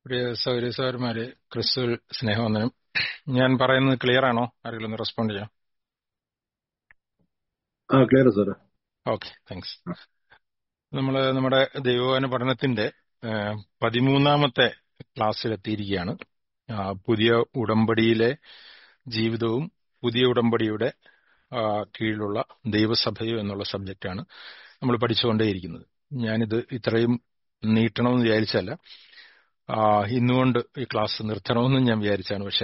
പ്രിയ സൗര്യ സൗരന്മാരെ ക്രിസ്തുവിൽ സ്നേഹവന്ദനം ഞാൻ പറയുന്നത് ക്ലിയർ ആണോ ആരെങ്കിലും ഒന്ന് റെസ്പോണ്ട് ചെയ്യാം ആ ക്ലിയർ സാറ് ഓക്കെ താങ്ക്സ് നമ്മൾ നമ്മുടെ ദൈവവാന പഠനത്തിന്റെ ആ, പതിമൂന്നാമത്തെ ക്ലാസ്സിലെത്തിയിരിക്കുകയാണ് ആ, പുതിയ ഉടമ്പടിയിലെ ജീവിതവും പുതിയ ഉടമ്പടിയുടെ ആ, കീഴിലുള്ള ദൈവസഭയും എന്നുള്ള സബ്ജക്റ്റാണ് നമ്മൾ പഠിച്ചുകൊണ്ടേയിരിക്കുന്നത് ഞാനിത് ഇത്രയും നീട്ടണമെന്ന് വിചാരിച്ചല്ല ആ, ഇന്നുകൊണ്ട് ഈ ക്ലാസ് നിർത്തണമെന്നും ഞാൻ വിചാരിച്ചാണ് പക്ഷെ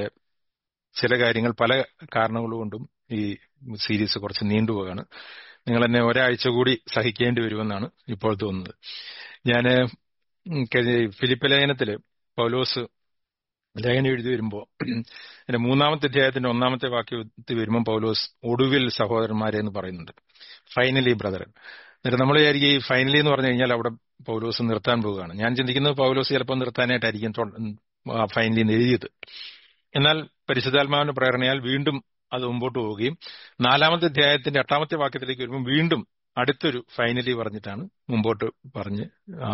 ചില കാര്യങ്ങൾ പല കാരണങ്ങൾ കൊണ്ടും ഈ സീരീസ് കുറച്ച് നീണ്ടുപോകാണ് നിങ്ങൾ എന്നെ ഒരാഴ്ച കൂടി സഹിക്കേണ്ടി വരുമെന്നാണ് ഇപ്പോൾ തോന്നുന്നത് ഞാന് ഉം കഴിഞ്ഞ ഫിലിപ്പ് ലേഖനത്തില് പൗലോസ് ലേഖനം എഴുതി വരുമ്പോ എന്റെ മൂന്നാമത്തെ അധ്യായത്തിന്റെ ഒന്നാമത്തെ വാക്യത്തിൽ വരുമ്പോൾ പൗലോസ് ഒടുവിൽ സഹോദരന്മാരെ എന്ന് പറയുന്നുണ്ട് ഫൈനലി ബ്രദർ എന്നിട്ട് നമ്മൾ വിചാരിക്കും ഈ ഫൈനലി എന്ന് പറഞ്ഞു കഴിഞ്ഞാൽ അവിടെ പൗലോസ് നിർത്താൻ പോവുകയാണ് ഞാൻ ചിന്തിക്കുന്നത് പൗലോസ് ചിലപ്പോൾ നിർത്താനായിട്ടായിരിക്കും ഫൈനലി എന്ന് എഴുതിയത് എന്നാൽ പരിശുദ്ധാത്മാവിന്റെ പ്രേരണയാൽ വീണ്ടും അത് മുമ്പോട്ട് പോവുകയും നാലാമത്തെ അധ്യായത്തിന്റെ എട്ടാമത്തെ വാക്യത്തിലേക്ക് വരുമ്പോൾ വീണ്ടും അടുത്തൊരു ഫൈനലി പറഞ്ഞിട്ടാണ് മുമ്പോട്ട് പറഞ്ഞ് ആ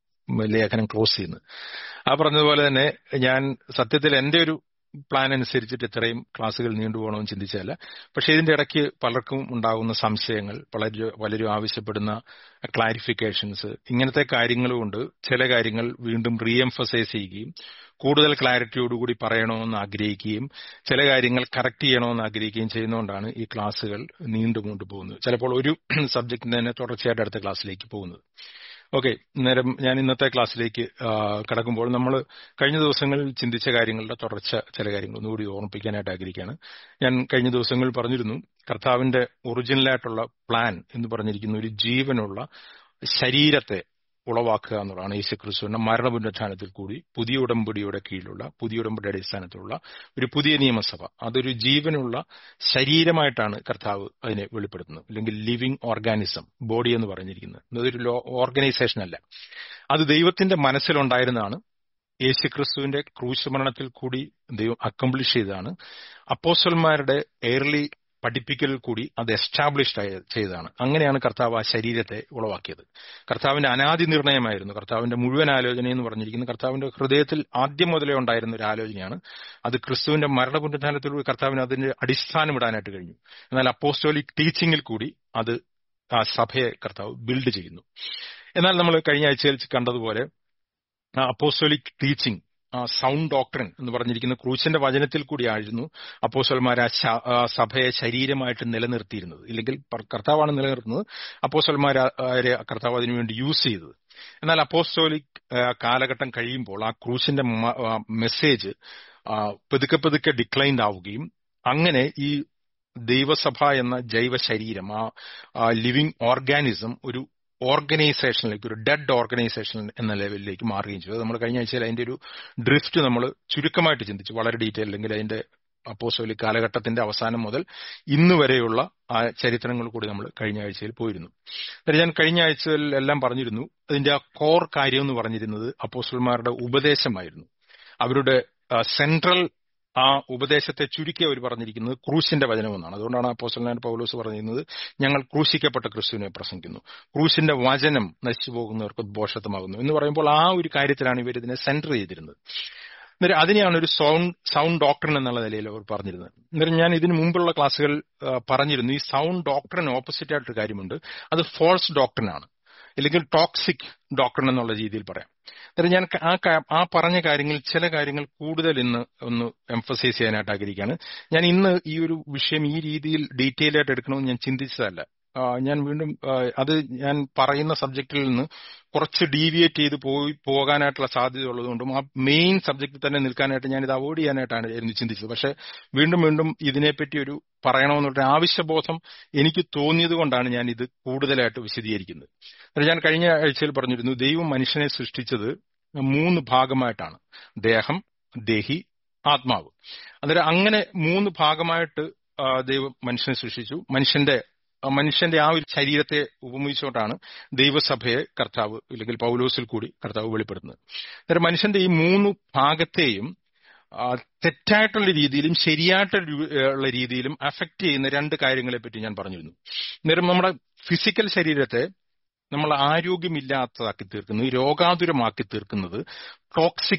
ലേഖനം ക്ലോസ് ചെയ്യുന്നത് ആ പറഞ്ഞതുപോലെ തന്നെ ഞാൻ സത്യത്തിൽ എന്റെ ഒരു പ്ലാൻ അനുസരിച്ചിട്ട് ഇത്രയും ക്ലാസ്സുകൾ നീണ്ടുപോകണമെന്ന് ചിന്തിച്ചതല്ല പക്ഷെ ഇതിന്റെ ഇടയ്ക്ക് പലർക്കും ഉണ്ടാകുന്ന സംശയങ്ങൾ പലരും പലരും ആവശ്യപ്പെടുന്ന ക്ലാരിഫിക്കേഷൻസ് ഇങ്ങനത്തെ കാര്യങ്ങൾ കൊണ്ട് ചില കാര്യങ്ങൾ വീണ്ടും റീഎംഫസൈസ് ചെയ്യുകയും കൂടുതൽ ക്ലാരിറ്റിയോടുകൂടി പറയണമെന്ന് ആഗ്രഹിക്കുകയും ചില കാര്യങ്ങൾ കറക്റ്റ് ചെയ്യണമെന്ന് ആഗ്രഹിക്കുകയും ചെയ്യുന്നതുകൊണ്ടാണ് ഈ ക്ലാസ്സുകൾ നീണ്ടു കൊണ്ടുപോകുന്നത് ചിലപ്പോൾ ഒരു സബ്ജക്റ്റിന് തന്നെ തുടർച്ചയായിട്ട് അടുത്ത ക്ലാസ്സിലേക്ക് പോകുന്നത് ഓക്കെ നേരം ഞാൻ ഇന്നത്തെ ക്ലാസ്സിലേക്ക് ആ, കടക്കുമ്പോൾ നമ്മൾ കഴിഞ്ഞ ദിവസങ്ങളിൽ ചിന്തിച്ച കാര്യങ്ങളുടെ തുടർച്ച ചില കാര്യങ്ങൾ ഒന്നുകൂടി ഓർമ്മിപ്പിക്കാനായിട്ട് ആഗ്രഹിക്കുകയാണ് ഞാൻ കഴിഞ്ഞ ദിവസങ്ങളിൽ പറഞ്ഞിരുന്നു കർത്താവിന്റെ ഒറിജിനലായിട്ടുള്ള പ്ലാൻ എന്ന് പറഞ്ഞിരിക്കുന്ന ഒരു ജീവനുള്ള ശരീരത്തെ ഉളവാക്കുക എന്നുള്ളതാണ് യേശു ക്രിസ്തുവിന്റെ മരണപുനരുത്ഥാനത്തിൽ കൂടി പുതിയ ഉടമ്പടിയുടെ കീഴിലുള്ള പുതിയ ഉടമ്പടിയുടെ അടിസ്ഥാനത്തിലുള്ള ഒരു പുതിയ നിയമസഭ അതൊരു ജീവനുള്ള ശരീരമായിട്ടാണ് കർത്താവ് അതിനെ വെളിപ്പെടുത്തുന്നത് അല്ലെങ്കിൽ ലിവിങ് ഓർഗാനിസം ബോഡി എന്ന് പറഞ്ഞിരിക്കുന്നത് അതൊരു ഓർഗനൈസേഷൻ അല്ല അത് ദൈവത്തിന്റെ മനസ്സിലുണ്ടായിരുന്നതാണ് യേശുക്രിസ്തുവിന്റെ ക്രൂശുമരണത്തിൽ കൂടി ദൈവം അക്കംപ്ലിഷ് ചെയ്തതാണ് അപ്പോസ്റ്റൽമാരുടെ എയർലി പഠിപ്പിക്കൽ കൂടി അത് എസ്റ്റാബ്ലിഷ്ഡ് ചെയ്തതാണ് അങ്ങനെയാണ് കർത്താവ് ആ ശരീരത്തെ ഉളവാക്കിയത് കർത്താവിന്റെ അനാദി നിർണയമായിരുന്നു കർത്താവിന്റെ മുഴുവൻ ആലോചന എന്ന് പറഞ്ഞിരിക്കുന്നത് കർത്താവിന്റെ ഹൃദയത്തിൽ ആദ്യം മുതലേ ഉണ്ടായിരുന്ന ഒരു ആലോചനയാണ് അത് ക്രിസ്തുവിന്റെ മരണപുനരുദ്ധാനത്തിലൂടെ കർത്താവിന് അതിന്റെ അടിസ്ഥാനം ഇടാനായിട്ട് കഴിഞ്ഞു എന്നാൽ അപ്പോസ്റ്റോലിക് ടീച്ചിങ്ങിൽ കൂടി അത് ആ സഭയെ കർത്താവ് ബിൽഡ് ചെയ്യുന്നു എന്നാൽ നമ്മൾ കഴിഞ്ഞ ആഴ്ചയിൽ കണ്ടതുപോലെ അപ്പോസ്റ്റോലിക് ടീച്ചിങ് സൗണ്ട് ഡോക്ടറിൻ എന്ന് പറഞ്ഞിരിക്കുന്ന ക്രൂശിന്റെ വചനത്തിൽ കൂടിയായിരുന്നു അപ്പോസ്റ്റൽമാർ ആ ശ- ആ സഭയെ ശരീരമായിട്ട് നിലനിർത്തിയിരുന്നത് ഇല്ലെങ്കിൽ പർ- കർത്താവാണ് നിലനിർത്തുന്നത് അപ്പോസ്റ്റൽമാരെ കർത്താവ് അതിനുവേണ്ടി യൂസ് ചെയ്തത് എന്നാൽ അപ്പോസ്റ്റോലിക് ആ, കാലഘട്ടം കഴിയുമ്പോൾ ആ ക്രൂശിന്റെ മെസ്സേജ് പതുക്കെ പതുക്കെ ഡിക്ലൈൻഡ് ആവുകയും അങ്ങനെ ഈ ദൈവസഭ എന്ന ജൈവ ശരീരം ആ ലിവിങ് ഓർഗാനിസം ഒരു ഓർഗനൈസേഷനിലേക്ക് ഒരു ഡെഡ് ഓർഗനൈസേഷൻ എന്ന ലെവലിലേക്ക് മാറുകയും ചെയ്തു നമ്മൾ കഴിഞ്ഞ ആഴ്ചയിൽ അതിന്റെ ഒരു ഡ്രിഫ്റ്റ് നമ്മൾ ചുരുക്കമായിട്ട് ചിന്തിച്ചു വളരെ ഡീറ്റെയിൽ അല്ലെങ്കിൽ അതിന്റെ അപ്പോസ്റ്റോലിക് കാലഘട്ടത്തിന്റെ അവസാനം മുതൽ ഇന്ന് വരെയുള്ള ആ ചരിത്രങ്ങൾ കൂടി നമ്മൾ കഴിഞ്ഞ ആഴ്ചയിൽ പോയിരുന്നു എന്നിട്ട് ഞാൻ കഴിഞ്ഞ ആഴ്ചയിൽ എല്ലാം പറഞ്ഞിരുന്നു അതിന്റെ ആ കോർ കാര്യം എന്ന് പറഞ്ഞിരുന്നത് അപ്പോസ്റ്റൽമാരുടെ ഉപദേശമായിരുന്നു അവരുടെ സെൻട്രൽ ആ ഉപദേശത്തെ ചുരുക്കി അവർ പറഞ്ഞിരിക്കുന്നത് ക്രൂശിന്റെ വചനമെന്നാണ് അതുകൊണ്ടാണ് അപ്പോസ്റ്റലാൻ പൗലോസ് പറഞ്ഞിരുന്നത് ഞങ്ങൾ ക്രൂശിക്കപ്പെട്ട ക്രിസ്തുവിനെ പ്രസംഗിക്കുന്നു ക്രൂശിന്റെ വചനം നശിച്ചു പോകുന്നവർക്ക് ഉദ്ഘോഷത്വമാകുന്നു എന്ന് പറയുമ്പോൾ ആ ഒരു കാര്യത്തിലാണ് ഇവർ ഇതിനെ സെന്റർ ചെയ്തിരുന്നത് എന്നിട്ട് അതിനെയാണ് ഒരു സൗണ്ട് സൗണ്ട് ഡോക്ടറിൻ എന്നുള്ള നിലയിൽ അവർ പറഞ്ഞിരുന്നത് എന്നിട്ട് ഞാൻ ഇതിനു മുമ്പുള്ള ക്ലാസ്സുകൾ ആ, പറഞ്ഞിരുന്നു ഈ സൗണ്ട് ഡോക്ടറിന് ഓപ്പോസിറ്റ് ആയിട്ടൊരു കാര്യമുണ്ട് അത് ഫോൾസ് ഡോക്ടറിനാണ് അല്ലെങ്കിൽ ടോക്സിക് ഡോക്ടർ എന്നുള്ള രീതിയിൽ പറയാം എന്നിട്ട് ഞാൻ ആ കാ- ആ പറഞ്ഞ കാര്യങ്ങളിൽ ചില കാര്യങ്ങൾ കൂടുതൽ ഇന്ന് ഒന്ന് എംഫസൈസ് ചെയ്യാനായിട്ട് ആഗ്രഹിക്കുകയാണ് ഞാൻ ഇന്ന് ഈ ഒരു വിഷയം ഈ രീതിയിൽ ഡീറ്റെയിൽ ആയിട്ട് എടുക്കണമെന്ന് ഞാൻ ചിന്തിച്ചതല്ല ആ, ഞാൻ വീണ്ടും ആ, അത് ഞാൻ പറയുന്ന സബ്ജക്റ്റിൽ നിന്ന് കുറച്ച് ഡീവിയേറ്റ് ചെയ്ത് പോയി പോകാനായിട്ടുള്ള സാധ്യത ഉള്ളതുകൊണ്ടും ആ മെയിൻ സബ്ജക്റ്റിൽ തന്നെ നിൽക്കാനായിട്ട് ഞാൻ ഇത് അവോയ്ഡ് ചെയ്യാനായിട്ടാണ് ആയിരുന്നു ചിന്തിച്ചത് പക്ഷെ വീണ്ടും വീണ്ടും ഇതിനെപ്പറ്റി ഒരു പറയണമെന്നുള്ള ആവശ്യബോധം എനിക്ക് തോന്നിയത് കൊണ്ടാണ് ഞാൻ ഇത് കൂടുതലായിട്ട് വിശദീകരിക്കുന്നത് അത് ഞാൻ കഴിഞ്ഞ ആഴ്ചയിൽ പറഞ്ഞിരുന്നു ദൈവം മനുഷ്യനെ സൃഷ്ടിച്ചത് മൂന്ന് ഭാഗമായിട്ടാണ് ദേഹം ദേഹി ആത്മാവ് അന്നേരം അങ്ങനെ മൂന്ന് ഭാഗമായിട്ട് ആ, ദൈവം മനുഷ്യനെ സൃഷ്ടിച്ചു മനുഷ്യന്റെ ആ മനുഷ്യന്റെ ആ ഒരു ശരീരത്തെ ഉപമിച്ചുകൊണ്ടാണ് ദൈവസഭയെ കർത്താവ് അല്ലെങ്കിൽ പൗലോസിൽ കൂടി കർത്താവ് വെളിപ്പെടുത്തുന്നത് അന്നേരം മനുഷ്യന്റെ ഈ മൂന്ന് ഭാഗത്തെയും ആ, തെറ്റായിട്ടുള്ള രീതിയിലും ശരിയായിട്ടുള്ള രീ- ഉള്ള രീതിയിലും അഫക്റ്റ് ചെയ്യുന്ന രണ്ട് കാര്യങ്ങളെ പറ്റി ഞാൻ പറഞ്ഞിരുന്നു അന്നേരം നമ്മുടെ ഫിസിക്കൽ ശരീരത്തെ നമ്മൾ ആരോഗ്യമില്ലാത്തതാക്കി തീർക്കുന്നത് രോഗാതുരമാക്കി തീർക്കുന്നത് ടോക്സിക്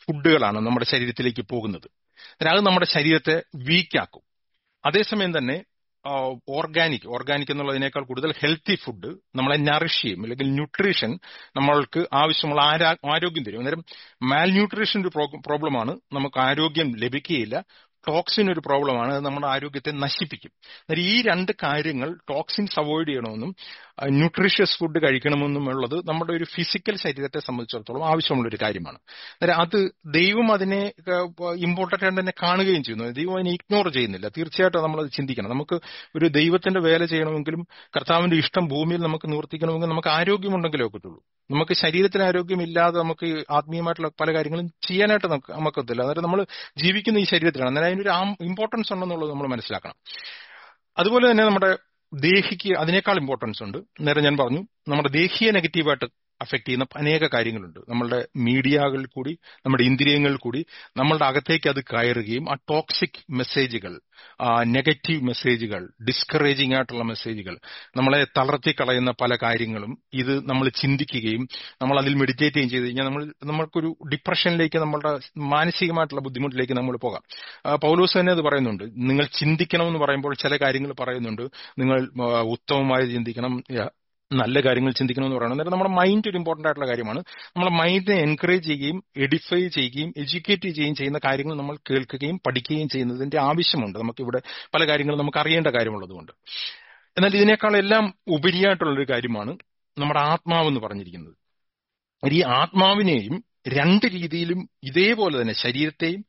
ഫുഡുകളാണ് നമ്മുടെ ശരീരത്തിലേക്ക് പോകുന്നത് അത് നമ്മുടെ ശരീരത്തെ വീക്കാക്കും അതേസമയം തന്നെ ഓർഗാനിക് ഓർഗാനിക് എന്നുള്ളതിനേക്കാൾ കൂടുതൽ ഹെൽത്തി ഫുഡ് നമ്മളെ നറിഷ് ചെയ്യും അല്ലെങ്കിൽ ന്യൂട്രീഷൻ നമ്മൾക്ക് ആവശ്യമുള്ള ആരോഗ്യം തരും അന്നേരം മാൽ ന്യൂട്രീഷൻ ഒരു പ്രോബ്ലമാണ് നമുക്ക് ആരോഗ്യം ലഭിക്കുകയില്ല ടോക്സിൻ ഒരു പ്രോബ്ലമാണ് അത് നമ്മുടെ ആരോഗ്യത്തെ നശിപ്പിക്കും അന്നേരം ഈ രണ്ട് കാര്യങ്ങൾ ടോക്സിൻസ് അവോയ്ഡ് ചെയ്യണമെന്നും ന്യൂട്രീഷ്യസ് ഫുഡ് കഴിക്കണമെന്നും ഉള്ളത് നമ്മുടെ ഒരു ഫിസിക്കൽ ശരീരത്തെ സംബന്ധിച്ചിടത്തോളം ആവശ്യമുള്ള ഒരു കാര്യമാണ് അന്നേരം അത് ദൈവം അതിനെ ഇമ്പോർട്ടൻ്റ് ആയിട്ട് തന്നെ കാണുകയും ചെയ്യുന്നു ദൈവം അതിനെ ഇഗ്നോർ ചെയ്യുന്നില്ല തീർച്ചയായിട്ടും നമ്മൾ അത് ചിന്തിക്കണം നമുക്ക് ഒരു ദൈവത്തിന്റെ വേല ചെയ്യണമെങ്കിലും കർത്താവിന്റെ ഇഷ്ടം ഭൂമിയിൽ നമുക്ക് നിവർത്തിക്കണമെങ്കിൽ നമുക്ക് ആരോഗ്യമുണ്ടെങ്കിലേ ഒക്കത്തുള്ളൂ നമുക്ക് ശരീരത്തിന് ആരോഗ്യമില്ലാതെ നമുക്ക് ആത്മീയമായിട്ടുള്ള പല കാര്യങ്ങളും ചെയ്യാനായിട്ട് നമുക്ക് നമുക്കത്തില്ല അന്നേരം നമ്മൾ ജീവിക്കുന്ന ഈ ശരീരത്തിലാണ് അന്നേരം അതിനൊരു ഇമ്പോർട്ടൻസ് ഉണ്ടെന്നുള്ളത് നമ്മൾ മനസ്സിലാക്കണം അതുപോലെ തന്നെ നമ്മുടെ ദേഹിക്ക് അതിനേക്കാൾ ഇമ്പോർട്ടൻസ് ഉണ്ട് നേരെ ഞാൻ പറഞ്ഞു നമ്മുടെ ദേഹിയെ നെഗറ്റീവായിട്ട് അഫക്ട് ചെയ്യുന്ന അനേക കാര്യങ്ങളുണ്ട് നമ്മളുടെ മീഡിയകളിൽ കൂടി നമ്മുടെ ഇന്ദ്രിയങ്ങളിൽ കൂടി നമ്മളുടെ അകത്തേക്ക് അത് കയറുകയും ആ ടോക്സിക് മെസ്സേജുകൾ നെഗറ്റീവ് മെസ്സേജുകൾ ഡിസ്കറേജിംഗ് ആയിട്ടുള്ള മെസ്സേജുകൾ നമ്മളെ തളർത്തി കളയുന്ന പല കാര്യങ്ങളും ഇത് നമ്മൾ ചിന്തിക്കുകയും നമ്മൾ അതിൽ മെഡിറ്റേറ്റ് ചെയ്യുകയും ചെയ്ത് കഴിഞ്ഞാൽ നമ്മൾ നമ്മൾക്കൊരു ഡിപ്രഷനിലേക്ക് നമ്മളുടെ മാനസികമായിട്ടുള്ള ബുദ്ധിമുട്ടിലേക്ക് നമ്മൾ പോകാം പൗലോസ് തന്നെ അത് പറയുന്നുണ്ട് നിങ്ങൾ ചിന്തിക്കണം എന്ന് പറയുമ്പോൾ ചില കാര്യങ്ങൾ പറയുന്നുണ്ട് നിങ്ങൾ ഉത്തമമായി ചിന്തിക്കണം നല്ല കാര്യങ്ങൾ ചിന്തിക്കണം എന്ന് പറയുന്നത് അന്നേരം നമ്മുടെ മൈൻഡ് ഒരു ഇമ്പോർട്ടന്റ് ആയിട്ടുള്ള കാര്യമാണ് നമ്മുടെ മൈൻഡിനെ എൻകറേജ് ചെയ്യുകയും എഡിഫൈ ചെയ്യുകയും എഡ്യൂക്കേറ്റ് ചെയ്യുകയും ചെയ്യുന്ന കാര്യങ്ങൾ നമ്മൾ കേൾക്കുകയും പഠിക്കുകയും ചെയ്യുന്നതിന്റെ ആവശ്യമുണ്ട് നമുക്ക് ഇവിടെ പല കാര്യങ്ങളും നമുക്ക് അറിയേണ്ട കാര്യമുള്ളതുകൊണ്ട് എന്നാൽ ഇതിനേക്കാൾ എല്ലാം ഉപരിയായിട്ടുള്ളൊരു കാര്യമാണ് നമ്മുടെ ആത്മാവെന്ന് പറഞ്ഞിരിക്കുന്നത് ഈ ആത്മാവിനെയും രണ്ട് രീതിയിലും ഇതേപോലെ തന്നെ ശരീരത്തെയും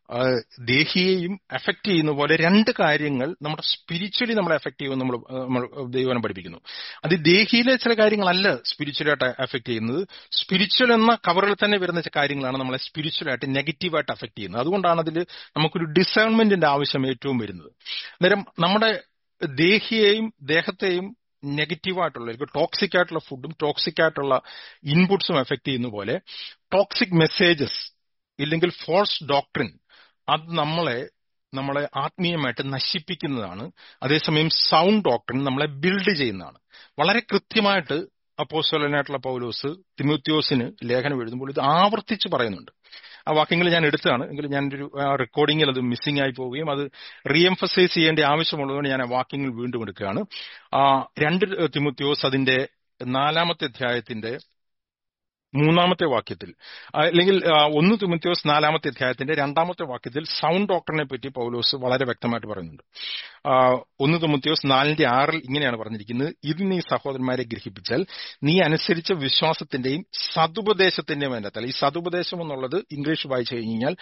ദേഹിയെയും എഫക്ട് ചെയ്യുന്ന പോലെ രണ്ട് കാര്യങ്ങൾ നമ്മുടെ സ്പിരിച്വലി നമ്മളെ എഫക്ട് ചെയ്യുമെന്ന് നമ്മൾ നമ്മൾ ദൈവനം പഠിപ്പിക്കുന്നു അത് ദേഹിയിലെ ചില കാര്യങ്ങളല്ല സ്പിരിച്വലായിട്ട് എഫക്ട് ചെയ്യുന്നത് സ്പിരിച്വൽ എന്ന കവറിൽ തന്നെ വരുന്ന കാര്യങ്ങളാണ് നമ്മളെ സ്പിരിച്വലായിട്ട് നെഗറ്റീവായിട്ട് എഫക്ട് ചെയ്യുന്നത് അതുകൊണ്ടാണ് അതിൽ നമുക്കൊരു ഡിസേൺമെന്റിന്റെ ആവശ്യം ഏറ്റവും വരുന്നത് അന്നേരം നമ്മുടെ ദേഹിയെയും ദേഹത്തെയും നെഗറ്റീവായിട്ടുള്ള ടോക്സിക് ആയിട്ടുള്ള ഫുഡും ടോക്സിക് ആയിട്ടുള്ള ഇൻപുട്സും എഫക്ട് ചെയ്യുന്ന പോലെ ടോക്സിക് മെസ്സേജസ് ഇല്ലെങ്കിൽ ഫോൾസ് ഡോക്ട്രിൻ അത് നമ്മളെ നമ്മളെ ആത്മീയമായിട്ട് നശിപ്പിക്കുന്നതാണ് അതേസമയം സൗണ്ട് ഡോക്ടറിൻ നമ്മളെ ബിൽഡ് ചെയ്യുന്നതാണ് വളരെ കൃത്യമായിട്ട് അപ്പോസ്വലനായിട്ടുള്ള പൗലോസ് തിമോത്യോസിന് ലേഖനം എഴുതുമ്പോൾ ഇത് ആവർത്തിച്ച് പറയുന്നുണ്ട് ആ വാക്യങ്ങൾ ഞാൻ എടുത്തതാണ് എങ്കിലും ഞാൻ ഒരു റെക്കോർഡിങ്ങിൽ അത് മിസ്സിംഗ് ആയി പോവുകയും അത് റീഎംഫസൈസ് ചെയ്യേണ്ട ആവശ്യമുള്ളതുകൊണ്ട് ഞാൻ ആ വാക്യങ്ങൾ വീണ്ടും എടുക്കുകയാണ് രണ്ട് തിമുത്യോസ് അതിന്റെ നാലാമത്തെ അധ്യായത്തിന്റെ മൂന്നാമത്തെ വാക്യത്തിൽ അല്ലെങ്കിൽ ഒന്ന് തിമുത്യോസ് നാലാമത്തെ അധ്യായത്തിന്റെ രണ്ടാമത്തെ വാക്യത്തിൽ സൗണ്ട് ഡോക്ടറിനെ പറ്റി പൗലോസ് വളരെ വ്യക്തമായിട്ട് പറയുന്നുണ്ട് ഒന്ന് തിമുത്യോസ് നാലിന്റെ ആറിൽ ഇങ്ങനെയാണ് പറഞ്ഞിരിക്കുന്നത് ഇത് നീ സഹോദരന്മാരെ ഗ്രഹിപ്പിച്ചാൽ നീ അനുസരിച്ച വിശ്വാസത്തിന്റെയും സതുപദേശത്തിന്റെയും അതിനകത്തല്ല ഈ സതുപദേശം എന്നുള്ളത് ഇംഗ്ലീഷ് വായിച്ചു കഴിഞ്ഞാൽ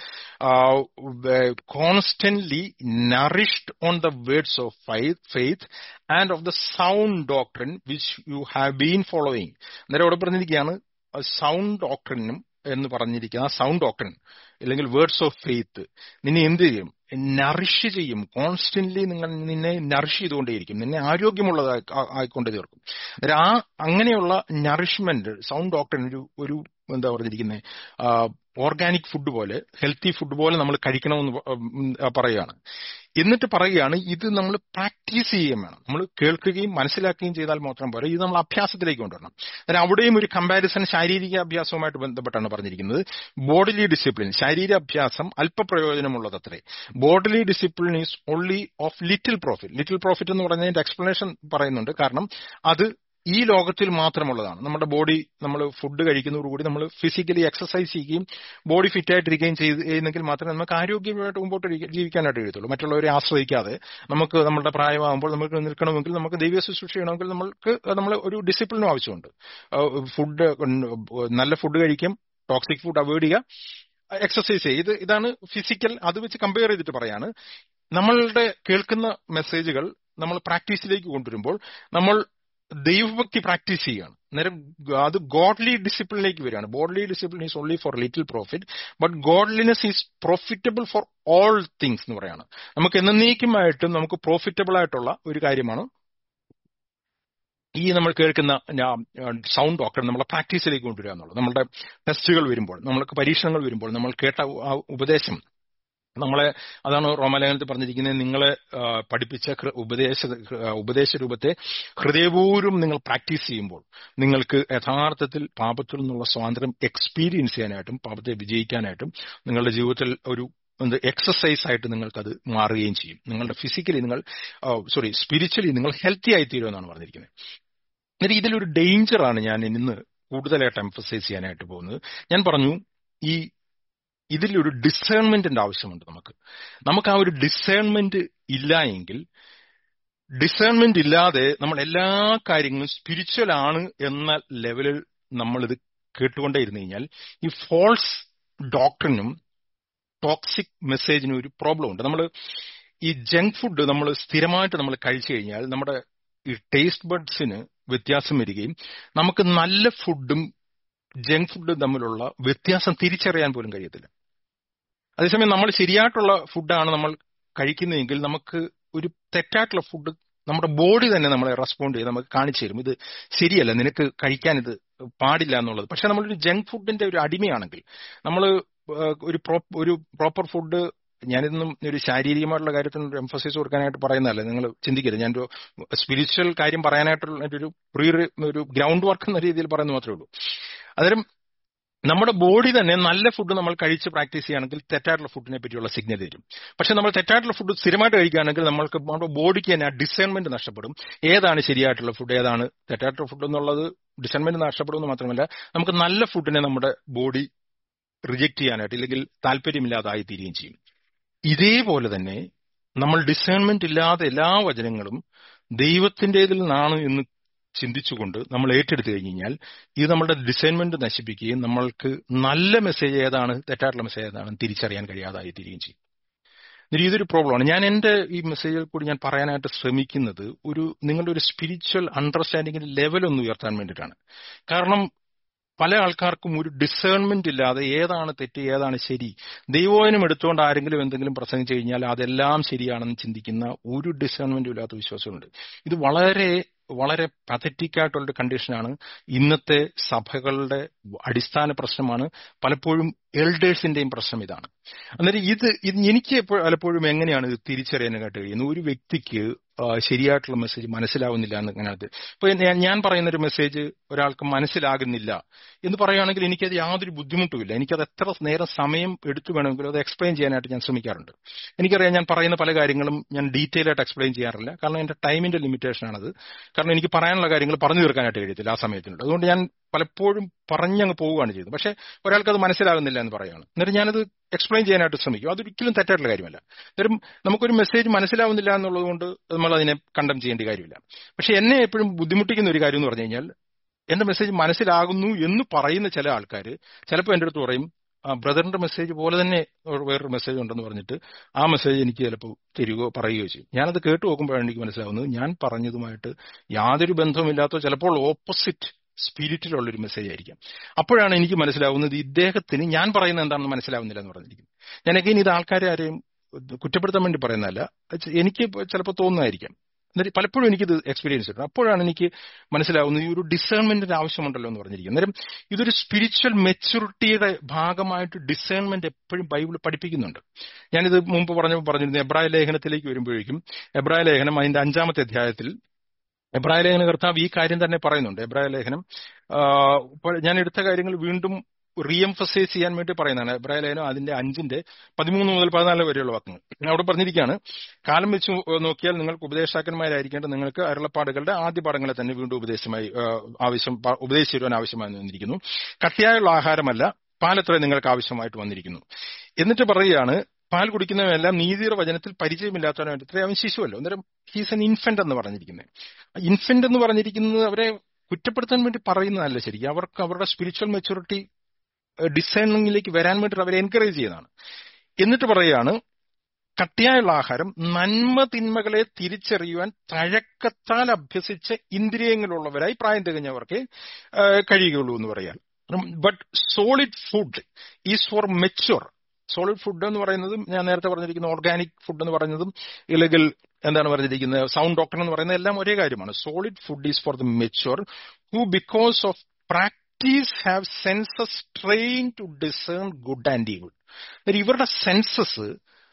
constantly nourished on the words of faith and of the sound doctrine which you have been following അന്നേരം അവിടെ പറഞ്ഞിരിക്കുകയാണ് സൗണ്ട് ഡോക്ടറിനും എന്ന് പറഞ്ഞിരിക്കുന്ന ആ സൗണ്ട് ഡോക്ടറിൻ അല്ലെങ്കിൽ വേർഡ്സ് ഓഫ് ഫെയ്ത്ത് നിന്നെ എന്ത് ചെയ്യും നറിഷ് ചെയ്യും കോൺസ്റ്റന്റ്ലി നിങ്ങൾ നിന്നെ നറിഷ് ചെയ്തുകൊണ്ടേയിരിക്കും നിന്നെ ആരോഗ്യമുള്ളത് ആയിക്കൊണ്ട് തീർക്കും ആ അങ്ങനെയുള്ള നറിഷ്മെന്റ് സൗണ്ട് ഡോക്ടറിൻ ഒരു ഒരു എന്താ പറഞ്ഞിരിക്കുന്നത് ഓർഗാനിക് ഫുഡ് പോലെ ഹെൽത്തി ഫുഡ് പോലെ നമ്മൾ കഴിക്കണമെന്ന് പറയുകയാണ് എന്നിട്ട് പറയുകയാണ് ഇത് നമ്മൾ പ്രാക്ടീസ് ചെയ്യുകയും വേണം നമ്മൾ കേൾക്കുകയും മനസ്സിലാക്കുകയും ചെയ്താൽ മാത്രം പോരാ ഇത് നമ്മൾ അഭ്യാസത്തിലേക്ക് കൊണ്ടുവരണം അതായത് അവിടെയും ഒരു കമ്പാരിസൺ ശാരീരിക അഭ്യാസവുമായിട്ട് ബന്ധപ്പെട്ടാണ് പറഞ്ഞിരിക്കുന്നത് ബോഡിലി ഡിസിപ്ലിൻ ശാരീരിക അഭ്യാസം അല്പപ്രയോജനമുള്ളത് അത്രേ bodily discipline is only of little profit little profit എന്ന് പറഞ്ഞതിന്റെ എക്സ്പ്ലനേഷൻ പറയുന്നുണ്ട് കാരണം അത് ഈ ലോകത്തിൽ മാത്രമുള്ളതാണ് നമ്മുടെ ബോഡി നമ്മൾ ഫുഡ് കഴിക്കുന്നതോടുകൂടി നമ്മൾ ഫിസിക്കലി എക്സസൈസ് ചെയ്യുകയും ബോഡി ഫിറ്റ് ആയിട്ടിരിക്കുകയും ചെയ്യുന്നെങ്കിൽ മാത്രമേ നമുക്ക് ആരോഗ്യമായിട്ട് മുമ്പോട്ട് ജീവിക്കാനായിട്ട് കഴിയത്തുള്ളൂ മറ്റുള്ളവരെ ആശ്രയിക്കാതെ നമുക്ക് നമ്മുടെ പ്രായമാകുമ്പോൾ നമുക്ക് നിൽക്കണമെങ്കിൽ നമുക്ക് ദൈവ ശുശ്രൂഷ ചെയ്യണമെങ്കിൽ നമുക്ക് നമ്മൾ ഒരു ഡിസിപ്ലിനും ആവശ്യമുണ്ട് ഫുഡ് നല്ല ഫുഡ് കഴിക്കും ടോക്സിക് ഫുഡ് അവോയ്ഡ് ചെയ്യുക എക്സസൈസ് ചെയ്യുക ഇത് ഇതാണ് ഫിസിക്കൽ അത് വെച്ച് കമ്പയർ ചെയ്തിട്ട് പറയാണ് നമ്മളുടെ കേൾക്കുന്ന മെസ്സേജുകൾ നമ്മൾ പ്രാക്ടീസിലേക്ക് കൊണ്ടുവരുമ്പോൾ നമ്മൾ ദൈവഭക്തി പ്രാക്ടീസ് ചെയ്യുകയാണ് നേരം അത് ഗോഡ്ലി ഡിസിപ്ലിനിലേക്ക് വരികയാണ് bodily discipline is only for little profit but godliness is profitable for all things എന്ന് പറയാണ് നമുക്ക് എന്നേക്കുമായിട്ടും നമുക്ക് പ്രോഫിറ്റബിൾ ആയിട്ടുള്ള ഒരു കാര്യമാണ് ഈ നമ്മൾ കേൾക്കുന്ന സൗണ്ട് ഡോക്ടർ നമ്മളെ പ്രാക്ടീസിലേക്ക് കൊണ്ടുവരിക എന്നുള്ളത് നമ്മുടെ ടെസ്റ്റുകൾ വരുമ്പോൾ നമ്മൾക്ക് പരീക്ഷണങ്ങൾ വരുമ്പോൾ നമ്മൾ കേട്ട ഉപദേശം നമ്മളെ അതാണ് റോമാലേഖനത്തിൽ പറഞ്ഞിരിക്കുന്നത് നിങ്ങളെ ആ, പഠിപ്പിച്ച ഹൃ- ഉപദേശ ആ, ഉപദേശ രൂപത്തെ ഹൃദയപൂർവ്വം നിങ്ങൾ പ്രാക്ടീസ് ചെയ്യുമ്പോൾ നിങ്ങൾക്ക് യഥാർത്ഥത്തിൽ പാപത്തിൽ നിന്നുള്ള സ്വാതന്ത്ര്യം എക്സ്പീരിയൻസ് ചെയ്യാനായിട്ടും പാപത്തെ വിജയിക്കാനായിട്ടും നിങ്ങളുടെ ജീവിതത്തിൽ ഒരു എന്ത് എക്സസൈസ് ആയിട്ട് നിങ്ങൾക്കത് മാറുകയും ചെയ്യും നിങ്ങളുടെ ഫിസിക്കലി നിങ്ങൾ സോറി സ്പിരിച്വലി നിങ്ങൾ ഹെൽത്തി ആയി തീരുമെന്നാണ് പറഞ്ഞിരിക്കുന്നത് എന്നിട്ട് ഇതിലൊരു ഡേഞ്ചറാണ് ഞാൻ ഇന്ന് കൂടുതലായിട്ട് എംഫസൈസ് ചെയ്യാനായിട്ട് പോകുന്നത് ഞാൻ പറഞ്ഞു ഈ ഇതിലൊരു ഡിസേൺമെന്റിന്റെ ആവശ്യമുണ്ട് നമുക്ക് നമുക്ക് ആ ഒരു ഡിസേൺമെന്റ് ഇല്ല എങ്കിൽ ഡിസേൺമെന്റ് ഇല്ലാതെ നമ്മൾ എല്ലാ കാര്യങ്ങളും സ്പിരിച്വൽ ആണ് എന്ന ലെവലിൽ നമ്മൾ ഇത് കേട്ടുകൊണ്ടേ ഇരുന്നു കഴിഞ്ഞാൽ ഈ ഫോൾസ് ഡോക്ടറിനും ടോക്സിക് മെസ്സേജിനും ഒരു പ്രോബ്ലം ഉണ്ട് നമ്മൾ ഈ ജങ്ക് ഫുഡ് നമ്മൾ സ്ഥിരമായിട്ട് നമ്മൾ കഴിച്ചു കഴിഞ്ഞാൽ നമ്മുടെ ഈ ടേസ്റ്റ് ബഡ്സിന് വ്യത്യാസം വരികയും നമുക്ക് നല്ല ഫുഡും ജങ്ക് ഫുഡും തമ്മിലുള്ള വ്യത്യാസം തിരിച്ചറിയാൻ പോലും കഴിയത്തില്ല അതേസമയം നമ്മൾ ശരിയായിട്ടുള്ള ഫുഡാണ് നമ്മൾ കഴിക്കുന്നതെങ്കിൽ നമുക്ക് ഒരു തെറ്റായിട്ടുള്ള ഫുഡ് നമ്മുടെ ബോഡി തന്നെ നമ്മളെ റെസ്പോണ്ട് ചെയ്ത് നമുക്ക് കാണിച്ചു തരും ഇത് ശരിയല്ല നിനക്ക് കഴിക്കാൻ ഇത് പാടില്ല എന്നുള്ളത് പക്ഷെ നമ്മളൊരു ജങ്ക് ഫുഡിന്റെ ഒരു അടിമയാണെങ്കിൽ നമ്മൾ ഒരു പ്രോ- ഒരു പ്രോപ്പർ ഫുഡ് ഞാനിതൊന്നും ഒരു ശാരീരികമായിട്ടുള്ള കാര്യത്തിന് ഒരു എംഫസൈസ് കൊടുക്കാനായിട്ട് പറയുന്നതല്ല നിങ്ങൾ ചിന്തിക്കരുത് ഞാനൊരു സ്പിരിച്വൽ കാര്യം പറയാനായിട്ടുള്ള ഒരു പ്രീ ഒരു ഗ്രൗണ്ട് വർക്ക് എന്ന രീതിയിൽ പറയുന്നത് മാത്രമേ ഉള്ളൂ അന്നേരം നമ്മുടെ ബോഡി തന്നെ നല്ല ഫുഡ് നമ്മൾ കഴിച്ച് പ്രാക്ടീസ് ചെയ്യുകയാണെങ്കിൽ തെറ്റായിട്ടുള്ള ഫുഡിനെ പറ്റിയുള്ള സിഗ്നൽ തരും പക്ഷെ നമ്മൾ തെറ്റായിട്ടുള്ള ഫുഡ് സ്ഥിരമായിട്ട് കഴിക്കുകയാണെങ്കിൽ നമ്മൾക്ക് നമ്മുടെ ബോഡിക്ക് തന്നെ ആ ഡിസൈൻമെന്റ് നഷ്ടപ്പെടും ഏതാണ് ശരിയായിട്ടുള്ള ഫുഡ് ഏതാണ് തെറ്റായിട്ടുള്ള ഫുഡ് എന്നുള്ളത് ഡിസൈൻമെന്റ് നഷ്ടപ്പെടുമെന്ന് മാത്രമല്ല നമുക്ക് നല്ല ഫുഡിനെ നമ്മുടെ ബോഡി റിജക്ട് ചെയ്യാനായിട്ട് ഇല്ലെങ്കിൽ താല്പര്യമില്ലാതായി തീരുകയും ചെയ്യും ഇതേപോലെ തന്നെ നമ്മൾ ഡിസേൺമെന്റ് ഇല്ലാതെ എല്ലാ വചനങ്ങളും ദൈവത്തിൻ്റെതിൽ നിന്നാണ് എന്ന് ചിന്തിച്ചുകൊണ്ട് നമ്മൾ ഏറ്റെടുത്തു കഴിഞ്ഞ് കഴിഞ്ഞാൽ ഇത് നമ്മുടെ ഡിസൈൻമെന്റ് നശിപ്പിക്കുകയും നമ്മൾക്ക് നല്ല മെസ്സേജ് ഏതാണ് തെറ്റായിട്ടുള്ള മെസ്സേജ് ഏതാണെന്ന് തിരിച്ചറിയാൻ കഴിയാതായി തീരുകയും ചെയ്യും എന്നിട്ട് ഇതൊരു പ്രോബ്ലമാണ് ഞാൻ എന്റെ ഈ മെസ്സേജിൽ കൂടി ഞാൻ പറയാനായിട്ട് ശ്രമിക്കുന്നത് ഒരു നിങ്ങളുടെ ഒരു സ്പിരിച്വൽ അണ്ടർസ്റ്റാൻഡിങ്ങിന്റെ ലെവൽ ഒന്ന് ഉയർത്താൻ വേണ്ടിയിട്ടാണ് കാരണം പല ആൾക്കാർക്കും ഒരു ഡിസേൺമെന്റ് ഇല്ലാതെ ഏതാണ് തെറ്റ് ഏതാണ് ശരി ദൈവോചനം എടുത്തുകൊണ്ട് ആരെങ്കിലും എന്തെങ്കിലും പ്രസംഗിച്ചു കഴിഞ്ഞാൽ അതെല്ലാം ശരിയാണെന്ന് ചിന്തിക്കുന്ന ഒരു ഡിസേൺമെന്റും ഇല്ലാത്ത വിശ്വാസമുണ്ട് ഇത് വളരെ വളരെ പതറ്റിക് ആയിട്ടുള്ള കണ്ടീഷനാണ് ഇന്നത്തെ സഭകളുടെ അടിസ്ഥാന പ്രശ്നമാണ് പലപ്പോഴും എൽഡേഴ്സിന്റെയും പ്രശ്നം ഇതാണ് അന്നേരം ഇത് ഇത് എനിക്ക് എപ്പോ- പലപ്പോഴും എങ്ങനെയാണ് ഇത് തിരിച്ചറിയാനായിട്ട് കഴിയുന്നത് ഒരു വ്യക്തിക്ക് ആ, ശരിയായിട്ടുള്ള മെസ്സേജ് മനസ്സിലാവുന്നില്ല എന്നതിനകത്ത് ഇപ്പൊ ഞാൻ- ഞാൻ പറയുന്ന ഒരു മെസ്സേജ് ഒരാൾക്ക് മനസ്സിലാകുന്നില്ല എന്ന് പറയുകയാണെങ്കിൽ എനിക്കത് യാതൊരു ബുദ്ധിമുട്ടുമില്ല എനിക്കത് എത്ര നേരം സമയം എടുത്തു വേണമെങ്കിലും അത് എക്സ്പ്ലെയിൻ ചെയ്യാനായിട്ട് ഞാൻ ശ്രമിക്കാറുണ്ട് എനിക്കറിയാം ഞാൻ പറയുന്ന പല കാര്യങ്ങളും ഞാൻ ഡീറ്റെയിൽ ആയിട്ട് എക്സ്പ്ലെയിൻ ചെയ്യാറില്ല കാരണം എന്റെ ടൈമിന്റെ ലിമിറ്റേഷൻ ആണത് കാരണം എനിക്ക് പറയാനുള്ള കാര്യങ്ങൾ പറഞ്ഞു തീർക്കാനായിട്ട് കഴിയത്തില്ല ആ സമയത്തിനുണ്ട് അതുകൊണ്ട് ഞാൻ പലപ്പോഴും പറഞ്ഞങ്ങ് പോവുകയാണ് ചെയ്തത് പക്ഷെ ഒരാൾക്ക് അത് മനസ്സിലാകുന്നില്ല എന്ന് പറയുകയാണ് എന്നിട്ട് ഞാനത് എക്സ്പ്ലെയിൻ ചെയ്യാനായിട്ട് ശ്രമിക്കും അതൊരിക്കലും തെറ്റായിട്ടുള്ള കാര്യമല്ല അന്നേരം നമുക്കൊരു മെസ്സേജ് മനസ്സിലാവുന്നില്ല എന്നുള്ളത് കൊണ്ട് നമ്മൾ അതിനെ കണ്ടം ചെയ്യേണ്ട കാര്യമില്ല പക്ഷെ എന്നെ എപ്പോഴും ബുദ്ധിമുട്ടിക്കുന്ന ഒരു കാര്യം എന്ന് പറഞ്ഞു കഴിഞ്ഞാൽ എന്റെ മെസ്സേജ് മനസ്സിലാകുന്നു എന്ന് പറയുന്ന ചില ആൾക്കാർ ചിലപ്പോൾ എൻ്റെ അടുത്ത് പറയും ആ ബ്രദറിന്റെ മെസ്സേജ് പോലെ തന്നെ ഒരു വേറൊരു മെസ്സേജ് ഉണ്ടെന്ന് പറഞ്ഞിട്ട് ആ മെസ്സേജ് എനിക്ക് ചിലപ്പോൾ തരികയോ പറയുകയോ ചെയ്യും ഞാനത് കേട്ട് നോക്കുമ്പോഴാണ് എനിക്ക് മനസ്സിലാവുന്നത് ഞാൻ പറഞ്ഞതുമായിട്ട് യാതൊരു ബന്ധവുമില്ലാത്ത ചിലപ്പോൾ ഓപ്പോസിറ്റ് സ്പിരിറ്റിലുള്ള ഒരു മെസ്സേജ് ആയിരിക്കാം അപ്പോഴാണ് എനിക്ക് മനസ്സിലാവുന്നത് ഇദ്ദേഹത്തിന് ഞാൻ പറയുന്നത് എന്താണെന്ന് മനസ്സിലാവുന്നില്ല എന്ന് പറഞ്ഞിരിക്കും ഞാൻ അഗൈൻ ഇത് ആൾക്കാരെ ആരെയും കുറ്റപ്പെടുത്താൻ വേണ്ടി പറയുന്നതല്ല അത് എനിക്ക് ചിലപ്പോൾ തോന്നുന്നതായിരിക്കാം എന്നിട്ട് പലപ്പോഴും എനിക്കിത് എക്സ്പീരിയൻസ് കിട്ടും അപ്പോഴാണ് എനിക്ക് മനസ്സിലാവുന്നത് ഈ ഒരു ഡിസേൺമെന്റിന്റെ ആവശ്യമുണ്ടല്ലോ എന്ന് പറഞ്ഞിരിക്കും അന്നേരം ഇതൊരു സ്പിരിച്വൽ മെച്യൂരിറ്റിയുടെ ഭാഗമായിട്ട് ഡിസേൺമെന്റ് എപ്പോഴും ബൈബിൾ പഠിപ്പിക്കുന്നുണ്ട് ഞാനിത് മുമ്പ് പറഞ്ഞു പറഞ്ഞിരുന്നു എബ്രായ ലേഖനത്തിലേക്ക് വരുമ്പോഴേക്കും എബ്രായ ലേഖനം അതിന്റെ അഞ്ചാമത്തെ അധ്യായത്തിൽ എബ്രായ ലേഖന കർത്താവ് ഈ കാര്യം തന്നെ പറയുന്നുണ്ട് എബ്രായ ലേഖനം ആ, ഇപ്പോൾ ഞാൻ എടുത്ത കാര്യങ്ങൾ വീണ്ടും റീഎംഫസൈസ് ചെയ്യാൻ വേണ്ടി പറയുന്നതാണ് എബ്രായ ലേഖനം അതിന്റെ അഞ്ചിന്റെ പതിമൂന്ന് മുതൽ പതിനാല് വരെയുള്ള വാക്കുകൾ അവിടെ പറഞ്ഞിരിക്കുകയാണ് കാലം വെച്ച് നോക്കിയാൽ നിങ്ങൾക്ക് ഉപദേശാക്കന്മാരായിരിക്കേണ്ട നിങ്ങൾക്ക് അരുളപ്പാടുകളുടെ ആദ്യ പാഠങ്ങളെ തന്നെ വീണ്ടും ഉപദേശമായി ആ, ആവശ്യം പ- ഉപദേശിച്ചു തരുവാൻ ആവശ്യമായി വന്നിരിക്കുന്നു കട്ടിയായുള്ള ആഹാരമല്ല പാലത്ര നിങ്ങൾക്ക് ആവശ്യമായിട്ട് വന്നിരിക്കുന്നു എന്നിട്ട് പറയുകയാണ് പാൽ കുടിക്കുന്നവനെല്ലാം നീതിയുടെ വചനത്തിൽ പരിചയമില്ലാത്തവനെ ഇത്രയും അവൻ ശിശുവല്ലോ അന്നേരം ഹീസ് എൻ ഇൻഫന്റ് എന്ന് പറഞ്ഞിരിക്കുന്നത് ഇൻഫന്റ് എന്ന് പറഞ്ഞിരിക്കുന്നത് അവരെ കുറ്റപ്പെടുത്താൻ വേണ്ടി പറയുന്നതല്ല ശരിക്കും അവർക്ക് അവരുടെ സ്പിരിച്വൽ മെച്ചൂരിറ്റി ഡിസൈനിങ്ങിലേക്ക് വരാൻ വേണ്ടി അവരെ എൻകറേജ് ചെയ്യുന്നതാണ് എന്നിട്ട് പറയുകയാണ് കട്ടിയായുള്ള ആഹാരം നന്മ തിന്മകളെ തിരിച്ചറിയുവാൻ തഴക്കത്താൽ അഭ്യസിച്ച ഇന്ദ്രിയങ്ങളുള്ളവരായി പ്രായം തികഞ്ഞവർക്ക് ആ, കഴിയുകയുള്ളൂ എന്ന് പറയാൻ but solid food is for mature solid food എന്ന് പറയുന്നതും ഞാൻ നേരത്തെ പറഞ്ഞിരിക്കുന്ന ഓർഗാനിക് ഫുഡ് എന്ന് പറയുന്നതും ഇല്ലെങ്കിൽ എന്താണ് പറഞ്ഞിരിക്കുന്നത് സൗണ്ട് ഡോക്ടർ എന്ന് പറയുന്നത് എല്ലാം ഒരേ കാര്യമാണ് solid food is for the mature who because of practice have senses train to discern good and evil ഇവരുടെ സെൻസസ്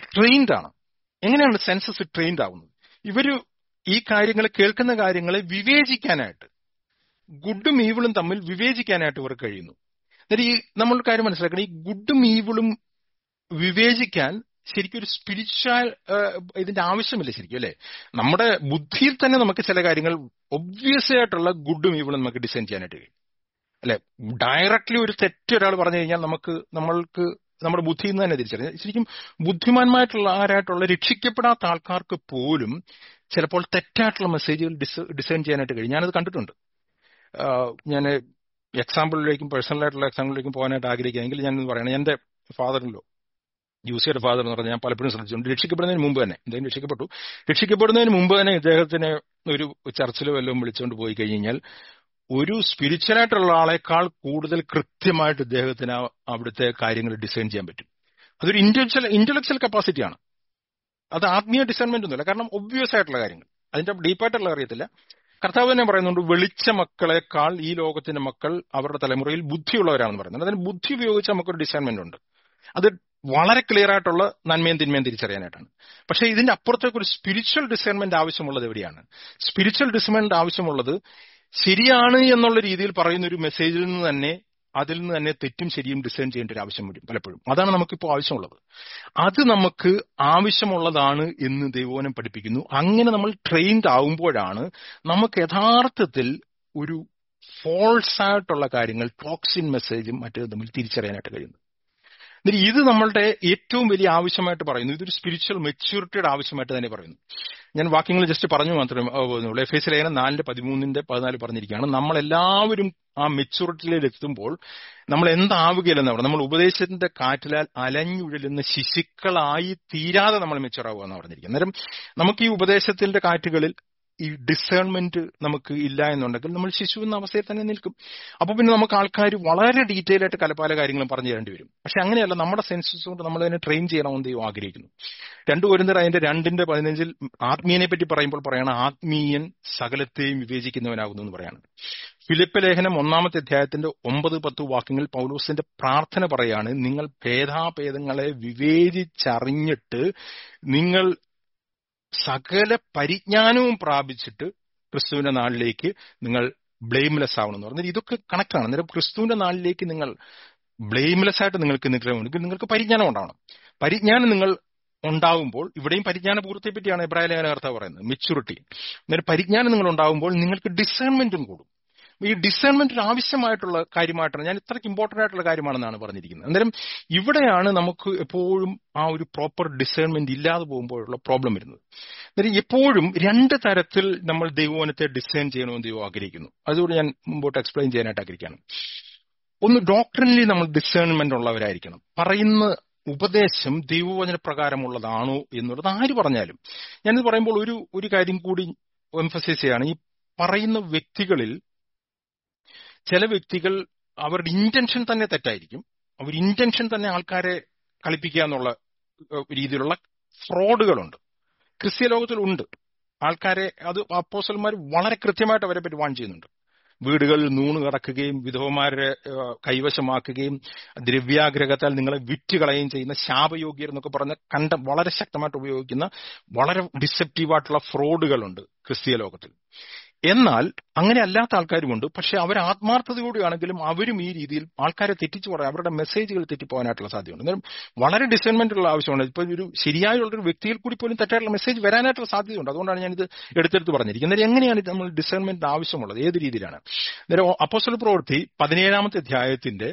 ട്രെയിൻഡ് ആണ് എങ്ങനെയാണ് സെൻസസ് ട്രെയിൻഡ് ആവുന്നത് ഇവര് ഈ കാര്യങ്ങൾ കേൾക്കുന്ന കാര്യങ്ങളെ വിവേചിക്കാനായിട്ട് ഗുഡും ഈവിളും തമ്മിൽ വിവേചിക്കാനായിട്ട് ഇവർ കഴിയുന്നു എന്നിട്ട് ഈ നമ്മൾ ഒരു കാര്യം മനസ്സിലാക്കണം ഈ ഗുഡും ഈവിളും വിവേചിക്കാൻ ശരിക്കും ഒരു സ്പിരിച്വൽ ഇതിന്റെ ആവശ്യമില്ല ശരിക്കും അല്ലെ നമ്മുടെ ബുദ്ധിയിൽ തന്നെ നമുക്ക് ചില കാര്യങ്ങൾ ഒബ്വിയസ് ആയിട്ടുള്ള ഗുഡും ഈവിളും നമുക്ക് ഡിസൈൻ ചെയ്യാനായിട്ട് കഴിയും അല്ലെ ഡയറക്ട്ലി ഒരു തെറ്റ് ഒരാൾ പറഞ്ഞു കഴിഞ്ഞാൽ നമുക്ക് നമ്മൾക്ക് നമ്മുടെ ബുദ്ധിയിൽ നിന്ന് തന്നെ തിരിച്ചറിയാം ശരിക്കും ബുദ്ധിമാന്മാരായിട്ടുള്ള ആരായിട്ടുള്ള രക്ഷിക്കപ്പെടാത്ത ആൾക്കാർക്ക് പോലും ചിലപ്പോൾ തെറ്റായിട്ടുള്ള മെസ്സേജുകൾ ഡിസൈൻ ചെയ്യാനായിട്ട് കഴിയും ഞാനത് കണ്ടിട്ടുണ്ട് ഞാൻ എക്സാമ്പിളിലേക്കും പേഴ്സണൽ ആയിട്ടുള്ള എക്സാമ്പിളിലേക്കും പോകാനായിട്ട് ആഗ്രഹിക്കുകയെങ്കിൽ ഞാൻ പറയണം എന്റെ ഫാദറിലോ യൂസിയുടെ ഫാദർ എന്ന് പറഞ്ഞാൽ ഞാൻ പലപ്പോഴും ശ്രദ്ധിച്ചിട്ടുണ്ട് രക്ഷിക്കപ്പെടുന്നതിന് മുമ്പ് തന്നെ അദ്ദേഹം രക്ഷിക്കപ്പെട്ടു രക്ഷിക്കപ്പെടുന്നതിന് മുമ്പ് തന്നെ ഇദ്ദേഹത്തിനെ ഒരു ചർച്ചിലോ വല്ലതും വിളിച്ചുകൊണ്ട് പോയി കഴിഞ്ഞാൽ ഒരു സ്പിരിച്വൽ ആയിട്ടുള്ള ആളെക്കാൾ കൂടുതൽ കൃത്യമായിട്ട് ഇദ്ദേഹത്തിന് അവിടുത്തെ കാര്യങ്ങൾ ഡിസൈൻ ചെയ്യാൻ പറ്റും അതൊരു ഇന്റലക്ച്വൽ ഇന്റലക്ച്വൽ കപ്പാസിറ്റിയാണ് അത് ആത്മീയ ഡിസൈൻമെന്റ് ഒന്നുമില്ല കാരണം ഒബ്വിയസ് ആയിട്ടുള്ള കാര്യങ്ങൾ അതിന്റെ ഡീപ്പായിട്ടുള്ള അറിയത്തില്ല കർത്താവ് തന്നെ പറയുന്നുണ്ട് വെളിച്ച മക്കളെക്കാൾ ഈ ലോകത്തിന്റെ മക്കൾ അവരുടെ തലമുറയിൽ ബുദ്ധിയുള്ളവരാണെന്ന് പറയുന്നത് അതിന് ബുദ്ധി ഉപയോഗിച്ച് നമുക്കൊരു ഡിസൈൻമെന്റ് ഉണ്ട് അത് വളരെ ക്ലിയർ ആയിട്ടുള്ള നന്മയും തിന്മയും തിരിച്ചറിയാനായിട്ടാണ് പക്ഷേ ഇതിന്റെ അപ്പുറത്തേക്ക് ഒരു സ്പിരിച്വൽ ഡിസൈൻമെന്റ് ആവശ്യമുള്ളത് എവിടെയാണ് സ്പിരിച്വൽ ഡിസൈൻമെന്റ് ആവശ്യമുള്ളത് ശരിയാണ് എന്നുള്ള രീതിയിൽ പറയുന്ന ഒരു മെസ്സേജിൽ നിന്ന് തന്നെ അതിൽ നിന്ന് തന്നെ തെറ്റും ശരിയും ഡിസൈൻ ചെയ്യേണ്ട ഒരു ആവശ്യം വരും പലപ്പോഴും അതാണ് നമുക്കിപ്പോൾ ആവശ്യമുള്ളത് അത് നമുക്ക് ആവശ്യമുള്ളതാണ് എന്ന് ദൈവോനം പഠിപ്പിക്കുന്നു അങ്ങനെ നമ്മൾ ട്രെയിൻഡ് ആവുമ്പോഴാണ് നമുക്ക് യഥാർത്ഥത്തിൽ ഒരു ഫോൾസ് ആയിട്ടുള്ള കാര്യങ്ങൾ ടോക്സിൻ മെസ്സേജും മറ്റു തമ്മിൽ തിരിച്ചറിയാനായിട്ട് കഴിയുന്നു എന്നിട്ട് ഇത് നമ്മളുടെ ഏറ്റവും വലിയ ആവശ്യമായിട്ട് പറയുന്നു ഇതൊരു സ്പിരിച്വൽ മെച്യൂരിറ്റിയുടെ ആവശ്യമായിട്ട് തന്നെ പറയുന്നു ഞാൻ വാക്യങ്ങൾ ജസ്റ്റ് പറഞ്ഞു മാത്രമേ പോകുന്നുള്ളൂ എഫ് എസ് ലേഖനം നാലിന്റെ പതിമൂന്നിന്റെ പതിനാല് പറഞ്ഞിരിക്കുകയാണ് നമ്മൾ എല്ലാവരും ആ മെച്യൂരിറ്റിയിലേക്ക് എത്തുമ്പോൾ നമ്മൾ എന്താവുകയില്ലെന്ന് പറഞ്ഞു നമ്മൾ ഉപദേശത്തിന്റെ കാറ്റിലാൽ അലഞ്ഞുഴലുന്ന ശിശുക്കളായി തീരാതെ നമ്മൾ മെച്യൂർ ആവുക എന്ന് പറഞ്ഞിരിക്കുന്നത് അന്നേരം നമുക്ക് ഈ ഉപദേശത്തിന്റെ കാറ്റുകളിൽ ഈ ഡിസേൺമെന്റ് നമുക്ക് ഇല്ല എന്നുണ്ടെങ്കിൽ നമ്മൾ ശിശു എന്ന അവസ്ഥയിൽ തന്നെ നിൽക്കും അപ്പൊ പിന്നെ നമുക്ക് ആൾക്കാർ വളരെ ഡീറ്റെയിൽ ആയിട്ട് പല പല കാര്യങ്ങളും പറഞ്ഞു തരേണ്ടി വരും പക്ഷെ അങ്ങനെയല്ല നമ്മുടെ സെൻസസ് കൊണ്ട് നമ്മൾ അതിനെ ട്രെയിൻ ചെയ്യണമെന്ന് ദൈവം ആഗ്രഹിക്കുന്നു രണ്ടു വരുന്നർ അതിന്റെ രണ്ടിന്റെ പതിനഞ്ചിൽ ആത്മീയനെ പറ്റി പറയുമ്പോൾ പറയണം ആത്മീയൻ സകലത്തെയും വിവേചിക്കുന്നവനാകുന്നു എന്ന് പറയാണ് ഫിലിപ്പ് ലേഖനം ഒന്നാമത്തെ അധ്യായത്തിന്റെ ഒമ്പത് പത്ത് വാക്യങ്ങൾ പൗലോസിന്റെ പ്രാർത്ഥന പറയാണ് നിങ്ങൾ ഭേദാഭേദങ്ങളെ വിവേചിച്ചറിഞ്ഞിട്ട് നിങ്ങൾ സകല പരിജ്ഞാനവും പ്രാപിച്ചിട്ട് ക്രിസ്തുവിന്റെ നാളിലേക്ക് നിങ്ങൾ ബ്ലെയിംലെസ് ആവണം എന്ന് പറഞ്ഞാൽ ഇതൊക്കെ കണക്കാണ് അന്നേരം ക്രിസ്തുവിന്റെ നാളിലേക്ക് നിങ്ങൾ ബ്ലെയിംലെസ് ആയിട്ട് നിങ്ങൾക്ക് നിൽക്കണമെങ്കിൽ നിങ്ങൾക്ക് പരിജ്ഞാനം ഉണ്ടാവണം പരിജ്ഞാനം നിങ്ങൾ ഉണ്ടാവുമ്പോൾ ഇവിടെയും പരിജ്ഞാന പൂർത്തിയെ പറ്റിയാണ് എബ്രാഹിം ലേഖന കർത്താവ് പറയുന്നത് മെച്യൂരിറ്റി അന്നേരം പരിജ്ഞാനം നിങ്ങൾ ഉണ്ടാവുമ്പോൾ നിങ്ങൾക്ക് ഡിസേൺമെന്റും കൂടും ഈ ഡിസേൺമെന്റിന് ആവശ്യമായിട്ടുള്ള കാര്യമായിട്ടാണ് ഞാൻ ഇത്രയ്ക്ക് ഇമ്പോർട്ടന്റ് ആയിട്ടുള്ള കാര്യമാണെന്നാണ് പറഞ്ഞിരിക്കുന്നത് അന്നേരം ഇവിടെയാണ് നമുക്ക് എപ്പോഴും ആ ഒരു പ്രോപ്പർ ഡിസേൺമെന്റ് ഇല്ലാതെ പോകുമ്പോഴുള്ള പ്രോബ്ലം വരുന്നത് അന്നേരം എപ്പോഴും രണ്ട് തരത്തിൽ നമ്മൾ ദൈവവനത്തെ ഡിസൈൻ ചെയ്യണമെന്ന് ദൈവം ആഗ്രഹിക്കുന്നു അതുകൊണ്ട് ഞാൻ മുമ്പോട്ട് എക്സ്പ്ലെയിൻ ചെയ്യാനായിട്ട് ആഗ്രഹിക്കുകയാണ് ഒന്ന് ഡോക്ടറിനലി നമ്മൾ ഡിസേൺമെന്റ് ഉള്ളവരായിരിക്കണം പറയുന്ന ഉപദേശം ദൈവവചന പ്രകാരമുള്ളതാണോ എന്നുള്ളത് ആര് പറഞ്ഞാലും ഞാനിത് പറയുമ്പോൾ ഒരു ഒരു കാര്യം കൂടി എംഫസൈസ് ചെയ്യാണ് ഈ പറയുന്ന വ്യക്തികളിൽ ചില വ്യക്തികൾ അവരുടെ ഇന്റൻഷൻ തന്നെ തെറ്റായിരിക്കും അവർ ഇന്റൻഷൻ തന്നെ ആൾക്കാരെ കളിപ്പിക്കുക എന്നുള്ള രീതിയിലുള്ള ഫ്രോഡുകളുണ്ട് ക്രിസ്ത്യ ലോകത്തിൽ ഉണ്ട് ആൾക്കാരെ അത് അപ്പോസൽമാർ വളരെ കൃത്യമായിട്ട് അവരെ പറ്റി വാൺ ചെയ്യുന്നുണ്ട് വീടുകളിൽ നൂണ് കിടക്കുകയും വിധവമാരെ കൈവശമാക്കുകയും ദ്രവ്യാഗ്രഹത്താൽ നിങ്ങളെ വിറ്റുകളയുകയും ചെയ്യുന്ന ശാപയോഗ്യർ എന്നൊക്കെ പറഞ്ഞ കണ്ട വളരെ ശക്തമായിട്ട് ഉപയോഗിക്കുന്ന വളരെ ഡിസെപ്റ്റീവായിട്ടുള്ള ഫ്രോഡുകളുണ്ട് ക്രിസ്തീയ ലോകത്തിൽ എന്നാൽ അങ്ങനെ അല്ലാത്ത ആൾക്കാരുമുണ്ട് പക്ഷെ അവർ ആത്മാർത്ഥതയോടെയാണെങ്കിലും അവരും ഈ രീതിയിൽ ആൾക്കാരെ തെറ്റിച്ചു പറയാം അവരുടെ മെസ്സേജുകൾ തെറ്റിപ്പോകാനായിട്ടുള്ള സാധ്യതയുണ്ട് അന്നേരം വളരെ ഡിസൈൻമെന്റ് ഉള്ള ആവശ്യമാണ് ഇപ്പൊ ഒരു ശരിയായുള്ള ഒരു വ്യക്തിയിൽ കൂടി പോലും തെറ്റായിട്ടുള്ള മെസ്സേജ് വരാനായിട്ടുള്ള സാധ്യതയുണ്ട് അതുകൊണ്ടാണ് ഞാനിത് എടുത്തെടുത്ത് പറഞ്ഞിരിക്കുന്നത് അന്നേരം എങ്ങനെയാണ് നമ്മൾ ഡിസൈൻമെന്റ് ആവശ്യമുള്ളത് ഏത് രീതിയിലാണ് അന്നേരം അപ്പോസ്റ്റൽ പ്രവൃത്തി പതിനേഴാമത്തെ അധ്യായത്തിന്റെ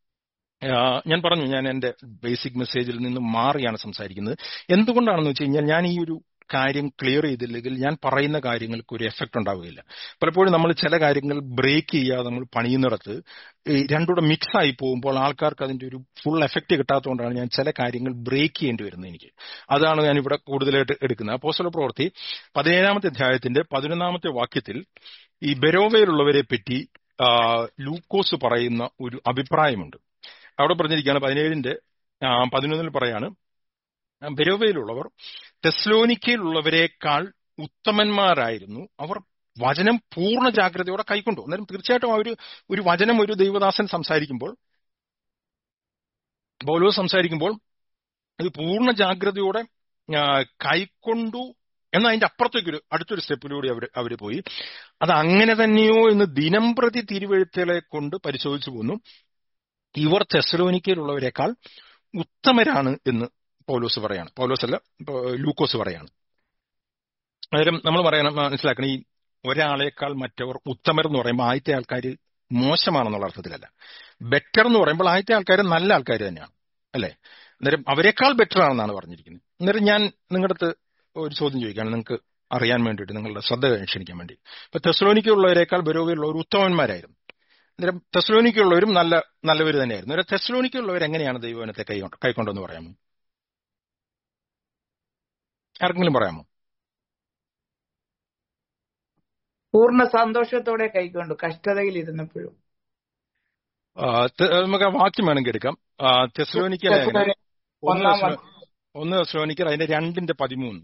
ഞാൻ പറഞ്ഞു ഞാൻ എന്റെ ബേസിക് മെസ്സേജിൽ നിന്ന് മാറിയാണ് സംസാരിക്കുന്നത് എന്തുകൊണ്ടാണെന്ന് വെച്ച് കഴിഞ്ഞാൽ ഞാൻ ഈ ഒരു കാര്യം ക്ലിയർ ചെയ്തില്ലെങ്കിൽ ഞാൻ പറയുന്ന കാര്യങ്ങൾക്ക് ഒരു എഫക്റ്റ് ഉണ്ടാവുകയില്ല പലപ്പോഴും നമ്മൾ ചില കാര്യങ്ങൾ ബ്രേക്ക് ചെയ്യാതെ നമ്മൾ പണിയുന്നിടത്ത് രണ്ടുകൂടെ മിക്സ് ആയി പോകുമ്പോൾ ആൾക്കാർക്ക് അതിന്റെ ഒരു ഫുൾ എഫക്റ്റ് കിട്ടാത്തതുകൊണ്ടാണ് ഞാൻ ചില കാര്യങ്ങൾ ബ്രേക്ക് ചെയ്യേണ്ടി വരുന്നത് എനിക്ക് അതാണ് ഞാൻ ഇവിടെ കൂടുതലായിട്ട് എടുക്കുന്നത് അപ്പോസ്തല പ്രവൃത്തി പതിനേഴാമത്തെ അധ്യായത്തിന്റെ പതിനൊന്നാമത്തെ വാക്യത്തിൽ ഈ ബെരോവയിലുള്ളവരെ പറ്റി ലൂക്കോസ് പറയുന്ന ഒരു അഭിപ്രായമുണ്ട് അവിടെ പറഞ്ഞിരിക്കുകയാണ് പതിനേഴിന്റെ പതിനൊന്നിൽ പറയാണ് ബെരോവയിലുള്ളവർ തെസ്ലോനിക്കയിലുള്ളവരെക്കാൾ ഉത്തമന്മാരായിരുന്നു അവർ വചനം പൂർണ്ണ ജാഗ്രതയോടെ കൈക്കൊണ്ടു അന്നേരം തീർച്ചയായിട്ടും ആ ഒരു ഒരു വചനം ഒരു ദൈവദാസൻ സംസാരിക്കുമ്പോൾ പൗലോസ് സംസാരിക്കുമ്പോൾ അത് പൂർണ്ണ ജാഗ്രതയോടെ ആ, കൈക്കൊണ്ടു എന്നാൽ അതിന്റെ അപ്പുറത്തേക്ക് ഒരു അടുത്തൊരു സ്റ്റെപ്പിലൂടെ അവർ അവർ പോയി അത് അങ്ങനെ തന്നെയോ എന്ന് ദിനം പ്രതി തിരുവഴുത്തുകളെ കൊണ്ട് പരിശോധിച്ചു പോന്നു ഇവർ തെസലോനിക്കയിലുള്ളവരെക്കാൾ ഉത്തമരാണ് എന്ന് പൗലോസ് പറയാണ് പൗലോസ് അല്ല ഇപ്പൊ ലൂക്കോസ് പറയാണ് അന്നേരം നമ്മൾ പറയണം മനസ്സിലാക്കണം ഈ ഒരാളേക്കാൾ മറ്റവർ ഉത്തമർ എന്ന് പറയുമ്പോൾ ആദ്യത്തെ ആൾക്കാർ മോശമാണെന്നുള്ള അർത്ഥത്തിലല്ല ബെറ്റർ എന്ന് പറയുമ്പോൾ ആദ്യത്തെ ആൾക്കാർ നല്ല ആൾക്കാർ തന്നെയാണ് അല്ലെ അന്നേരം അവരെക്കാൾ ബെറ്റർ ആണെന്നാണ് പറഞ്ഞിരിക്കുന്നത് അന്നേരം ഞാൻ നിങ്ങളുടെ അടുത്ത് ഒരു ചോദ്യം ചോദിക്കുകയാണ് നിങ്ങൾക്ക് അറിയാൻ വേണ്ടിയിട്ട് നിങ്ങളുടെ ശ്രദ്ധ ക്ഷണിക്കാൻ വേണ്ടി ഇപ്പൊ തെസ്ലോനിക്കുള്ളവരെക്കാൾ ബരോവിയുള്ളവർ ഉത്തമന്മാരായിരുന്നു അന്നേരം തെസ്ലോനിക്കുള്ളവരും നല്ല നല്ലവർ തന്നെയായിരുന്നു അന്നേരം തെസ്ലോനിക്കുള്ളവർ എങ്ങനെയാണ് ദൈവവനത്തെ കൈകൊണ്ട് കൈക്കൊണ്ടെന്ന് പറയാമോ ആർക്കെങ്കിലും പറയാമോ പൂർണ്ണ സന്തോഷത്തോടെ കൈക്കൊണ്ടു കഷ്ടതയിൽ ഇരുന്നപ്പോഴും ആ, തെ- നമുക്ക് ആ വാക്യം വേണമെങ്കിൽ എടുക്കാം ആ, തെസ്സലോനിക്ക ലേഖനം ഒന്ന് ഒന്നാം തെസ്സലോ- ഒന്ന് തെസ്സലോനിക്കർ അതിന്റെ രണ്ടിന്റെ പതിമൂന്ന്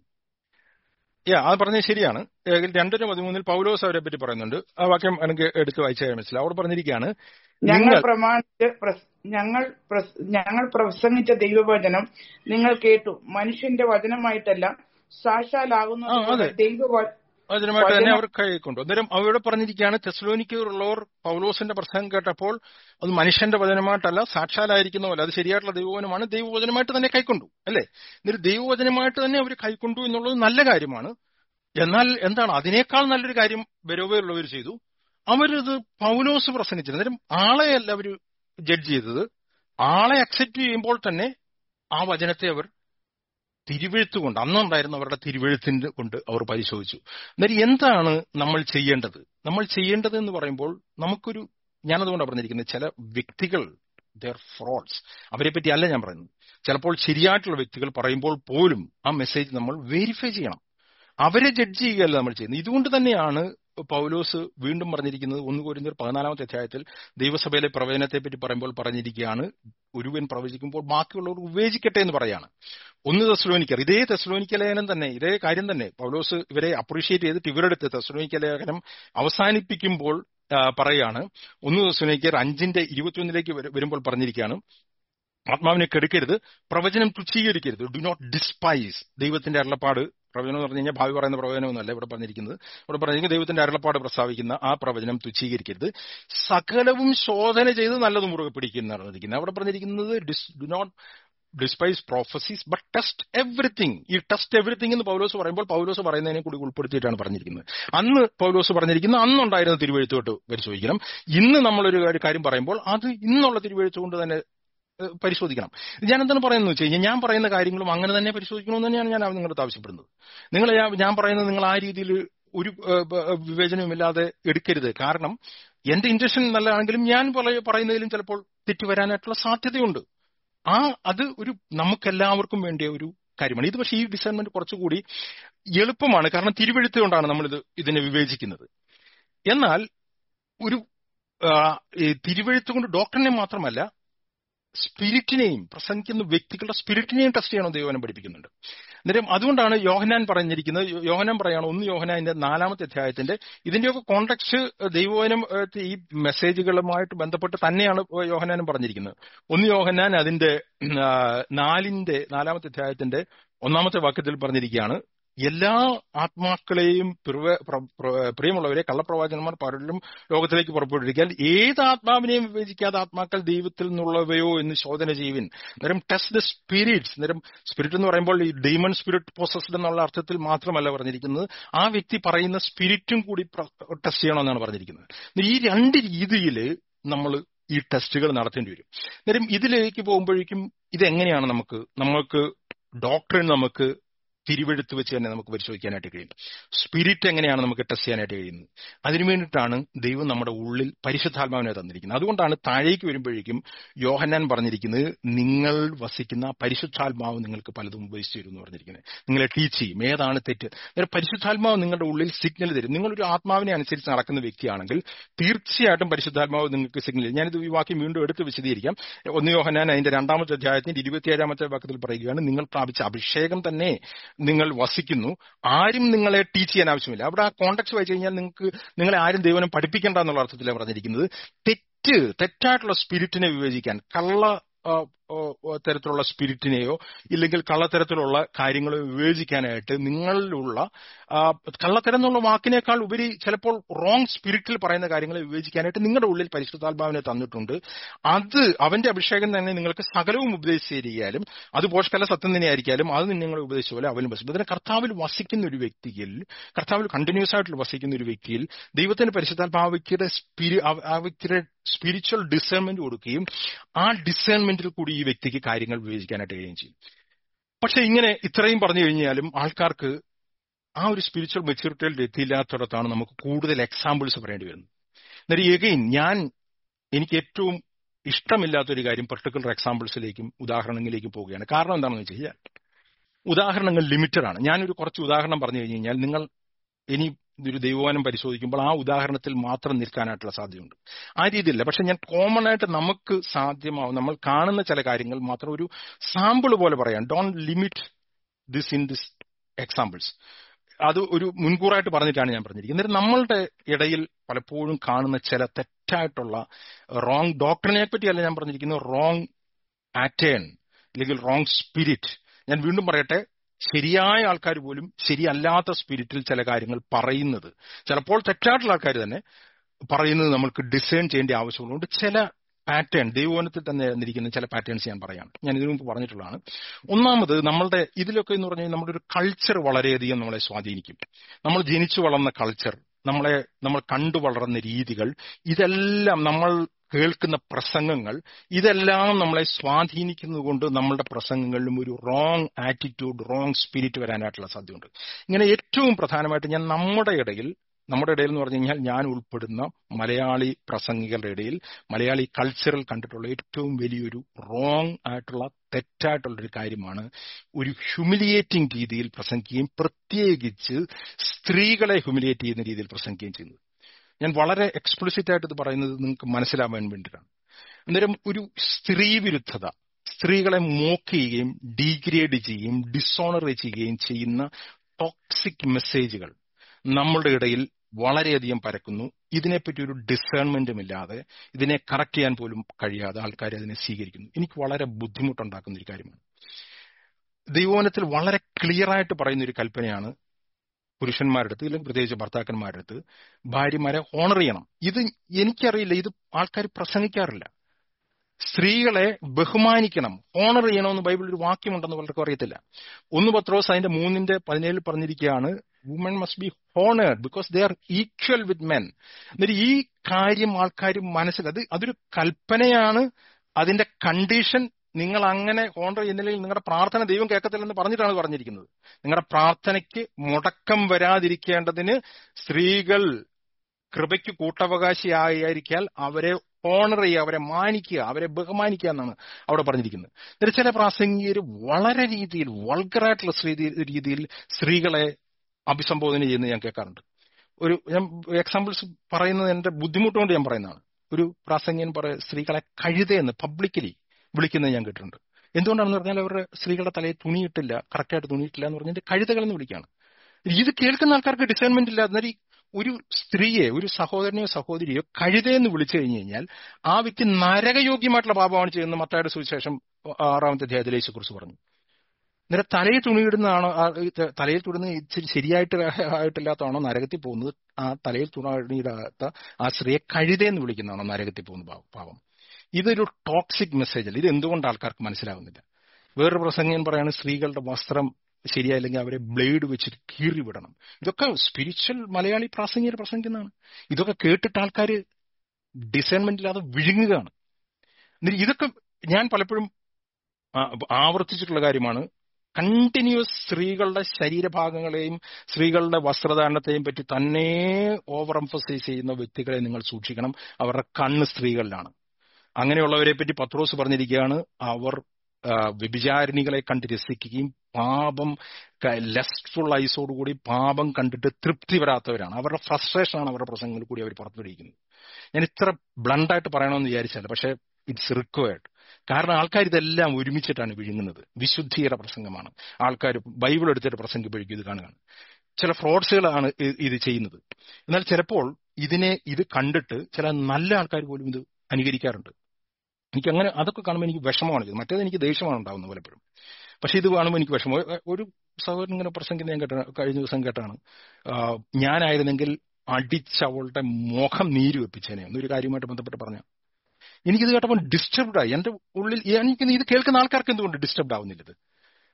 യാ അത് പറഞ്ഞത് ശരിയാണ് ഏ, രണ്ടിന്റെ പതിമൂന്നിൽ പൗലോസ് അവരെ പറ്റി പറയുന്നുണ്ട് ആ വാക്യം എനിക്ക് എടുത്ത് വായിച്ചാൽ മനസ്സിലാവും അവിടെ പറഞ്ഞിരിക്കുകയാണ് ഞങ്ങൾ നിങ്ങൾ പ്രമാണിച്ച് പ്രസ്- ഞങ്ങൾ പ്രസ്- ഞങ്ങൾ പ്രസംഗിച്ച ദൈവവചനം നിങ്ങൾ കേട്ടു മനുഷ്യന്റെ വചനമായിട്ടല്ല സാക്ഷാലാകുന്നതുപോലെ അതെ. ദൈവ അതിനുമായിട്ട് തന്നെ വചനം- അവർ കൈക്കൊണ്ടു അന്നേരം അവരോട് പറഞ്ഞിരിക്കുകയാണ് തെസ്ലോനിക്കുള്ളവർ പൗലോസിന്റെ പ്രസംഗം കേട്ടപ്പോൾ അത് മനുഷ്യന്റെ വചനമായിട്ടല്ല സാക്ഷാലായിരിക്കുന്ന പോലെ അത് ശരിയായിട്ടുള്ള ദൈവവചനമാണ് ദൈവവചനമായിട്ട് തന്നെ കൈക്കൊണ്ടു അല്ലേ എന്നിട്ട് ദൈവവചനമായിട്ട് തന്നെ അവർ കൈക്കൊണ്ടു എന്നുള്ളത് നല്ല കാര്യമാണ് എന്നാൽ എന്താണ് അതിനേക്കാൾ നല്ലൊരു കാര്യം ബരോവയുള്ളവർ ചെയ്തു അവരിത് പൗലോസ് പ്രസംഗിച്ചത് അന്നേരം ആളെയല്ല അവർ ജഡ്ജ് ചെയ്തത് ആളെ അക്സെപ്റ്റ് ചെയ്യുമ്പോൾ തന്നെ ആ വചനത്തെ അവർ തിരുവെഴുത്ത് കൊണ്ട് അന്നുണ്ടായിരുന്ന അവരുടെ തിരുവെഴുത്തിന്റെ കൊണ്ട് അവർ പരിശോധിച്ചു അന്നേരം എന്താണ് നമ്മൾ ചെയ്യേണ്ടത് നമ്മൾ ചെയ്യേണ്ടത് എന്ന് പറയുമ്പോൾ നമുക്കൊരു ഞാനതുകൊണ്ടാണ് പറഞ്ഞിരിക്കുന്നത് ചില വ്യക്തികൾ ദർ ഫ്രോഡ്സ് അവരെ പറ്റി അല്ല ഞാൻ പറയുന്നത് ചിലപ്പോൾ ശരിയായിട്ടുള്ള വ്യക്തികൾ പറയുമ്പോൾ പോലും ആ മെസ്സേജ് നമ്മൾ വെരിഫൈ ചെയ്യണം അവരെ ജഡ്ജ് ചെയ്യുകയല്ല നമ്മൾ ചെയ്യുന്നത് ഇതുകൊണ്ട് തന്നെയാണ് പൗലോസ് വീണ്ടും പറഞ്ഞിരിക്കുന്നത് ഒന്ന് കോരിന്തർ പതിനാലാമത്തെ അധ്യായത്തിൽ ദൈവസഭയിലെ പ്രവചനത്തെ പറ്റി പറയുമ്പോൾ പറഞ്ഞിരിക്കുകയാണ് ഒരുവൻ പ്രവചിക്കുമ്പോൾ ബാക്കിയുള്ളവർ വിവേചിക്കട്ടെ എന്ന് പറയാണ് ഒന്ന് തെസ്ലോനിക്കർ ഇതേ തെസ്ലോനിക്ക ലേഖനം തന്നെ ഇതേ കാര്യം തന്നെ പൗലോസ് ഇവരെ അപ്രീഷിയേറ്റ് ചെയ്തിട്ട് ഇവരെടുത്ത് തെസ്ലോനിക്ക ലേഖനം അവസാനിപ്പിക്കുമ്പോൾ ആ, പറയാണ് ഒന്ന് തെസ്ലോനിക്കർ അഞ്ചിന്റെ ഇരുപത്തിയൊന്നിലേക്ക് വരു- വരുമ്പോൾ പറഞ്ഞിരിക്കുകയാണ് ആത്മാവിനെ കെടുക്കരുത് പ്രവചനം തുച്ഛീകരിക്കരുത് ഡു നോട്ട് ഡിസ്പൈസ് ദൈവത്തിന്റെ അരുളപ്പാട് പ്രവചനം എന്ന് പറഞ്ഞു കഴിഞ്ഞാൽ ഭാവി പറയുന്ന പ്രവചനമൊന്നുമല്ല ഇവിടെ പറഞ്ഞിരിക്കുന്നത് ഇവിടെ പറഞ്ഞിരിക്കുന്നത് ദൈവത്തിന്റെ അരുളപ്പാട് പ്രസ്താവിക്കുന്ന ആ പ്രവചനം തുച്ഛീകരിക്കരുത് സകലവും ശോധന ചെയ്ത് നല്ലത് മുറുകെ പിടിക്കുന്നതാണ് പറഞ്ഞിരിക്കുന്നത് അവിടെ പറഞ്ഞിരിക്കുന്നത് do not despise prophecies but test everything ഈ ടെസ്റ്റ് എവറിത്തിങ് എന്ന് പൗലോസ് പറയുമ്പോൾ പൗലോസ് പറയുന്നതിനെ കൂടി ഉൾപ്പെടുത്തിയിട്ടാണ് പറഞ്ഞിരിക്കുന്നത് അന്ന് പൗലോസ് പറഞ്ഞിരിക്കുന്നത് അന്നുണ്ടായിരുന്ന തിരുവഴുത്തോട്ട് പരിശോധിക്കണം ഇന്ന് നമ്മളൊരു ഒരു കാര്യം പറയുമ്പോൾ അത് ഇന്നുള്ള തിരുവഴുത്ത് കൊണ്ട് തന്നെ ഏഹ്, പരിശോധിക്കണം ഞാൻ എന്താണ് പറയുന്നത് വെച്ച് കഴിഞ്ഞാൽ ഞാൻ പറയുന്ന കാര്യങ്ങളും അങ്ങനെ തന്നെ പരിശോധിക്കണമെന്ന് തന്നെയാണ് ഞാൻ നിങ്ങളുടെ ആവശ്യപ്പെടുന്നത് നിങ്ങൾ ഞാൻ- ഞാൻ പറയുന്നത് നിങ്ങൾ ആ രീതിയിൽ ഒരു ഏഹ്, ബ- ഏഹ്, വിവേചനവുമില്ലാതെ എടുക്കരുത് കാരണം എന്റെ ഇന്റൻഷൻ നല്ലതാണെങ്കിലും ഞാൻ പറയ- പറയുന്നതിലും ചിലപ്പോൾ തെറ്റ് വരാനായിട്ടുള്ള സാധ്യതയുണ്ട് ആ അത് ഒരു നമുക്കെല്ലാവർക്കും വേണ്ടിയ ഒരു കാര്യമാണ് ഇത് പക്ഷേ ഈ ഡിസൈൻമെന്റ് കുറച്ചുകൂടി എളുപ്പമാണ് കാരണം തിരുവെഴുത്ത് കൊണ്ടാണ് നമ്മൾ ഇത് ഇതിനെ വിവേചിക്കുന്നത് എന്നാൽ ഒരു ആ, ഈ തിരുവെഴുത്ത് കൊണ്ട് ഡോക്ടറിനെ മാത്രമല്ല സ്പിരിറ്റിനെയും പ്രസംഗിക്കുന്ന വ്യക്തികളുടെ സ്പിരിറ്റിനെയും ടെസ്റ്റ് ചെയ്യണം ദൈവനം പഠിപ്പിക്കുന്നുണ്ട് അന്നേരം അതുകൊണ്ടാണ് യോഹനാൻ പറഞ്ഞിരിക്കുന്നത് യോ- യോഹനാൻ പറയാണ് ഒന്ന് യോഹനാന്റെ നാലാമത്തെ അധ്യായത്തിന്റെ ഇതിന്റെയൊക്കെ കോണ്ടക്സ്റ്റ് ദൈവവനം ഏഹ്, ഈ മെസ്സേജുകളുമായിട്ട് ബന്ധപ്പെട്ട് തന്നെയാണ് യോഹനാനും പറഞ്ഞിരിക്കുന്നത് ഒന്ന് യോഹനാൻ അതിന്റെ ഉം, ആ, നാലിന്റെ നാലാമത്തെ അധ്യായത്തിന്റെ ഒന്നാമത്തെ വാക്യത്തിൽ പറഞ്ഞിരിക്കുകയാണ് എല്ലാ ആത്മാക്കളെയും പിറവ- പ്ര- പ്ര- പ്രിയമുള്ളവരെ കള്ളപ്രവാചകന്മാർ പലരും ലോകത്തിലേക്ക് പുറപ്പെട്ടിരിക്കാൻ ഏത് ആത്മാവിനെയും വിവേചിക്കാതെ ആത്മാക്കൾ ദൈവത്തിൽ നിന്നുള്ളവയോ എന്ന് ശോധന ചെയ്യുവിൻ അന്നേരം ടെസ്റ്റ് ദ സ്പിരിറ്റ്സ് അന്നേരം സ്പിരിറ്റ് എന്ന് പറയുമ്പോൾ ഈ ഡീമൺ സ്പിരിറ്റ് പ്രോസസ്ഡ് എന്നുള്ള അർത്ഥത്തിൽ മാത്രമല്ല പറഞ്ഞിരിക്കുന്നത് ആ വ്യക്തി പറയുന്ന സ്പിരിറ്റും കൂടി ടെസ്റ്റ് ചെയ്യണമെന്നാണ് പറഞ്ഞിരിക്കുന്നത് ഈ രണ്ട് രീതിയിൽ നമ്മൾ ഈ ടെസ്റ്റുകൾ നടത്തേണ്ടി വരും അന്നേരം ഇതിലേക്ക് പോകുമ്പോഴേക്കും ഇതെങ്ങനെയാണ് നമുക്ക് നമുക്ക് ഡോക്ടറിന് നമുക്ക് തിരുവെടുത്ത് വെച്ച് തന്നെ നമുക്ക് പരിശോധിക്കാനായിട്ട് കഴിയും സ്പിരിറ്റ് എങ്ങനെയാണ് നമുക്ക് ടെസ്റ്റ് ചെയ്യാനായിട്ട് കഴിയുന്നത് അതിനു വേണ്ടിയിട്ടാണ് ദൈവം നമ്മുടെ ഉള്ളിൽ പരിശുദ്ധാത്മാവിനെ തന്നിരിക്കുന്നത് അതുകൊണ്ടാണ് താഴേക്ക് വരുമ്പോഴേക്കും യോഹന്നാൻ പറഞ്ഞിരിക്കുന്നത് നിങ്ങൾ വസിക്കുന്ന പരിശുദ്ധാത്മാവ് നിങ്ങൾക്ക് പലതും ഉപയോഗിച്ചു തരും എന്ന് പറഞ്ഞിരിക്കുന്നത് നിങ്ങളെ ടീച്ച് ചെയ്യും ഏതാണ് തെറ്റ് അന്നേരം പരിശുദ്ധാത്മാവ് നിങ്ങളുടെ ഉള്ളിൽ സിഗ്നൽ തരും നിങ്ങളൊരു ആത്മാവിനെ അനുസരിച്ച് നടക്കുന്ന വ്യക്തിയാണെങ്കിൽ തീർച്ചയായിട്ടും പരിശുദ്ധാത്മാവ് നിങ്ങൾക്ക് സിഗ്നൽ തരും ഞാനിത് ഈ വാക്യം വീണ്ടും എടുത്ത് വിശദീകരിക്കാം ഒന്ന് യോഹന്നാൻ അതിന്റെ രണ്ടാമത്തെ അധ്യായത്തിന്റെ ഇരുപത്തിയേഴാമത്തെ വാക്യത്തിൽ പറയുകയാണ് നിങ്ങൾ പ്രാപിച്ച അഭിഷേകം തന്നെ നിങ്ങൾ വസിക്കുന്നു ആരും നിങ്ങളെ ടീച്ച് ചെയ്യാൻ ആവശ്യമില്ല അവിടെ ആ കോണ്ടക്സ്റ്റ് വായിച്ചു കഴിഞ്ഞാൽ നിങ്ങൾക്ക് നിങ്ങളെ ആരും ദൈവനം പഠിപ്പിക്കേണ്ട എന്നുള്ള അർത്ഥത്തിലാണ് പറഞ്ഞിരിക്കുന്നത് തെറ്റ് തെറ്റായിട്ടുള്ള സ്പിരിറ്റിനെ വിവേചിക്കാൻ കള്ള ആ, തരത്തിലുള്ള സ്പിരിറ്റിനെയോ ഇല്ലെങ്കിൽ കള്ളത്തരത്തിലുള്ള കാര്യങ്ങളെ വിവേചിക്കാനായിട്ട് നിങ്ങളിലുള്ള കള്ളത്തരം എന്നുള്ള വാക്കിനേക്കാൾ ഉപരി ചിലപ്പോൾ റോങ് സ്പിരിറ്റിൽ പറയുന്ന കാര്യങ്ങളെ വിവേചിക്കാനായിട്ട് നിങ്ങളുടെ ഉള്ളിൽ പരിശുദ്ധാത്മാവിനെ തന്നിട്ടുണ്ട് അത് അവന്റെ അഭിഷേകം തന്നെ നിങ്ങൾക്ക് സകലവും ഉപദേശിച്ചു തരികയാലും അത് പോഷകല സത്യം തന്നെയായിരിക്കാലും അത് നിങ്ങൾ ഉപദേശിച്ച പോലെ അവനും വസിക്കും അതിന് കർത്താവിൽ വസിക്കുന്ന ഒരു വ്യക്തിയിൽ കർത്താവിൽ കണ്ടിന്യൂസ് ആയിട്ട് വസിക്കുന്ന ഒരു വ്യക്തിയിൽ ദൈവത്തിന്റെ പരിശുദ്ധാത്മാ വ്യക്തിയുടെ സ്പിരി ആ വ്യക്തിയുടെ സ്പിരിച്വൽ ഡിസേൺമെന്റ് കൊടുക്കുകയും ആ ഡിസേൺമെന്റിൽ കൂടി ഈ വ്യക്തിക്ക് കാര്യങ്ങൾ വിവേചിക്കാനായിട്ട് കഴിയുകയും ചെയ്യും പക്ഷെ ഇങ്ങനെ ഇത്രയും പറഞ്ഞു കഴിഞ്ഞാലും ആൾക്കാർക്ക് ആ ഒരു സ്പിരിച്വൽ മെച്യൂരിറ്റിയിൽ എത്തിയില്ലാത്തിടത്താണ് നമുക്ക് കൂടുതൽ എക്സാമ്പിൾസ് പറയേണ്ടി വരുന്നത് എന്നിട്ട് എഗെയിൻ ഞാൻ എനിക്ക് ഏറ്റവും ഇഷ്ടമില്ലാത്തൊരു കാര്യം പർട്ടിക്കുലർ എക്സാമ്പിൾസിലേക്കും ഉദാഹരണങ്ങളിലേക്കും പോവുകയാണ് കാരണം എന്താണെന്ന് വെച്ച് കഴിഞ്ഞാൽ ഉദാഹരണങ്ങൾ ലിമിറ്റഡ് ആണ് ഞാനൊരു കുറച്ച് ഉദാഹരണം പറഞ്ഞു കഴിഞ്ഞു കഴിഞ്ഞാൽ നിങ്ങൾ ഇനി ഒരു ദൈവവാനം പരിശോധിക്കുമ്പോൾ ആ ഉദാഹരണത്തിൽ മാത്രം നിൽക്കാനായിട്ടുള്ള സാധ്യതയുണ്ട് ആ രീതിയില്ല പക്ഷെ ഞാൻ കോമൺ ആയിട്ട് നമുക്ക് സാധ്യമാവും നമ്മൾ കാണുന്ന ചില കാര്യങ്ങൾ മാത്രം ഒരു സാമ്പിൾ പോലെ പറയാം don't limit this in this examples അത് ഒരു മുൻകൂറായിട്ട് പറഞ്ഞിട്ടാണ് ഞാൻ പറഞ്ഞിരിക്കുന്നത് എന്നിട്ട് നമ്മളുടെ ഇടയിൽ പലപ്പോഴും കാണുന്ന ചില തെറ്റായിട്ടുള്ള റോങ് ഡോക്ടറിനെ പറ്റിയല്ല ഞാൻ പറഞ്ഞിരിക്കുന്നത് റോങ് പാറ്റേൺ അല്ലെങ്കിൽ റോങ് സ്പിരിറ്റ് ഞാൻ വീണ്ടും പറയട്ടെ ശരിയായ ആൾക്കാർ പോലും ശരിയല്ലാത്ത സ്പിരിറ്റിൽ ചില കാര്യങ്ങൾ പറയുന്നത് ചിലപ്പോൾ തെറ്റായിട്ടുള്ള ആൾക്കാർ തന്നെ പറയുന്നത് നമ്മൾക്ക് ഡിസൈൻ ചെയ്യേണ്ട ആവശ്യമുള്ളതുകൊണ്ട് ചില പാറ്റേൺ ദൈവവനത്തിൽ തന്നെ നിന്നിരിക്കുന്ന ചില പാറ്റേൺസ് ഞാൻ പറയാം ഞാൻ ഇതിനു മുമ്പ് പറഞ്ഞിട്ടുള്ളതാണ് ഒന്നാമത് നമ്മളുടെ ഇതിലൊക്കെ എന്ന് പറഞ്ഞാൽ നമ്മുടെ ഒരു കൾച്ചർ വളരെയധികം നമ്മളെ സ്വാധീനിക്കും നമ്മൾ ജനിച്ചു വളർന്ന കൾച്ചർ നമ്മളെ നമ്മൾ കണ്ടു വളർന്ന രീതികൾ ഇതെല്ലാം നമ്മൾ കേൾക്കുന്ന പ്രസംഗങ്ങൾ ഇതെല്ലാം നമ്മളെ സ്വാധീനിക്കുന്നത് കൊണ്ട് നമ്മളുടെ പ്രസംഗങ്ങളിലും ഒരു റോങ് ആറ്റിറ്റ്യൂഡ് റോങ് സ്പിരിറ്റ് വരാനായിട്ടുള്ള സാധ്യതയുണ്ട് ഇങ്ങനെ ഏറ്റവും പ്രധാനമായിട്ട് ഞാൻ നമ്മുടെ ഇടയിൽ നമ്മുടെ ഇടയിൽ എന്ന് പറഞ്ഞു കഴിഞ്ഞാൽ ഞാൻ ഉൾപ്പെടുന്ന മലയാളി പ്രസംഗികളുടെ ഇടയിൽ മലയാളി കൾച്ചറിൽ കണ്ടിട്ടുള്ള ഏറ്റവും വലിയൊരു റോങ് ആയിട്ടുള്ള തെറ്റായിട്ടുള്ള ഒരു കാര്യമാണ് ഒരു ഹ്യൂമിലിയേറ്റിംഗ് രീതിയിൽ പ്രസംഗിക്കുകയും പ്രത്യേകിച്ച് സ്ത്രീകളെ ഹ്യൂമിലിയേറ്റ് ചെയ്യുന്ന രീതിയിൽ പ്രസംഗിക്കുകയും ചെയ്യുന്നത് ഞാൻ വളരെ എക്സ്പ്ലിസിറ്റ് ആയിട്ട് ഇത് പറയുന്നത് നിങ്ങൾക്ക് മനസ്സിലാവാൻ വേണ്ടിയിട്ടാണ് അന്നേരം ഒരു സ്ത്രീ വിരുദ്ധത സ്ത്രീകളെ മോക്ക് ചെയ്യുകയും ഡീഗ്രേഡ് ചെയ്യുകയും ഡിസോണർ ചെയ്യുകയും ചെയ്യുന്ന ടോക്സിക് മെസ്സേജുകൾ നമ്മളുടെ ഇടയിൽ വളരെയധികം പരക്കുന്നു ഇതിനെപ്പറ്റി ഒരു ഡിസേൺമെന്റും ഇല്ലാതെ ഇതിനെ കറക്റ്റ് ചെയ്യാൻ പോലും കഴിയാതെ ആൾക്കാർ അതിനെ സ്വീകരിക്കുന്നു എനിക്ക് വളരെ ബുദ്ധിമുട്ടുണ്ടാക്കുന്ന ഒരു കാര്യമാണ് ദൈവവനത്തിൽ വളരെ ക്ലിയർ ആയിട്ട് പറയുന്ന ഒരു കൽപ്പനയാണ് പുരുഷന്മാരുടെ അടുത്ത് അല്ലെങ്കിൽ പ്രത്യേകിച്ച് ഭർത്താക്കന്മാരുടെ അടുത്ത് ഭാര്യമാരെ ഓണർ ചെയ്യണം ഇത് എനിക്കറിയില്ല ഇത് ആൾക്കാർ പ്രസംഗിക്കാറില്ല സ്ത്രീകളെ ബഹുമാനിക്കണം ഓണർ ചെയ്യണമെന്ന് ബൈബിളിൽ ഒരു വാക്യമുണ്ടെന്ന് പലർക്കും അറിയത്തില്ല ഒന്ന് പത്രോസ് അതിന്റെ മൂന്നിന്റെ പതിനേഴിൽ പറഞ്ഞിരിക്കുകയാണ് woman must be honoured because they are equal with men എന്നിട്ട് ഈ കാര്യം ആൾക്കാർ മനസ്സിൽ അത് അതൊരു കൽപ്പനയാണ് അതിന്റെ കണ്ടീഷൻ നിങ്ങൾ അങ്ങനെ ഓണർ ചെയ്യുന്നില്ലെങ്കിൽ നിങ്ങളുടെ പ്രാർത്ഥന ദൈവം കേൾക്കത്തില്ലെന്ന് പറഞ്ഞിട്ടാണ് പറഞ്ഞിരിക്കുന്നത് നിങ്ങളുടെ പ്രാർത്ഥനയ്ക്ക് മുടക്കം വരാതിരിക്കേണ്ടതിന് സ്ത്രീകൾ കൃപയ്ക്ക് കൂട്ടവകാശിയായിരിക്കാൽ അവരെ ഓണർ ചെയ്യുക അവരെ മാനിക്കുക അവരെ ബഹുമാനിക്കുക എന്നാണ് അവിടെ പറഞ്ഞിരിക്കുന്നത് എന്നിട്ട് ചില പ്രാസംഗികർ വളരെ രീതിയിൽ വൾഗറായിട്ടുള്ള രീതിയിൽ സ്ത്രീകളെ അഭിസംബോധന ചെയ്യുന്നത് ഞാൻ കേൾക്കാറുണ്ട് ഒരു ഞാൻ എക്സാമ്പിൾസ് പറയുന്നത് എന്റെ ബുദ്ധിമുട്ടുകൊണ്ട് ഞാൻ പറയുന്നതാണ് ഒരു പ്രാസംഗികൻ പറയ സ്ത്രീകളെ കഴുതയെന്ന് പബ്ലിക്കലി വിളിക്കുന്നത് ഞാൻ കേട്ടിട്ടുണ്ട് എന്തുകൊണ്ടാണെന്ന് പറഞ്ഞാൽ അവരുടെ സ്ത്രീകളുടെ തലയിൽ തുണിയിട്ടില്ല കറക്റ്റായിട്ട് തുണിയിട്ടില്ല എന്ന് പറഞ്ഞിട്ട് കഴുതകളെന്ന് വിളിക്കുകയാണ് ഇത് കേൾക്കുന്ന ആൾക്കാർക്ക് ഡിസൈൻമെന്റ് ഇല്ല എന്നാൽ ഒരു സ്ത്രീയെ ഒരു സഹോദരനെയോ സഹോദരിയോ കഴുതയെന്ന് വിളിച്ചു കഴിഞ്ഞു കഴിഞ്ഞാൽ ആ വ്യക്തി നരകയോഗ്യമായിട്ടുള്ള പാപമാണ് ചെയ്യുന്നത് മത്തായുടെ സുവിശേഷം ആറാമത്തെ അധ്യായത്തിൽ യേശു കുറിച്ച് പറഞ്ഞു അന്നേരം തലയിൽ തുണിയിടുന്നതാണോ തലയിൽ തുണിന്ന് ഇച്ചിരി ശരിയായിട്ട് ആയിട്ടില്ലാത്തതാണോ നരകത്തിൽ പോകുന്നത് ആ തലയിൽ തുണിയിടാത്ത ആ സ്ത്രീയെ കഴുതയെന്ന് വിളിക്കുന്നതാണോ നരകത്തിൽ പോകുന്ന പാവം ഇതൊരു ടോക്സിക് മെസ്സേജ് അല്ല ഇത് എന്തുകൊണ്ട് ആൾക്കാർക്ക് മനസ്സിലാകുന്നില്ല വേറൊരു പ്രസംഗം പറയാണ് സ്ത്രീകളുടെ വസ്ത്രം ശരിയായില്ലെങ്കിൽ അവരെ ബ്ലേഡ് വെച്ചിട്ട് കീറി വിടണം ഇതൊക്കെ സ്പിരിച്വൽ മലയാളി പ്രാസംഗികർ പ്രസംഗിക്കുന്നതാണ് ഇതൊക്കെ കേട്ടിട്ട് ആൾക്കാർ ഡിസൈൻമെന്റ് ഇല്ലാതെ വിഴുങ്ങുകയാണ് ഇതൊക്കെ ഞാൻ പലപ്പോഴും ആവർത്തിച്ചിട്ടുള്ള കാര്യമാണ് കണ്ടിന്യൂസ് സ്ത്രീകളുടെ ശരീരഭാഗങ്ങളെയും സ്ത്രീകളുടെ വസ്ത്രധാരണത്തെയും പറ്റി തന്നെ ഓവർ എംഫസൈസ് ചെയ്യുന്ന വ്യക്തികളെ നിങ്ങൾ സൂക്ഷിക്കണം അവരുടെ കണ്ണ് സ്ത്രീകളിലാണ് അങ്ങനെയുള്ളവരെ പറ്റി പത്രോസ് പറഞ്ഞിരിക്കുകയാണ് അവർ വ്യഭിചാരിണികളെ കണ്ട് രസിക്കുകയും പാപം ലെസ്റ്റ്ഫുൾ ഐസോടുകൂടി പാപം കണ്ടിട്ട് തൃപ്തി വരാത്തവരാണ് അവരുടെ ഫ്രസ്ട്രേഷനാണ് അവരുടെ പ്രസംഗങ്ങളിൽ കൂടി അവർ പുറത്തുവിടിക്കുന്നത് ഞാൻ ഇത്ര ബ്ലണ്ടായിട്ട് പറയണമെന്ന് വിചാരിച്ചല്ല പക്ഷേ ഇറ്റ്സ് റിക്വയർഡ് കാരണം ആൾക്കാർ ഇതെല്ലാം ഒരുമിച്ചിട്ടാണ് വിഴുങ്ങുന്നത് വിശുദ്ധിയുടെ പ്രസംഗമാണ് ആൾക്കാർ ബൈബിൾ എടുത്തിട്ട് പ്രസംഗിപ്പോഴേക്കും ഇത് കാണുകയാണ് ചില ഫ്രോഡ്സുകളാണ് ഇത് ചെയ്യുന്നത് എന്നാൽ ചിലപ്പോൾ ഇതിനെ ഇത് കണ്ടിട്ട് ചില നല്ല ആൾക്കാർ പോലും ഇത് അനുകരിക്കാറുണ്ട് എനിക്ക് അങ്ങനെ അതൊക്കെ കാണുമ്പോൾ എനിക്ക് വിഷമമാണ് ഇത് മറ്റേത് എനിക്ക് ദേഷ്യമാണ് ഉണ്ടാകുന്നത് പലപ്പോഴും പക്ഷെ ഇത് കാണുമ്പോൾ എനിക്ക് വിഷമം ഒ- ഒരു സഹോദരൻ ഇങ്ങനെ പ്രസംഗിക്കുന്ന ഞാൻ കേട്ട കഴിഞ്ഞ ദിവസം കേട്ടാണ് ആ, ഞാനായിരുന്നെങ്കിൽ അടിച്ച് അവളുടെ മുഖം നീര് വെപ്പിച്ചേനെ എന്നൊരു കാര്യമായിട്ട് ബന്ധപ്പെട്ട് പറഞ്ഞ എനിക്കിത് കേട്ടപ്പോൾ ഡിസ്റ്റർബ്ഡ് ആയി എന്റെ ഉള്ളിൽ എനിക്ക് ഇത് കേൾക്കുന്ന ആൾക്കാർക്ക് എന്തുകൊണ്ട് ഡിസ്റ്റർബ്ഡ് ആവുന്നില്ല ഇത്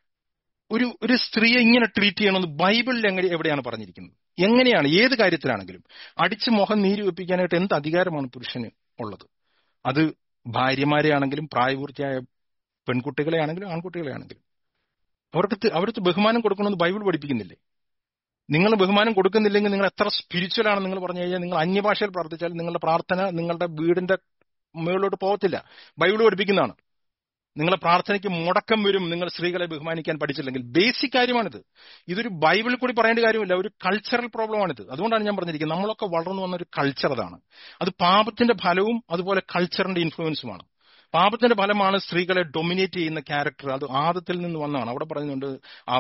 ഒരു ഒരു സ്ത്രീയെ ഇങ്ങനെ ട്രീറ്റ് ചെയ്യണമെന്ന് ബൈബിളിൽ എങ്ങനെ എവിടെയാണ് പറഞ്ഞിരിക്കുന്നത് എങ്ങനെയാണ് ഏത് കാര്യത്തിലാണെങ്കിലും അടിച്ച് മുഖം നീര് വെപ്പിക്കാനായിട്ട് എന്ത് അധികാരമാണ് പുരുഷന് ഉള്ളത് അത് ഭാര്യമാരെ ആണെങ്കിലും പ്രായപൂർത്തിയായ പെൺകുട്ടികളെ ആണെങ്കിലും ആൺകുട്ടികളെ ആണെങ്കിലും അവർക്ക് തി- അവർക്ക് ബഹുമാനം കൊടുക്കണമെന്ന് ബൈബിൾ പഠിപ്പിക്കുന്നില്ലേ നിങ്ങൾ ബഹുമാനം കൊടുക്കുന്നില്ലെങ്കിൽ നിങ്ങൾ എത്ര സ്പിരിച്വൽ ആണ് നിങ്ങൾ പറഞ്ഞു കഴിഞ്ഞാൽ നിങ്ങൾ അന്യഭാഷയിൽ പ്രാർത്ഥിച്ചാൽ നിങ്ങളുടെ പ്രാർത്ഥന നിങ്ങളുടെ വീടിന്റെ മുകളിലോട്ട് പോകത്തില്ല ബൈബിൾ പഠിപ്പിക്കുന്നതാണ് നിങ്ങളെ പ്രാർത്ഥനയ്ക്ക് മുടക്കം വരും നിങ്ങൾ സ്ത്രീകളെ ബഹുമാനിക്കാൻ പഠിച്ചില്ലെങ്കിൽ ബേസിക് കാര്യമാണിത് ഇതൊരു ബൈബിളിൽ കൂടി പറയേണ്ട കാര്യമില്ല ഒരു കൾച്ചറൽ പ്രോബ്ലമാണിത് അതുകൊണ്ടാണ് ഞാൻ പറഞ്ഞിരിക്കുന്നത് നമ്മളൊക്കെ വളർന്നു വന്ന ഒരു കൾച്ചർ അതാണ് അത് പാപത്തിന്റെ ഫലവും അതുപോലെ കൾച്ചറിന്റെ ഇൻഫ്ലുവൻസുമാണ് പാപത്തിന്റെ ഫലമാണ് സ്ത്രീകളെ ഡൊമിനേറ്റ് ചെയ്യുന്ന ക്യാരക്ടർ അത് ആദത്തിൽ നിന്ന് വന്നതാണ് അവിടെ പറയുന്നുണ്ട്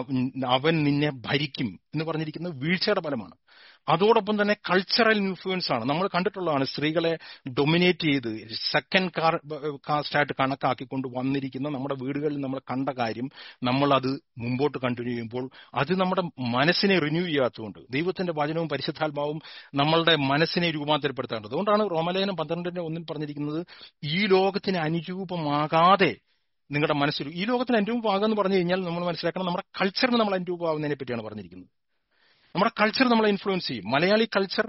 ആ- അവൻ നിന്നെ ഭരിക്കും എന്ന് പറഞ്ഞിരിക്കുന്നത് വീഴ്ചയുടെ ഫലമാണ് അതോടൊപ്പം തന്നെ കൾച്ചറൽ ഇൻഫ്ലുവൻസ് ആണ് നമ്മൾ കണ്ടിട്ടുള്ളതാണ് സ്ത്രീകളെ ഡൊമിനേറ്റ് ചെയ്ത് സെക്കൻഡ് കാസ്റ്റ് ആയിട്ട് കണക്കാക്കിക്കൊണ്ട് വന്നിരിക്കുന്ന നമ്മുടെ വീടുകളിൽ നമ്മൾ കണ്ട കാര്യം നമ്മൾ അത് മുമ്പോട്ട് കണ്ടിന്യൂ ചെയ്യുമ്പോൾ അത് നമ്മുടെ മനസ്സിനെ റിന്യൂ ചെയ്യാത്തതുകൊണ്ട് ദൈവത്തിന്റെ വചനവും പരിശുദ്ധാത്മാവും നമ്മളുടെ മനസ്സിനെ രൂപാന്തരപ്പെടുത്തേണ്ടത് അതുകൊണ്ടാണ് റോമലേഖനം പന്ത്രണ്ടിന്റെ ഒന്നിൽ പറഞ്ഞിരിക്കുന്നത് ഈ ലോകത്തിന് അനുരൂപമാകാതെ നിങ്ങളുടെ മനസ്സിൽ ഈ ലോകത്തിന് അനുരൂപമാകാന്ന് പറഞ്ഞു കഴിഞ്ഞാൽ നമ്മൾ മനസ്സിലാക്കണം നമ്മുടെ കൾച്ചറിന് നമ്മൾ അനുരൂപമാകുന്നതിനെ പറ്റിയാണ് പറഞ്ഞിരിക്കുന്നത് നമ്മുടെ കൾച്ചർ നമ്മളെ ഇൻഫ്ലുവൻസ് ചെയ്യും മലയാളി കൾച്ചർ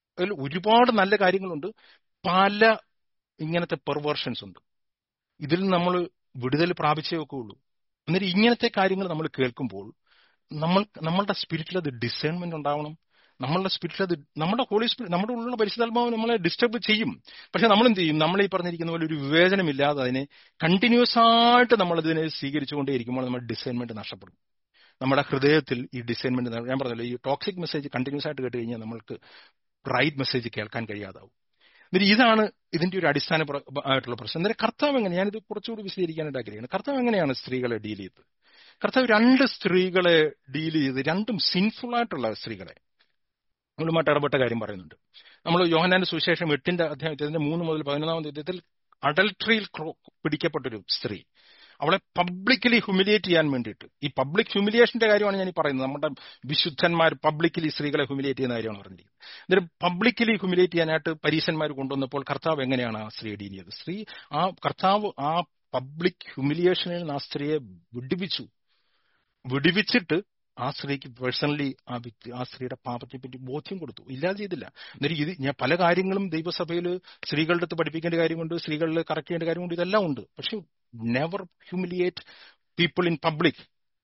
ഒരുപാട് നല്ല കാര്യങ്ങളുണ്ട് പല ഇങ്ങനത്തെ പെർവേർഷൻസ് ഉണ്ട് ഇതിൽ നമ്മൾ വിടുതൽ പ്രാപിച്ചേ ഒക്കെ ഉള്ളൂ എന്നിട്ട് ഇങ്ങനത്തെ കാര്യങ്ങൾ നമ്മൾ കേൾക്കുമ്പോൾ നമ്മൾ നമ്മളുടെ സ്പിരിറ്റിൽ അത് ഡിസേൺമെന്റ് ഉണ്ടാവണം നമ്മളുടെ സ്പിരിറ്റിൽ അത് നമ്മുടെ ഹോളി സ്പിരിറ്റ് നമ്മുടെ ഉള്ളിലുള്ള പരിശുദ്ധാത്മാവ് നമ്മളെ ഡിസ്റ്റർബ് ചെയ്യും പക്ഷെ നമ്മൾ എന്ത് ചെയ്യും നമ്മൾ ഈ പറഞ്ഞിരിക്കുന്ന പോലെ ഒരു വിവേചനമില്ലാതെ അതിനെ കണ്ടിന്യൂസ് ആയിട്ട് നമ്മൾ ഇതിനെ സ്വീകരിച്ചുകൊണ്ടേയിരിക്കുമ്പോൾ നമ്മൾ ഡിസൈൻമെന്റ് നഷ്ടപ്പെടും നമ്മുടെ ഹൃദയത്തിൽ ഈ ഡിസൈൻമെന്റ് ഞാൻ പറഞ്ഞല്ലോ ഈ ടോക്സിക് മെസ്സേജ് കണ്ടിന്യൂസ് ആയിട്ട് കേട്ട് കഴിഞ്ഞാൽ നമ്മൾക്ക് റൈറ്റ് മെസ്സേജ് കേൾക്കാൻ കഴിയാതാവും എന്നിട്ട് ഇതാണ് ഇതിന്റെ ഒരു അടിസ്ഥാന പ്ര- ആയിട്ടുള്ള പ്രശ്നം എന്നിട്ട് കർത്താവ് എങ്ങനെ ഞാനിത് കുറച്ചുകൂടി വിശദീകരിക്കാനായിട്ട് ആഗ്രഹിക്കുന്നു കർത്താവ് എങ്ങനെയാണ് സ്ത്രീകളെ ഡീൽ ചെയ്തത് കർത്താവ് രണ്ട് സ്ത്രീകളെ ഡീൽ ചെയ്ത് രണ്ടും സിൻഫുൾ ആയിട്ടുള്ള സ്ത്രീകളെ നമ്മളുമായിട്ട് ഇടപെട്ട കാര്യം പറയുന്നുണ്ട് നമ്മൾ യോഹനാന്റെ സുവിശേഷം എട്ടിന്റെ അധ്യായത്തിന്റെ മൂന്ന് മുതൽ പതിനൊന്നാം തീയതിയിൽ അഡൽട്ടറിയിൽ പിടിക്കപ്പെട്ടൊരു സ്ത്രീ അവളെ പബ്ലിക്കലി ഹ്യൂമിലിയേറ്റ് ചെയ്യാൻ വേണ്ടിയിട്ട് ഈ പബ്ലിക് ഹ്യൂമിലിയേഷന്റെ കാര്യമാണ് ഞാൻ ഈ പറയുന്നത് നമ്മുടെ വിശുദ്ധന്മാർ പബ്ലിക്കലി സ്ത്രീകളെ ഹ്യൂമിലിയേറ്റ് ചെയ്യുന്ന കാര്യമാണ് പറഞ്ഞിരിക്കുന്നത് എന്നിട്ട് പബ്ലിക്കലി ഹ്യൂമിലിയേറ്റ് ചെയ്യാനായിട്ട് പരീശന്മാർ കൊണ്ടുവന്നപ്പോൾ കർത്താവ് എങ്ങനെയാണ് ആ സ്ത്രീയെ ഡീൽ ചെയ്തത് സ്ത്രീ ആ കർത്താവ് ആ പബ്ലിക് ഹ്യൂമിലിയേഷനിൽ നിന്ന് ആ സ്ത്രീയെ വിടുവിച്ചു വിടുവിച്ചിട്ട് ആ സ്ത്രീക്ക് പേഴ്സണലി ആ വ്യക്തി ആ സ്ത്രീയുടെ പാപത്തെ പറ്റി ബോധ്യം കൊടുത്തു ഇല്ലാതെ ചെയ്തില്ല എന്നിട്ട് ഇത് ഞാൻ പല കാര്യങ്ങളും ദൈവസഭയിൽ സ്ത്രീകളുടെ അടുത്ത് പഠിപ്പിക്കേണ്ട കാര്യമുണ്ട് സ്ത്രീകളിൽ കറക്റ്റ് ചെയ്യേണ്ട കാര്യമുണ്ട് ഇതെല്ലാം ഉണ്ട് പക്ഷെ never humiliate people in public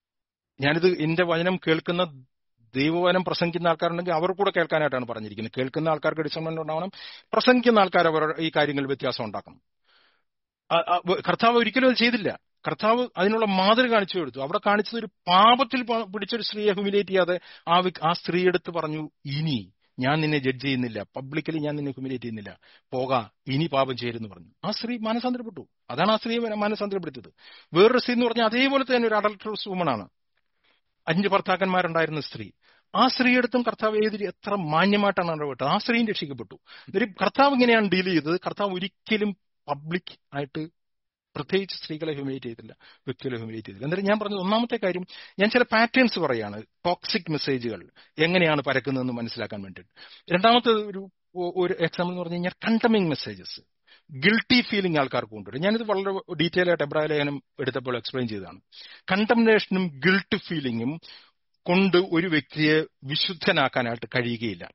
ഞാനിത് എന്റെ വചനം കേൾക്കുന്ന ദൈവവചനം പ്രസംഗിക്കുന്ന ആൾക്കാരുണ്ടെങ്കിൽ അവർ കൂടെ കേൾക്കാനായിട്ടാണ് പറഞ്ഞിരിക്കുന്നത് കേൾക്കുന്ന ആൾക്കാർക്ക് ഡിസൈൻമെന്റ് ഉണ്ടാവണം പ്രസംഗിക്കുന്ന ആൾക്കാർ അവർ ഈ കാര്യങ്ങളിൽ വ്യത്യാസം ഉണ്ടാക്കണം ആ- ആ- കർത്താവ് ഒരിക്കലും അത് ചെയ്തില്ല കർത്താവ് അതിനുള്ള മാതൃക കാണിച്ചു കൊടുത്തു അവിടെ കാണിച്ചത് ഒരു പാപത്തിൽ പ- പിടിച്ചൊരു സ്ത്രീയെ ഹ്യൂമിലേറ്റ് ചെയ്യാതെ ആ വ്യക്- ആ സ്ത്രീയെടുത്ത് പറഞ്ഞു ഇനി ഞാൻ നിന്നെ ജഡ്ജ് ചെയ്യുന്നില്ല പബ്ലിക്കലി ഞാൻ നിന്നെ ഹ്യൂമിലേറ്റ് ചെയ്യുന്നില്ല പോകാ ഇനി പാപം ചേരുന്നു പറഞ്ഞു ആ സ്ത്രീ മാനസാന്തരപ്പെട്ടു അതാണ് ആ സ്ത്രീയെ മാനസാന്തരപ്പെടുത്തിയത് വേറൊരു സ്ത്രീ എന്ന് പറഞ്ഞാൽ അതേപോലെ തന്നെ ഒരു അഡൽട്രസ് വുമണാണ് അഞ്ച് ഭർത്താക്കന്മാരുണ്ടായിരുന്ന സ്ത്രീ ആ സ്ത്രീയെടുത്തും കർത്താവ് ഏത് രീ- എത്ര മാന്യമായിട്ടാണ് ഇടപെട്ടത് ആ സ്ത്രീയും രക്ഷിക്കപ്പെട്ടു എന്നിട്ട് കർത്താവ് ഇങ്ങനെയാണ് ഡീൽ ചെയ്തത് കർത്താവ് ഒരിക്കലും പബ്ലിക് ആയിട്ട് പ്രത്യേകിച്ച് സ്ത്രീകളെ ഹ്യൂമിലേറ്റ് ചെയ്തില്ല വ്യക്തികളെ ഹ്യൂമിലേറ്റ് ചെയ്തില്ല എന്നിട്ട് ഞാൻ പറഞ്ഞത് ഒന്നാമത്തെ കാര്യം ഞാൻ ചില പാറ്റേൺസ് പറയാണ് ടോക്സിക് മെസ്സേജുകൾ എങ്ങനെയാണ് പരക്കുന്നതെന്ന് മനസ്സിലാക്കാൻ വേണ്ടിയിട്ട് രണ്ടാമത്തെ ഒരു ഒരു എക്സാമ്പിൾ എന്ന് പറഞ്ഞു കഴിഞ്ഞാൽ കണ്ടമിങ് മെസ്സേജസ് ഗിൽട്ടി ഫീലിംഗ് ആൾക്കാർക്ക് കൊണ്ടുവരും ഞാനിത് വളരെ ഡീറ്റെയിൽ ആയിട്ട് എബ്രാഹിം ലേഖനം എടുത്തപ്പോൾ എക്സ്പ്ലെയിൻ ചെയ്തതാണ് കണ്ടംനേഷനും ഗിൽട്ട് ഫീലിംഗും കൊണ്ട് ഒരു വ്യക്തിയെ വിശുദ്ധനാക്കാനായിട്ട് കഴിയുകയില്ല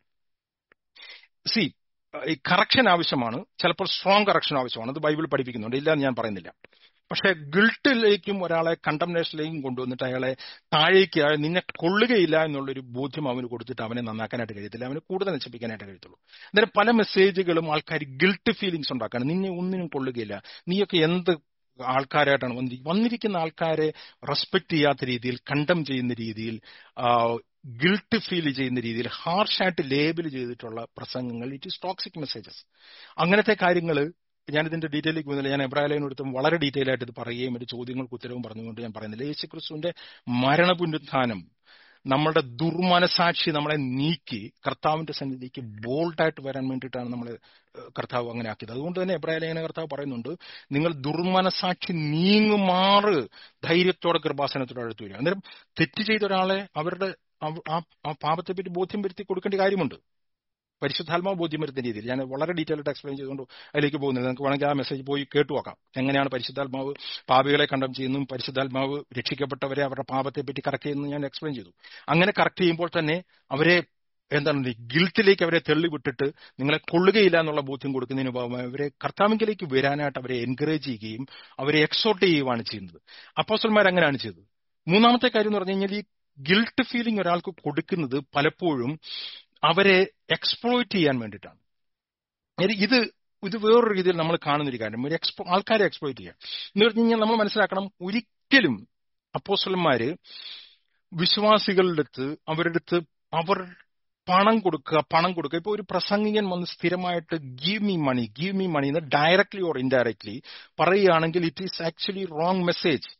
സി ഈ കറക്ഷൻ ആവശ്യമാണ് ചിലപ്പോൾ സ്ട്രോങ് കറക്ഷൻ ആവശ്യമാണ് അത് ബൈബിൾ പഠിപ്പിക്കുന്നുണ്ട് ഇല്ല എന്ന് ഞാൻ പറയുന്നില്ല പക്ഷെ ഗിൽട്ടിലേക്കും ഒരാളെ കണ്ടംനേഷനിലേക്കും കൊണ്ടുവന്നിട്ട് അയാളെ താഴേക്ക് അയാൾ നിന്നെ കൊള്ളുകയില്ല എന്നുള്ളൊരു ബോധ്യം അവന് കൊടുത്തിട്ട് അവനെ നന്നാക്കാനായിട്ട് കഴിയത്തില്ല അവനെ കൂടുതൽ നശിപ്പിക്കാനായിട്ട് കഴിയത്തുള്ളൂ അന്നേരം പല മെസ്സേജുകളും ആൾക്കാർ ഗിൽട്ട് ഫീലിങ്സ് ഉണ്ടാക്കാണ് നിന്നെ ഒന്നിനും കൊള്ളുകയില്ല നീയൊക്കെ എന്ത് ആൾക്കാരായിട്ടാണ് വന്നിരിക്കുന്നത് വന്നിരിക്കുന്ന ആൾക്കാരെ റെസ്പെക്ട് ചെയ്യാത്ത രീതിയിൽ കണ്ടം ചെയ്യുന്ന രീതിയിൽ ഗിൽട്ട് ഫീൽ ചെയ്യുന്ന രീതിയിൽ ഹാർഷായിട്ട് ലേബിൾ ചെയ്തിട്ടുള്ള പ്രസംഗങ്ങൾ ഇറ്റ് ഇസ് ടോക്സിക് മെസ്സേജസ് അങ്ങനത്തെ കാര്യങ്ങൾ ഞാൻ ഇതിന്റെ ഡീറ്റെയിലേക്ക് പോകുന്നില്ല ഞാൻ എബ്രാഹിലിനടുത്തും വളരെ ഡീറ്റെയിൽ ആയിട്ട് ഇത് പറയുകയും ഒരു ചോദ്യങ്ങൾക്ക് ഉത്തരവും പറഞ്ഞുകൊണ്ട് ഞാൻ പറയുന്നില്ല യേശു ക്രിസ്തുവിന്റെ മരണപുനരുത്ഥാനം നമ്മളുടെ ദുർമനസാക്ഷി നമ്മളെ നീക്കി കർത്താവിന്റെ സന്നിധിക്ക് ബോൾഡായിട്ട് വരാൻ വേണ്ടിയിട്ടാണ് നമ്മളെ ഏഹ്, കർത്താവ് അങ്ങനെ ആക്കിയത് അതുകൊണ്ട് തന്നെ എബ്രാഹിം ലേഖന കർത്താവ് പറയുന്നുണ്ട് നിങ്ങൾ ദുർമനസാക്ഷി നീങ്ങുമാറ് ധൈര്യത്തോടെ കൃപാസനത്തോടെ അടുത്ത് വരിക അന്നേരം തെറ്റ് ചെയ്ത ഒരാളെ അവരുടെ അവ- ആ ആ പാപത്തെ പറ്റി ബോധ്യം വരുത്തി കൊടുക്കേണ്ട കാര്യമുണ്ട് പരിശുദ്ധാത്മാവ് ബോധ്യം വരുത്തുന്ന രീതിയിൽ ഞാൻ വളരെ ഡീറ്റെയിൽ ആയിട്ട് എക്സ്പ്ലെയിൻ ചെയ്തുകൊണ്ട് അതിലേക്ക് പോകുന്നത് നിങ്ങൾക്ക് വേണമെങ്കിൽ ആ മെസ്സേജ് പോയി കേട്ടു നോക്കാം എങ്ങനെയാണ് പരിശുദ്ധാത്മാവ് പാപികളെ കണ്ടം ചെയ്യുന്നതും പരിശുദ്ധാത്മാവ് രക്ഷിക്കപ്പെട്ടവരെ അവരുടെ പാപത്തെ പറ്റി കറക്റ്റ് ചെയ്യുന്നതും ഞാൻ എക്സ്പ്ലെയിൻ ചെയ്തു അങ്ങനെ കറക്റ്റ് ചെയ്യുമ്പോൾ തന്നെ അവരെ എന്താണ് ഗിൽറ്റിലേക്ക് അവരെ തള്ളിവിട്ടിട്ട് നിങ്ങളെ കൊള്ളുകയില്ല എന്നുള്ള ബോധ്യം കൊടുക്കുന്നതിന് പകരം അവരെ കർത്താവിങ്കിലേക്ക് വരാനായിട്ട് അവരെ എൻകറേജ് ചെയ്യുകയും അവരെ എക്സോർട്ട് ചെയ്യുകയാണ് ചെയ്യുന്നത് അപ്പോസ്റ്റന്മാർ അങ്ങനെയാണ് ചെയ്തത് മൂന്നാമത്തെ കാര്യം എന്ന് പറഞ്ഞു കഴിഞ്ഞാൽ ഈ ഗിൽട്ട് ഫീലിംഗ് ഒരാൾക്ക് കൊടുക്കുന്നത് പലപ്പോഴും അവരെ എക്സ്പ്ലോയിറ്റ് ചെയ്യാൻ വേണ്ടിയിട്ടാണ് ഇത് ഇത് ഇത് വേറൊരു രീതിയിൽ നമ്മൾ കാണുന്ന ഒരു കാര്യം ഒരു എക്സ്പ്ലോ ആൾക്കാരെ എക്സ്പ്ലോയിറ്റ് ചെയ്യാൻ എന്ന് പറഞ്ഞു കഴിഞ്ഞാൽ നമ്മൾ മനസ്സിലാക്കണം ഒരിക്കലും അപ്പോസ്റ്റലന്മാര് വിശ്വാസികളുടെ അടുത്ത് അവരുടെ അടുത്ത് അവർ പണം കൊടുക്കുക പണം കൊടുക്കുക ഇപ്പൊ ഒരു പ്രസംഗികൻ വന്ന് സ്ഥിരമായിട്ട് give me money give me money എന്ന് ഡയറക്ട്ലി ഓർ ഇൻഡയറക്ട്ലി പറയുകയാണെങ്കിൽ it is actually wrong message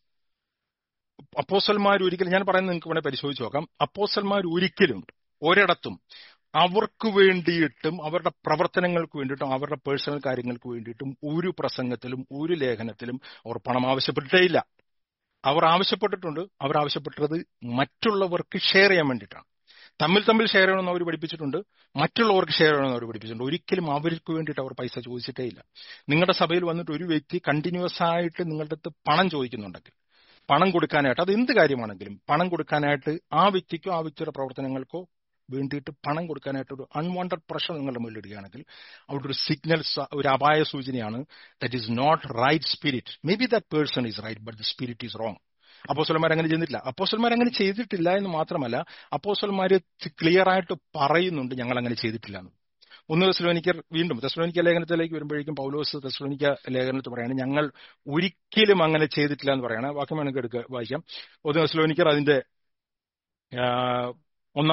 അപ്പോസൽമാർ ഒരിക്കലും ഞാൻ പറയുന്നത് നിങ്ങൾക്ക് വേണേൽ പരിശോധിച്ച് നോക്കാം അപ്പോസൽമാർ ഒരിക്കലും ഒരിടത്തും അവർക്ക് വേണ്ടിയിട്ടും അവരുടെ പ്രവർത്തനങ്ങൾക്ക് വേണ്ടിയിട്ടും അവരുടെ പേഴ്സണൽ കാര്യങ്ങൾക്ക് വേണ്ടിയിട്ടും ഒരു പ്രസംഗത്തിലും ഒരു ലേഖനത്തിലും അവർ പണം ആവശ്യപ്പെട്ടിട്ടേ അവർ ആവശ്യപ്പെട്ടിട്ടുണ്ട് അവർ ആവശ്യപ്പെട്ടത് മറ്റുള്ളവർക്ക് ഷെയർ ചെയ്യാൻ വേണ്ടിയിട്ടാണ് തമ്മിൽ തമ്മിൽ ഷെയർ ചെയ്യണമെന്ന് അവർ പഠിപ്പിച്ചിട്ടുണ്ട് മറ്റുള്ളവർക്ക് ഷെയർ ചെയ്യണമെന്ന് അവർ പഠിപ്പിച്ചിട്ടുണ്ട് ഒരിക്കലും അവർക്ക് വേണ്ടിയിട്ട് അവർ പൈസ ചോദിച്ചിട്ടേ ഇല്ല നിങ്ങളുടെ സഭയിൽ വന്നിട്ട് ഒരു വ്യക്തി കണ്ടിന്യൂസ് ആയിട്ട് നിങ്ങളുടെ അടുത്ത് പണം ചോദിക്കുന്നുണ്ടെങ്കിൽ പണം കൊടുക്കാനായിട്ട് അത് എന്ത് കാര്യമാണെങ്കിലും പണം കൊടുക്കാനായിട്ട് ആ വ്യക്തിക്കോ ആ വ്യക്തിയുടെ പ്രവർത്തനങ്ങൾക്കോ വേണ്ടിയിട്ട് പണം കൊടുക്കാനായിട്ട് ഒരു അൺവാണ്ടഡ് പ്രഷർ നിങ്ങളുടെ മുന്നിൽ ഇടുകയാണെങ്കിൽ അവിടെ ഒരു സിഗ്നൽ ഒരു അപായ സൂചനയാണ് that is not right spirit may be that person is right but the spirit is wrong അപ്പോസ്റ്റൽമാർ അങ്ങനെ ചെയ്തിട്ടില്ല അപ്പോസ്റ്റൽമാർ അങ്ങനെ ചെയ്തിട്ടില്ല എന്ന് മാത്രമല്ല അപ്പോസ്റ്റൽമാർ ക്ലിയർ ആയിട്ട് പറയുന്നുണ്ട് ഞങ്ങൾ അങ്ങനെ ചെയ്തിട്ടില്ല എന്ന് ഒന്ന് തെസ്ലോനിക്കർ വീണ്ടും തെസ്ലോനിക്ക ലേഖനത്തിലേക്ക് വരുമ്പോഴേക്കും പൗലോസ് തെസ്ലോനിക്ക ലേഖനത്തിൽ പറയാണ് ഞങ്ങൾ ഒരിക്കലും അങ്ങനെ ചെയ്തിട്ടില്ല എന്ന് പറയണം വാക്യം വേണമെങ്കിൽ എടുക്കുക വായിക്കാം ഒന്ന് തെസ്ലോനിക്കർ അതിന്റെ ഒന്നാ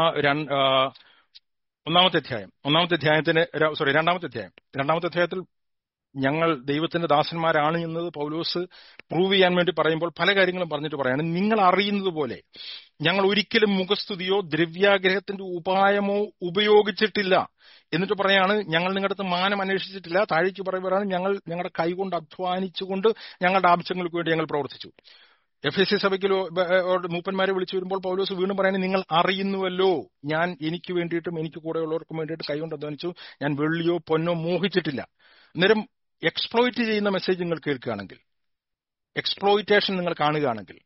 ഒന്നാമത്തെ അധ്യായം ഒന്നാമത്തെ അധ്യായത്തിന് സോറി രണ്ടാമത്തെ അധ്യായം രണ്ടാമത്തെ അധ്യായത്തിൽ ഞങ്ങൾ ദൈവത്തിന്റെ ദാസന്മാരാണ് എന്നത് പൗലോസ് പ്രൂവ് ചെയ്യാൻ വേണ്ടി പറയുമ്പോൾ പല കാര്യങ്ങളും പറഞ്ഞിട്ട് പറയാണ് നിങ്ങൾ അറിയുന്നത് പോലെ ഞങ്ങൾ ഒരിക്കലും മുഖസ്തുതിയോ ദ്രവ്യാഗ്രഹത്തിന്റെ ഉപായമോ ഉപയോഗിച്ചിട്ടില്ല എന്നിട്ട് പറയാണ് ഞങ്ങൾ നിങ്ങളുടെ അടുത്ത് മാനം അന്വേഷിച്ചിട്ടില്ല താഴേക്ക് പറയുമ്പോഴാണ് ഞങ്ങൾ ഞങ്ങളുടെ കൈകൊണ്ട് അധ്വാനിച്ചുകൊണ്ട് ഞങ്ങളുടെ ആവശ്യങ്ങൾക്ക് വേണ്ടി ഞങ്ങൾ പ്രവർത്തിച്ചു എഫ് എസ് സി സഭയ്ക്ക് മൂപ്പന്മാരെ വിളിച്ചു വരുമ്പോൾ പൗലോസ് വീണ്ടും പറയുന്നത് നിങ്ങൾ അറിയുന്നുവല്ലോ ഞാൻ എനിക്ക് വേണ്ടിയിട്ടും എനിക്ക് കൂടെയുള്ളവർക്കും വേണ്ടിയിട്ട് കൈകൊണ്ട് അധ്വാനിച്ചു ഞാൻ വെള്ളിയോ പൊന്നോ മോഹിച്ചിട്ടില്ല അന്നേരം എക്സ്പ്ലോയിറ്റ് ചെയ്യുന്ന മെസ്സേജ് നിങ്ങൾ കേൾക്കുകയാണെങ്കിൽ എക്സ്പ്ലോയിറ്റേഷൻ നിങ്ങൾ കാണുകയാണെങ്കിൽ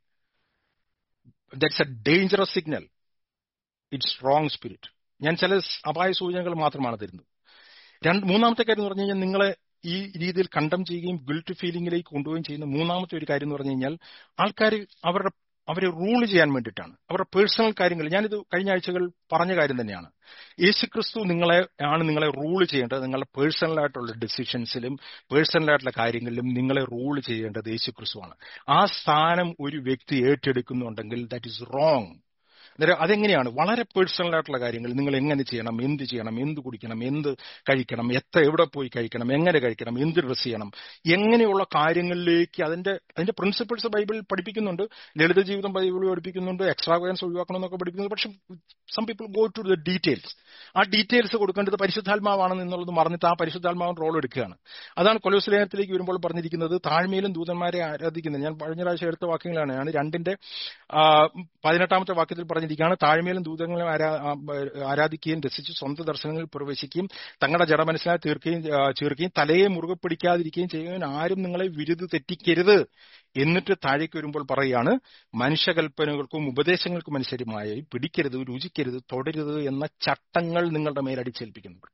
that's a dangerous signal it's wrong spirit ഞാൻ ചില അപായ സൂചനകൾ മാത്രമാണ് തരുന്നത് രണ്ട് മൂന്നാമത്തെ കാര്യം എന്ന് പറഞ്ഞു കഴിഞ്ഞാൽ നിങ്ങളെ ഈ രീതിയിൽ കണ്ടം ചെയ്യുകയും ഗിൽറ്റ് ഫീലിംഗിലേക്ക് കൊണ്ടുപോവുകയും ചെയ്യുന്ന മൂന്നാമത്തെ ഒരു കാര്യം എന്ന് പറഞ്ഞു കഴിഞ്ഞാൽ ആൾക്കാർ അവരുടെ അവരെ റൂൾ ചെയ്യാൻ വേണ്ടിയിട്ടാണ് അവരുടെ പേഴ്സണൽ കാര്യങ്ങൾ ഞാനിത് കഴിഞ്ഞ ആഴ്ചകൾ പറഞ്ഞ കാര്യം തന്നെയാണ് യേശു ക്രിസ്തു നിങ്ങളെ ആണ് നിങ്ങളെ റൂൾ ചെയ്യേണ്ടത് നിങ്ങളുടെ പേഴ്സണൽ ആയിട്ടുള്ള ഡിസിഷൻസിലും പേഴ്സണൽ ആയിട്ടുള്ള കാര്യങ്ങളിലും നിങ്ങളെ റൂൾ ചെയ്യേണ്ടത് യേശു ക്രിസ്തുവാണ് ആ സ്ഥാനം ഒരു വ്യക്തി ഏറ്റെടുക്കുന്നുണ്ടെങ്കിൽ ദാറ്റ് ഈസ് റോങ് അന്നേരം അതെങ്ങനെയാണ് വളരെ പേഴ്സണൽ ആയിട്ടുള്ള കാര്യങ്ങൾ നിങ്ങൾ എങ്ങനെ ചെയ്യണം എന്ത് ചെയ്യണം എന്ത് കുടിക്കണം എന്ത് കഴിക്കണം എത്ര എവിടെ പോയി കഴിക്കണം എങ്ങനെ കഴിക്കണം എന്ത് ഡ്രസ് ചെയ്യണം എങ്ങനെയുള്ള കാര്യങ്ങളിലേക്ക് അതിന്റെ അതിന്റെ പ്രിൻസിപ്പിൾസ് ബൈബിൾ പഠിപ്പിക്കുന്നുണ്ട് ലളിത ജീവിതം ബൈബിൾ പഠിപ്പിക്കുന്നുണ്ട് എക്സ്ട്രാവയൻസ് ഒഴിവാക്കണം എന്നൊക്കെ പഠിപ്പിക്കുന്നുണ്ട് പക്ഷെ some people go to the details ആ ഡീറ്റെയിൽസ് കൊടുക്കേണ്ടത് പരിശുദ്ധാത്മാവാണെന്ന് എന്നുള്ളത് മറന്നിട്ട് ആ പരിശുദ്ധാത്മാവൻ റോൾ എടുക്കുകയാണ് അതാണ് കൊലോസ് ലേഖനത്തിലേക്ക് വരുമ്പോൾ പറഞ്ഞിരിക്കുന്നത് താഴ്മയിലും ദൂതന്മാരെ ആരാധിക്കുന്നത് ഞാൻ കഴിഞ്ഞ പ്രാവശ്യം എടുത്ത വാക്യങ്ങളാണ് ഞാൻ രണ്ടിന്റെ പതിനെട്ടാമത്തെ വാക്യത്തിൽ പറഞ്ഞിരിക്കുകയാണ് താഴ്മയിലും ദൂതങ്ങളെ ആരാധിക്കുകയും രസിച്ച് സ്വന്തം ദർശനങ്ങളിൽ പ്രവേശിക്കുകയും തങ്ങളുടെ ജഡമനസ്സിലായി തീർക്കുകയും ചേർക്കുകയും തലയെ മുറുകെ പിടിക്കാതിരിക്കുകയും ചെയ്യുന്നതിന് ആരും നിങ്ങളെ വിരുത് തെറ്റിക്കരുത് എന്നിട്ട് താഴേക്ക് വരുമ്പോൾ പറയുകയാണ് മനുഷ്യകൽപ്പനകൾക്കും ഉപദേശങ്ങൾക്കും അനുസരിമായി പിടിക്കരുത് രുചിക്കരുത് തുടരുത് എന്ന ചട്ടങ്ങൾ നിങ്ങളുടെ മേൽ അടിച്ചേൽപ്പിക്കുന്നത്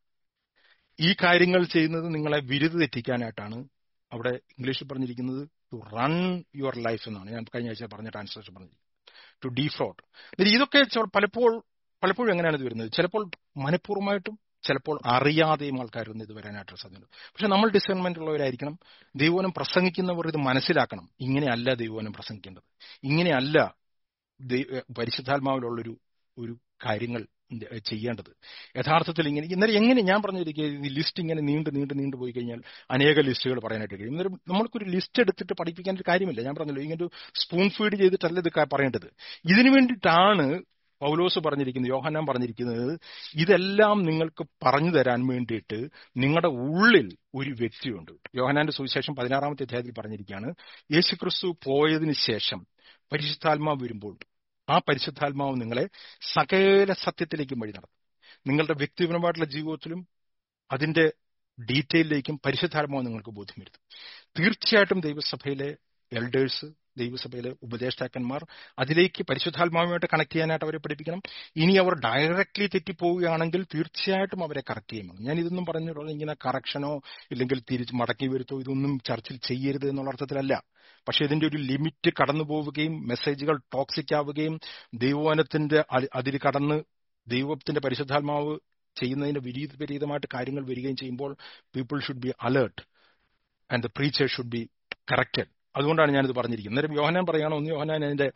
ഈ കാര്യങ്ങൾ ചെയ്യുന്നത് നിങ്ങളെ വിരുത് തെറ്റിക്കാനായിട്ടാണ് അവിടെ ഇംഗ്ലീഷിൽ പറഞ്ഞിരിക്കുന്നത് ടു റൺ യുവർ ലൈഫ് എന്നാണ് ഞാൻ കഴിഞ്ഞ ആഴ്ച പറഞ്ഞ ട്രാൻസ്ലേഷൻ പറഞ്ഞിരിക്കുന്നത് ടു ഡീഫ്രോഡ് ഇതൊക്കെ പലപ്പോൾ പലപ്പോഴും എങ്ങനെയാണ് ഇത് വരുന്നത് ചിലപ്പോൾ മനഃപൂർവ്വമായിട്ടും ചിലപ്പോൾ അറിയാതെയും ആൾക്കാർ ഇത് വരാനായിട്ട് സാധ്യതയുണ്ട് പക്ഷെ നമ്മൾ ഡിസൈൻമെന്റ് ഉള്ളവരായിരിക്കണം ദൈവനം പ്രസംഗിക്കുന്നവർ ഇത് മനസ്സിലാക്കണം ഇങ്ങനെയല്ല ദൈവനം പ്രസംഗിക്കേണ്ടത് ഇങ്ങനെയല്ല പരിശുദ്ധാത്മാവിലുള്ളൊരു ഒരു കാര്യങ്ങൾ ചെയ്യേണ്ടത് യഥാർത്ഥത്തിൽ ഇങ്ങനെ ഇന്നലെ എങ്ങനെ ഞാൻ പറഞ്ഞിരിക്കുക ഈ ലിസ്റ്റ് ഇങ്ങനെ നീണ്ട് നീണ്ട് നീണ്ടു പോയി കഴിഞ്ഞാൽ അനേക ലിസ്റ്റുകൾ പറയാനായിട്ട് കഴിയും ഇന്നലെ നമ്മൾക്കൊരു ലിസ്റ്റ് എടുത്തിട്ട് പഠിപ്പിക്കാൻ ഒരു കാര്യമില്ല ഞാൻ പറഞ്ഞല്ലോ ഇങ്ങനെ ഒരു സ്പൂൺ ഫീഡ് ചെയ്തിട്ടല്ല ഇത് പറയേണ്ടത് ഇതിനു വേണ്ടിയിട്ടാണ് പൗലോസ് പറഞ്ഞിരിക്കുന്നത് യോഹന്നാൻ പറഞ്ഞിരിക്കുന്നത് ഇതെല്ലാം നിങ്ങൾക്ക് പറഞ്ഞു തരാൻ വേണ്ടിയിട്ട് നിങ്ങളുടെ ഉള്ളിൽ ഒരു വ്യക്തിയുണ്ട് യോഹനാന്റെ സുവിശേഷം പതിനാറാമത്തെ അധ്യായത്തിൽ പറഞ്ഞിരിക്കുകയാണ് യേശുക്രിസ്തു പോയതിനു ശേഷം പരിശുദ്ധാത്മാവ് വരുമ്പോൾ ആ പരിശുദ്ധാത്മാവ് നിങ്ങളെ സകല സത്യത്തിലേക്കും വഴി നടത്തും നിങ്ങളുടെ വ്യക്തിപരമായിട്ടുള്ള ജീവിതത്തിലും അതിന്റെ ഡീറ്റെയിലേക്കും പരിശുദ്ധാത്മാവ് നിങ്ങൾക്ക് ബോധ്യം വരുത്തും തീർച്ചയായിട്ടും ദൈവസഭയിലെ എൽഡേഴ്സ് ദൈവസഭയിലെ ഉപദേഷ്ടാക്കന്മാർ അതിലേക്ക് പരിശുദ്ധാത്മാവുമായിട്ട് കണക്ട് ചെയ്യാനായിട്ട് അവരെ പഠിപ്പിക്കണം ഇനി അവർ ഡയറക്ട്ലി തെറ്റിപ്പോവുകയാണെങ്കിൽ തീർച്ചയായിട്ടും അവരെ കറക്റ്റ് ചെയ്യണം ഞാൻ ഇതൊന്നും പറഞ്ഞിട്ടുള്ളത് ഇങ്ങനെ കറക്ഷനോ ഇല്ലെങ്കിൽ തിരിച്ച് മടക്കി വരുത്തോ ഇതൊന്നും ചർച്ചിൽ ചെയ്യരുത് എന്നുള്ള അർത്ഥത്തിലല്ല പക്ഷെ ഇതിന്റെ ഒരു ലിമിറ്റ് കടന്നു പോവുകയും മെസ്സേജുകൾ ടോക്സിക് ആവുകയും ദൈവവനത്തിന്റെ അതിൽ കടന്ന് ദൈവത്തിന്റെ പരിശുദ്ധാത്മാവ് ചെയ്യുന്നതിന്റെ വിപരീതമായിട്ട് കാര്യങ്ങൾ വരികയും ചെയ്യുമ്പോൾ people should be alert and the preacher should be corrected അതുകൊണ്ടാണ് ഞാനിത് പറഞ്ഞിരിക്കുന്നത് അന്നേരം യോഹനാൻ പറയുകയാണോ ഒന്ന് യോഹനാൻ അതിന്റെ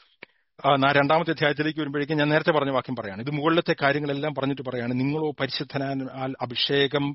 രണ്ടാമത്തെ അധ്യായത്തിലേക്ക് വരുമ്പോഴേക്കും ഞാൻ നേരത്തെ പറഞ്ഞ വാക്യം പറയാണ് ഇത് മുകളിലത്തെ കാര്യങ്ങളെല്ലാം പറഞ്ഞിട്ട് പറയാണ് നിങ്ങളോ പരിശുദ്ധനാൽ അഭിഷേകം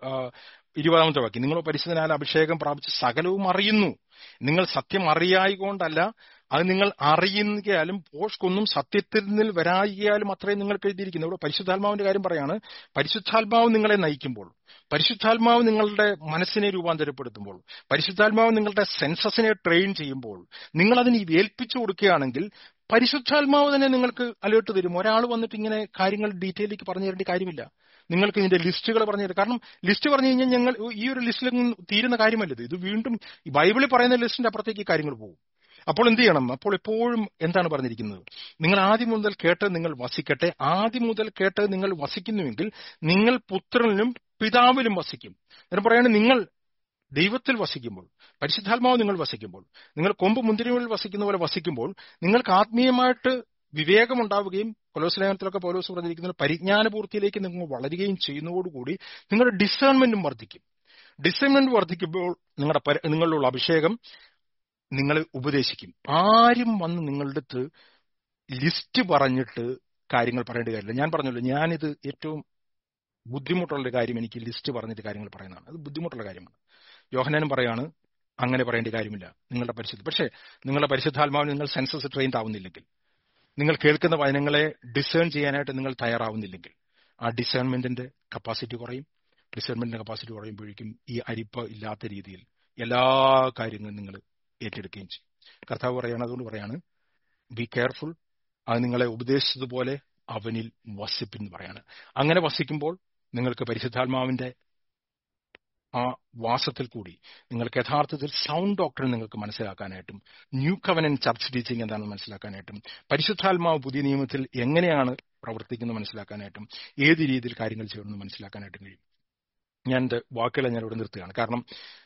ഇരുപതാമത്തെ വാക്യം നിങ്ങളോ പരിശുദ്ധനാൽ അഭിഷേകം പ്രാപിച്ച് സകലവും അറിയുന്നു നിങ്ങൾ സത്യം അറിയായികൊണ്ടല്ല അത് നിങ്ങൾ അറിയുകയാലും പോഷ്കൊന്നും സത്യത്തിൽ നിന്ന് വരായികയാലും അത്രയും നിങ്ങൾക്ക് എഴുതിയിരിക്കുന്നു ഇവിടെ പരിശുദ്ധാത്മാവിന്റെ കാര്യം പറയാണ് പരിശുദ്ധാത്മാവ് നിങ്ങളെ നയിക്കുമ്പോൾ പരിശുദ്ധാത്മാവ് നിങ്ങളുടെ മനസ്സിനെ രൂപാന്തരപ്പെടുത്തുമ്പോൾ പരിശുദ്ധാത്മാവ് നിങ്ങളുടെ സെൻസസിനെ ട്രെയിൻ ചെയ്യുമ്പോൾ നിങ്ങൾ അതിന് ഏൽപ്പിച്ചു കൊടുക്കുകയാണെങ്കിൽ പരിശുദ്ധാത്മാവ് തന്നെ നിങ്ങൾക്ക് അലേർട്ട് തരും ഒരാൾ വന്നിട്ട് ഇങ്ങനെ കാര്യങ്ങൾ ഡീറ്റെയിലേക്ക് പറഞ്ഞു തരേണ്ട കാര്യമില്ല നിങ്ങൾക്ക് ഇതിന്റെ ലിസ്റ്റുകൾ പറഞ്ഞു തരും കാരണം ലിസ്റ്റ് പറഞ്ഞു കഴിഞ്ഞാൽ ഞങ്ങൾ ഈ ഒരു ലിസ്റ്റിൽ തീരുന്ന കാര്യമല്ലത് ഇത് വീണ്ടും ബൈബിളിൽ പറയുന്ന ലിസ്റ്റിന്റെ അപ്പുറത്തേക്ക് കാര്യങ്ങൾ പോകും അപ്പോൾ എന്ത് ചെയ്യണം അപ്പോൾ എപ്പോഴും എന്താണ് പറഞ്ഞിരിക്കുന്നത് നിങ്ങൾ ആദ്യം മുതൽ കേട്ടത് നിങ്ങൾ വസിക്കട്ടെ ആദ്യം മുതൽ കേട്ടത് നിങ്ങൾ വസിക്കുന്നുവെങ്കിൽ നിങ്ങൾ പുത്രനിലും പിതാവിലും വസിക്കും എന്ന് പറയുന്നത് നിങ്ങൾ ദൈവത്തിൽ വസിക്കുമ്പോൾ പരിശുദ്ധാത്മാവ് നിങ്ങൾ വസിക്കുമ്പോൾ നിങ്ങൾ കൊമ്പ് മുന്തിരികളിൽ വസിക്കുന്ന പോലെ വസിക്കുമ്പോൾ നിങ്ങൾക്ക് ആത്മീയമായിട്ട് വിവേകമുണ്ടാവുകയും കൊലോസ്ലേഖനത്തിലൊക്കെ പൗലോസ് പറഞ്ഞിരിക്കുന്ന പരിജ്ഞാനപൂർത്തിയിലേക്ക് നിങ്ങൾ വളരുകയും ചെയ്യുന്നതോടുകൂടി നിങ്ങളുടെ ഡിസേൺമെന്റും വർദ്ധിക്കും ഡിസേൺമെന്റ് വർദ്ധിക്കുമ്പോൾ നിങ്ങളുടെ നിങ്ങളിലുള്ള അഭിഷേകം നിങ്ങളെ ഉപദേശിക്കും ആരും വന്ന് നിങ്ങളുടെ അടുത്ത് ലിസ്റ്റ് പറഞ്ഞിട്ട് കാര്യങ്ങൾ പറയേണ്ട കാര്യമില്ല ഞാൻ പറഞ്ഞല്ലോ ഞാനിത് ഏറ്റവും ബുദ്ധിമുട്ടുള്ള കാര്യം എനിക്ക് ലിസ്റ്റ് പറഞ്ഞിട്ട് കാര്യങ്ങൾ പറയുന്നതാണ് അത് ബുദ്ധിമുട്ടുള്ള കാര്യമാണ് യോഹനാനും പറയാണ് അങ്ങനെ പറയേണ്ട കാര്യമില്ല നിങ്ങളുടെ പരിശുദ്ധ പക്ഷേ നിങ്ങളുടെ പരിശുദ്ധാത്മാവിന് നിങ്ങൾ സെൻസസ് ട്രെയിൻഡ് ആവുന്നില്ലെങ്കിൽ നിങ്ങൾ കേൾക്കുന്ന വചനങ്ങളെ ഡിസേൺ ചെയ്യാനായിട്ട് നിങ്ങൾ തയ്യാറാവുന്നില്ലെങ്കിൽ ആ ഡിസേൺമെന്റിന്റെ കപ്പാസിറ്റി കുറയും ഡിസേൺമെന്റിന്റെ കപ്പാസിറ്റി കുറയുമ്പോഴേക്കും ഈ അരിപ്പ് ഇല്ലാത്ത രീതിയിൽ എല്ലാ കാര്യങ്ങളും നിങ്ങൾ ഏറ്റെടുക്കുകയും ചെയ്യും കർത്താവ് പറയാണ് അതുകൊണ്ട് പറയാണ് ബി കെയർഫുൾ അത് നിങ്ങളെ ഉപദേശിച്ചതുപോലെ അവനിൽ വസിപ്പിൻ എന്ന് പറയാണ് അങ്ങനെ വസിക്കുമ്പോൾ നിങ്ങൾക്ക് പരിശുദ്ധാത്മാവിന്റെ ആ വാസത്തിൽ കൂടി നിങ്ങൾക്ക് യഥാർത്ഥത്തിൽ സൗണ്ട് ഡോക്ടർ നിങ്ങൾക്ക് മനസ്സിലാക്കാനായിട്ടും ന്യൂ കവനൻ ചർച്ച് ടീച്ചിങ് എന്താണെന്ന് മനസ്സിലാക്കാനായിട്ടും പരിശുദ്ധാത്മാവ് പുതിയ നിയമത്തിൽ എങ്ങനെയാണ് പ്രവർത്തിക്കുന്നത് മനസ്സിലാക്കാനായിട്ടും ഏത് രീതിയിൽ കാര്യങ്ങൾ ചെയ്യണമെന്ന് മനസ്സിലാക്കാനായിട്ടും കഴിയും ഞാൻ എൻ്റെ വാക്കുകളെ ഞാൻ ഇവിടെ നിർത്തുകയാണ് കാരണം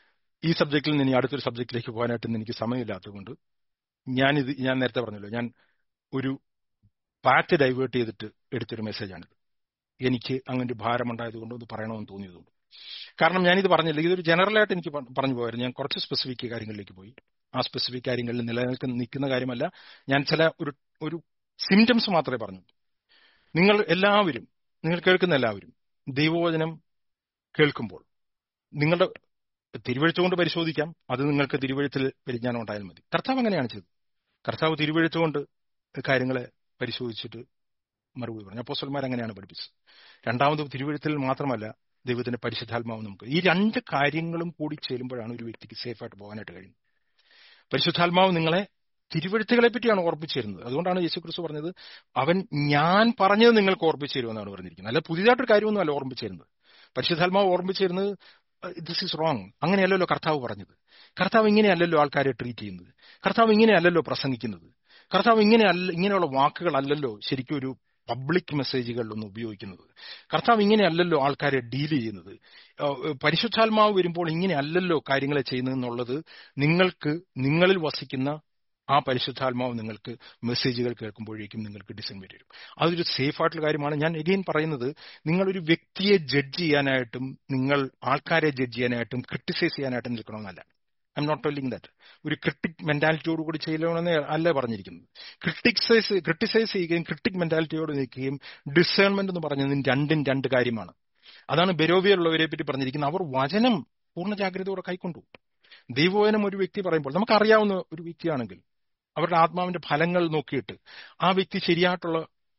ഈ സബ്ജക്റ്റിൽ നിന്ന് ഇനി അടുത്തൊരു സബ്ജക്റ്റിലേക്ക് പോകാനായിട്ട് എനിക്ക് സമയമില്ലാത്തതുകൊണ്ട് ഞാനിത് ഞാൻ നേരത്തെ പറഞ്ഞല്ലോ ഞാൻ ഒരു പാറ്റ് ഡൈവേർട്ട് ചെയ്തിട്ട് എടുത്തൊരു മെസ്സേജാണിത് എനിക്ക് അങ്ങനെ ഒരു ഭാരമുണ്ടായതുകൊണ്ട് ഒന്ന് പറയണമെന്ന് തോന്നിയതുകൊണ്ട് കാരണം ഞാനിത് പറഞ്ഞില്ല ഇതൊരു ജനറലായിട്ട് എനിക്ക് പറഞ്ഞു പോയായിരുന്നു ഞാൻ കുറച്ച് സ്പെസിഫിക് കാര്യങ്ങളിലേക്ക് പോയി ആ സ്പെസിഫിക് കാര്യങ്ങളിൽ നിലനിൽക്കുന്ന നിൽക്കുന്ന കാര്യമല്ല ഞാൻ ചില ഒരു ഒരു സിംറ്റംസ് മാത്രമേ പറഞ്ഞു നിങ്ങൾ എല്ലാവരും നിങ്ങൾ കേൾക്കുന്ന എല്ലാവരും ദൈവവചനം കേൾക്കുമ്പോൾ നിങ്ങളുടെ തിരുവഴുത്ത് കൊണ്ട് പരിശോധിക്കാം അത് നിങ്ങൾക്ക് തിരുവഴുത്തിൽ പരിജ്ഞാനം ഉണ്ടായാൽ മതി കർത്താവ് അങ്ങനെയാണ് ചെയ്തത് കർത്താവ് തിരുവഴുത്ത് കൊണ്ട് കാര്യങ്ങളെ പരിശോധിച്ചിട്ട് മറുപടി പറഞ്ഞു അപ്പോസ്റ്റൽമാർ അങ്ങനെയാണ് പഠിപ്പിച്ചത് രണ്ടാമത് തിരുവഴുത്തിൽ മാത്രമല്ല ദൈവത്തിന്റെ പരിശുദ്ധാത്മാവ് നമുക്ക് ഈ രണ്ട് കാര്യങ്ങളും കൂടി ചേരുമ്പോഴാണ് ഒരു വ്യക്തിക്ക് സേഫായിട്ട് പോകാനായിട്ട് കഴിയുന്നത് പരിശുദ്ധാത്മാവ് നിങ്ങളെ തിരുവഴുത്തുകളെ പറ്റിയാണ് ഓർപ്പിച്ചു തരുന്നത് അതുകൊണ്ടാണ് യേശു ക്രിസ്തു പറഞ്ഞത് അവൻ ഞാൻ പറഞ്ഞത് നിങ്ങൾക്ക് ഓർപ്പിച്ചു തരുമെന്നാണ് പറഞ്ഞിരിക്കുന്നത് അല്ല പുതിയതായിട്ടൊരു കാര്യമൊന്നും അല്ല ഓർമ്മിച്ചു തരുന്നത് പരിശുദ്ധാത്മാവ് ഓർമ്മിച്ചു തരുന്നത് ദിസ് ഈസ് റോങ് അങ്ങനെയല്ലല്ലോ കർത്താവ് പറഞ്ഞത് കർത്താവ് ഇങ്ങനെയല്ലല്ലോ ആൾക്കാരെ ട്രീറ്റ് ചെയ്യുന്നത് കർത്താവ് ഇങ്ങനെയല്ലല്ലോ പ്രസംഗിക്കുന്നത് കർത്താവ് ഇങ്ങനെ അല്ല ഇങ്ങനെയുള്ള വാക്കുകളല്ലല്ലോ ശരിക്കും ഒരു പബ്ലിക് മെസ്സേജുകളിലൊന്നും ഉപയോഗിക്കുന്നത് കർത്താവ് ഇങ്ങനെയല്ലല്ലോ ആൾക്കാരെ ഡീൽ ചെയ്യുന്നത് പരിശുദ്ധാത്മാവ് വരുമ്പോൾ ഇങ്ങനെ അല്ലല്ലോ കാര്യങ്ങളെ ചെയ്യുന്നതെന്നുള്ളത് നിങ്ങൾക്ക് നിങ്ങളിൽ വസിക്കുന്ന ആ പരിശുദ്ധാത്മാവ് നിങ്ങൾക്ക് മെസ്സേജുകൾ കേൾക്കുമ്പോഴേക്കും നിങ്ങൾക്ക് ഡിസൈൻ വരും അതൊരു സേഫ് ആയിട്ടുള്ള കാര്യമാണ് ഞാൻ എഗെയിൻ പറയുന്നത് നിങ്ങളൊരു വ്യക്തിയെ ജഡ്ജ് ചെയ്യാനായിട്ടും നിങ്ങൾ ആൾക്കാരെ ജഡ്ജ് ചെയ്യാനായിട്ടും ക്രിട്ടിസൈസ് ചെയ്യാനായിട്ടും നിൽക്കണമെന്നല്ല I'm not telling that ഒരു ക്രിട്ടിക് മെന്റാലിറ്റിയോട് കൂടി ചെയ്യണമെന്ന് അല്ല പറഞ്ഞിരിക്കുന്നത് ക്രിട്ടിക്സൈസ് ക്രിട്ടിസൈസ് ചെയ്യുകയും ക്രിട്ടിക് മെന്റാലിറ്റിയോട് നിൽക്കുകയും ഡിസേൺമെന്റ് എന്ന് പറഞ്ഞതിന് രണ്ടും രണ്ട് കാര്യമാണ് അതാണ് ബെരോവിയുള്ളവരെ പറ്റി പറഞ്ഞിരിക്കുന്നത് അവർ വചനം പൂർണ്ണ ജാഗ്രതയോടെ കൈക്കൊണ്ടു ദൈവവചനം ഒരു വ്യക്തി പറയുമ്പോൾ നമുക്കറിയാവുന്ന ഒരു വ്യക്തിയാണെങ്കിൽ അവരുടെ ആത്മാവിന്റെ ഫലങ്ങൾ നോക്കിയിട്ട് ആ വ്യക്തി ശരിയായിട്ടുള്ള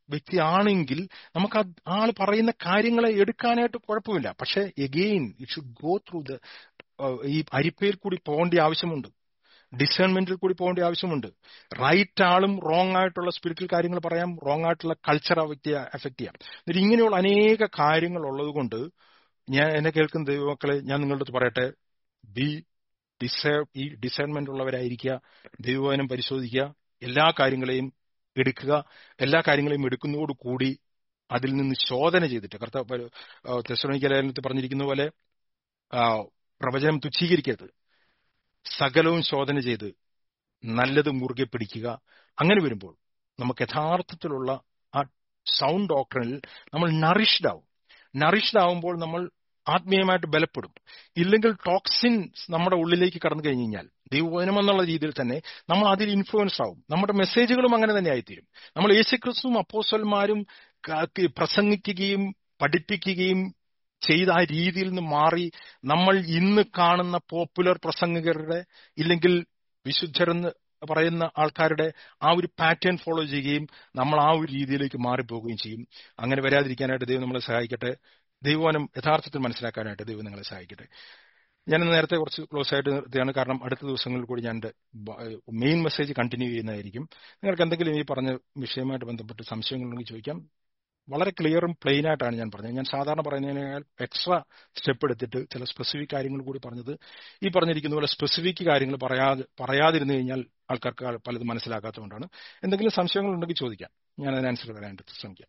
വ്യക്തിയാണെങ്കിൽ നമുക്ക് ആ ആൾ പറയുന്ന കാര്യങ്ങളെ എടുക്കാനായിട്ട് കുഴപ്പമില്ല പക്ഷെ again it should go through the ഈ അരിപ്പയിൽ കൂടി പോകേണ്ട ആവശ്യമുണ്ട് ഡിസേൺമെന്റിൽ കൂടി പോകേണ്ട ആവശ്യമുണ്ട് റൈറ്റ് ആളും റോങ് ആയിട്ടുള്ള സ്പിരിച്വൽ കാര്യങ്ങൾ പറയാം റോങ് ആയിട്ടുള്ള കൾച്ചർ ആ വ്യക്തിയെ എഫക്ട് ചെയ്യാം എന്നിട്ട് ഇങ്ങനെയുള്ള അനേക കാര്യങ്ങൾ ഉള്ളത് കൊണ്ട് ഞാൻ എന്നെ കേൾക്കുന്ന ദൈവമക്കളെ ഞാൻ നിങ്ങളുടെ അടുത്ത് പറയട്ടെ ബി ഡിസേർ ഈ ഡിസേൺമെന്റ് ഉള്ളവരായിരിക്കുക ദൈവവചനം പരിശോധിക്കുക എല്ലാ കാര്യങ്ങളെയും എടുക്കുക എല്ലാ കാര്യങ്ങളെയും എടുക്കുന്നതോടുകൂടി അതിൽ നിന്ന് ശോധന ചെയ്തിട്ട് കർത്താവ് തെസ്സലോണിക്കലേഖനത്തിൽ പറഞ്ഞിരിക്കുന്ന പോലെ പ്രവചനം തുച്ഛീകരിക്കരുത് സകലവും ശോധന ചെയ്ത് നല്ലത് മുറുകെ പിടിക്കുക അങ്ങനെ വരുമ്പോൾ നമുക്ക് യഥാർത്ഥത്തിലുള്ള ആ സൗണ്ട് ഡോക്ടറിൽ നമ്മൾ നറിഷ്ഡ് ആവും നറിഷ്ഡ് ആവുമ്പോൾ നമ്മൾ ആത്മീയമായിട്ട് ബലപ്പെടും ഇല്ലെങ്കിൽ ടോക്സിൻസ് നമ്മുടെ ഉള്ളിലേക്ക് കടന്നു കഴിഞ്ഞു കഴിഞ്ഞാൽ ദൈവവചനം എന്നുള്ള രീതിയിൽ തന്നെ നമ്മൾ അതിൽ ഇൻഫ്ലുവൻസ് ആവും നമ്മുടെ മെസ്സേജുകളും അങ്ങനെ തന്നെ ആയിത്തീരും നമ്മൾ യേശുക്രിസ്തുവും അപ്പോസ്റ്റന്മാരും പ്രസംഗിക്കുകയും പഠിപ്പിക്കുകയും ചെയ്ത ആ രീതിയിൽ നിന്ന് മാറി നമ്മൾ ഇന്ന് കാണുന്ന പോപ്പുലർ പ്രസംഗകരുടെ ഇല്ലെങ്കിൽ വിശുദ്ധരെന്ന് പറയുന്ന ആൾക്കാരുടെ ആ ഒരു പാറ്റേൺ ഫോളോ ചെയ്യുകയും നമ്മൾ ആ ഒരു രീതിയിലേക്ക് മാറിപ്പോവുകയും ചെയ്യും അങ്ങനെ വരാതിരിക്കാനായിട്ട് ദൈവം നമ്മളെ സഹായിക്കട്ടെ ദൈവവനം യഥാർത്ഥത്തിൽ മനസ്സിലാക്കാനായിട്ട് ദൈവം നിങ്ങളെ സഹായിക്കട്ടെ ഞാൻ നേരത്തെ കുറച്ച് ക്ലോസ് ആയിട്ട് നിർത്തിയാണ് കാരണം അടുത്ത ദിവസങ്ങളിൽ കൂടി ഞാൻ മെയിൻ മെസ്സേജ് കണ്ടിന്യൂ ചെയ്യുന്നതായിരിക്കും നിങ്ങൾക്ക് എന്തെങ്കിലും ഈ പറഞ്ഞ വിഷയമായിട്ട് ബന്ധപ്പെട്ട് സംശയങ്ങളുണ്ടെങ്കിൽ ചോദിക്കാം വളരെ ക്ലിയറും പ്ലെയിൻ ആയിട്ടാണ് ഞാൻ പറഞ്ഞത് ഞാൻ സാധാരണ പറയുന്നതിനേക്കാൾ എക്സ്ട്രാ സ്റ്റെപ്പ് എടുത്തിട്ട് ചില സ്പെസിഫിക് കാര്യങ്ങൾ കൂടി പറഞ്ഞത് ഈ പറഞ്ഞിരിക്കുന്ന പോലെ സ്പെസിഫിക് കാര്യങ്ങൾ പറയാതെ പറയാതിരുന്നു കഴിഞ്ഞാൽ ആൾക്കാർക്ക് പലതും മനസ്സിലാക്കാത്തതുകൊണ്ടാണ് എന്തെങ്കിലും സംശയങ്ങൾ ഉണ്ടെങ്കിൽ ചോദിക്കാം ഞാൻ അതിനനുസരിച്ച് പറയാനായിട്ട് ശ്രമിക്കാം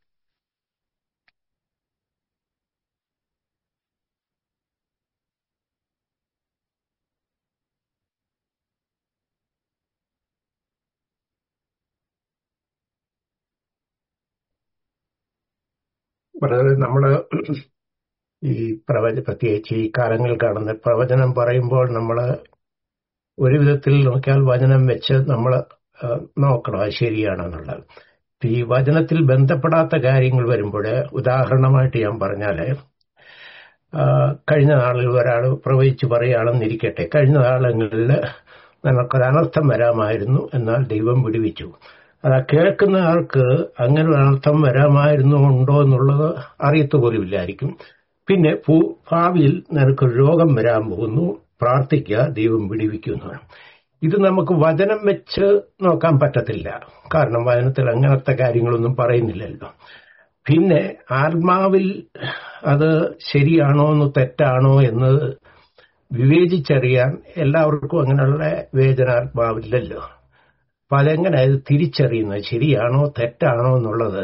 വളരെ നമ്മള് ഈ പ്രവച പ്രത്യേകിച്ച് ഈ കാലങ്ങൾ കാണുന്ന പ്രവചനം പറയുമ്പോൾ നമ്മൾ ഒരു വിധത്തിൽ നോക്കിയാൽ വചനം വെച്ച് നമ്മൾ നോക്കണം അത് ശരിയാണെന്നുള്ളത് ഈ വചനത്തിൽ ബന്ധപ്പെടാത്ത കാര്യങ്ങൾ വരുമ്പോൾ ഉദാഹരണമായിട്ട് ഞാൻ പറഞ്ഞാല് കഴിഞ്ഞ നാളിൽ ഒരാൾ പ്രവചിച്ച് പറയുകയാണെന്നിരിക്കട്ടെ കഴിഞ്ഞ നാളങ്ങളിൽ നമുക്കൊരു അനർത്ഥം വരാമായിരുന്നു എന്നാൽ ദൈവം വിടുവിച്ചു അത് കേൾക്കുന്ന ആൾക്ക് അങ്ങനെ ഒരു അനർത്ഥം വരാമായിരുന്നു ഉണ്ടോ എന്നുള്ളത് അറിയത്തു പോലുമില്ലായിരിക്കും പിന്നെ ഭാവിയിൽ നിനക്ക് രോഗം വരാൻ പോകുന്നു പ്രാർത്ഥിക്കുക ദൈവം വിടിവിക്കുന്നു ഇത് നമുക്ക് വചനം വെച്ച് നോക്കാൻ പറ്റത്തില്ല കാരണം വചനത്തിൽ അങ്ങനത്തെ കാര്യങ്ങളൊന്നും പറയുന്നില്ലല്ലോ പിന്നെ ആത്മാവിൽ അത് ശരിയാണോ എന്ന് തെറ്റാണോ എന്ന് വിവേചിച്ചറിയാൻ എല്ലാവർക്കും അങ്ങനെയുള്ള വേദനാത്മാവില്ലല്ലോ അപ്പൊ അതെങ്ങനെ അത് തിരിച്ചറിയുന്നത് ശരിയാണോ തെറ്റാണോ എന്നുള്ളത്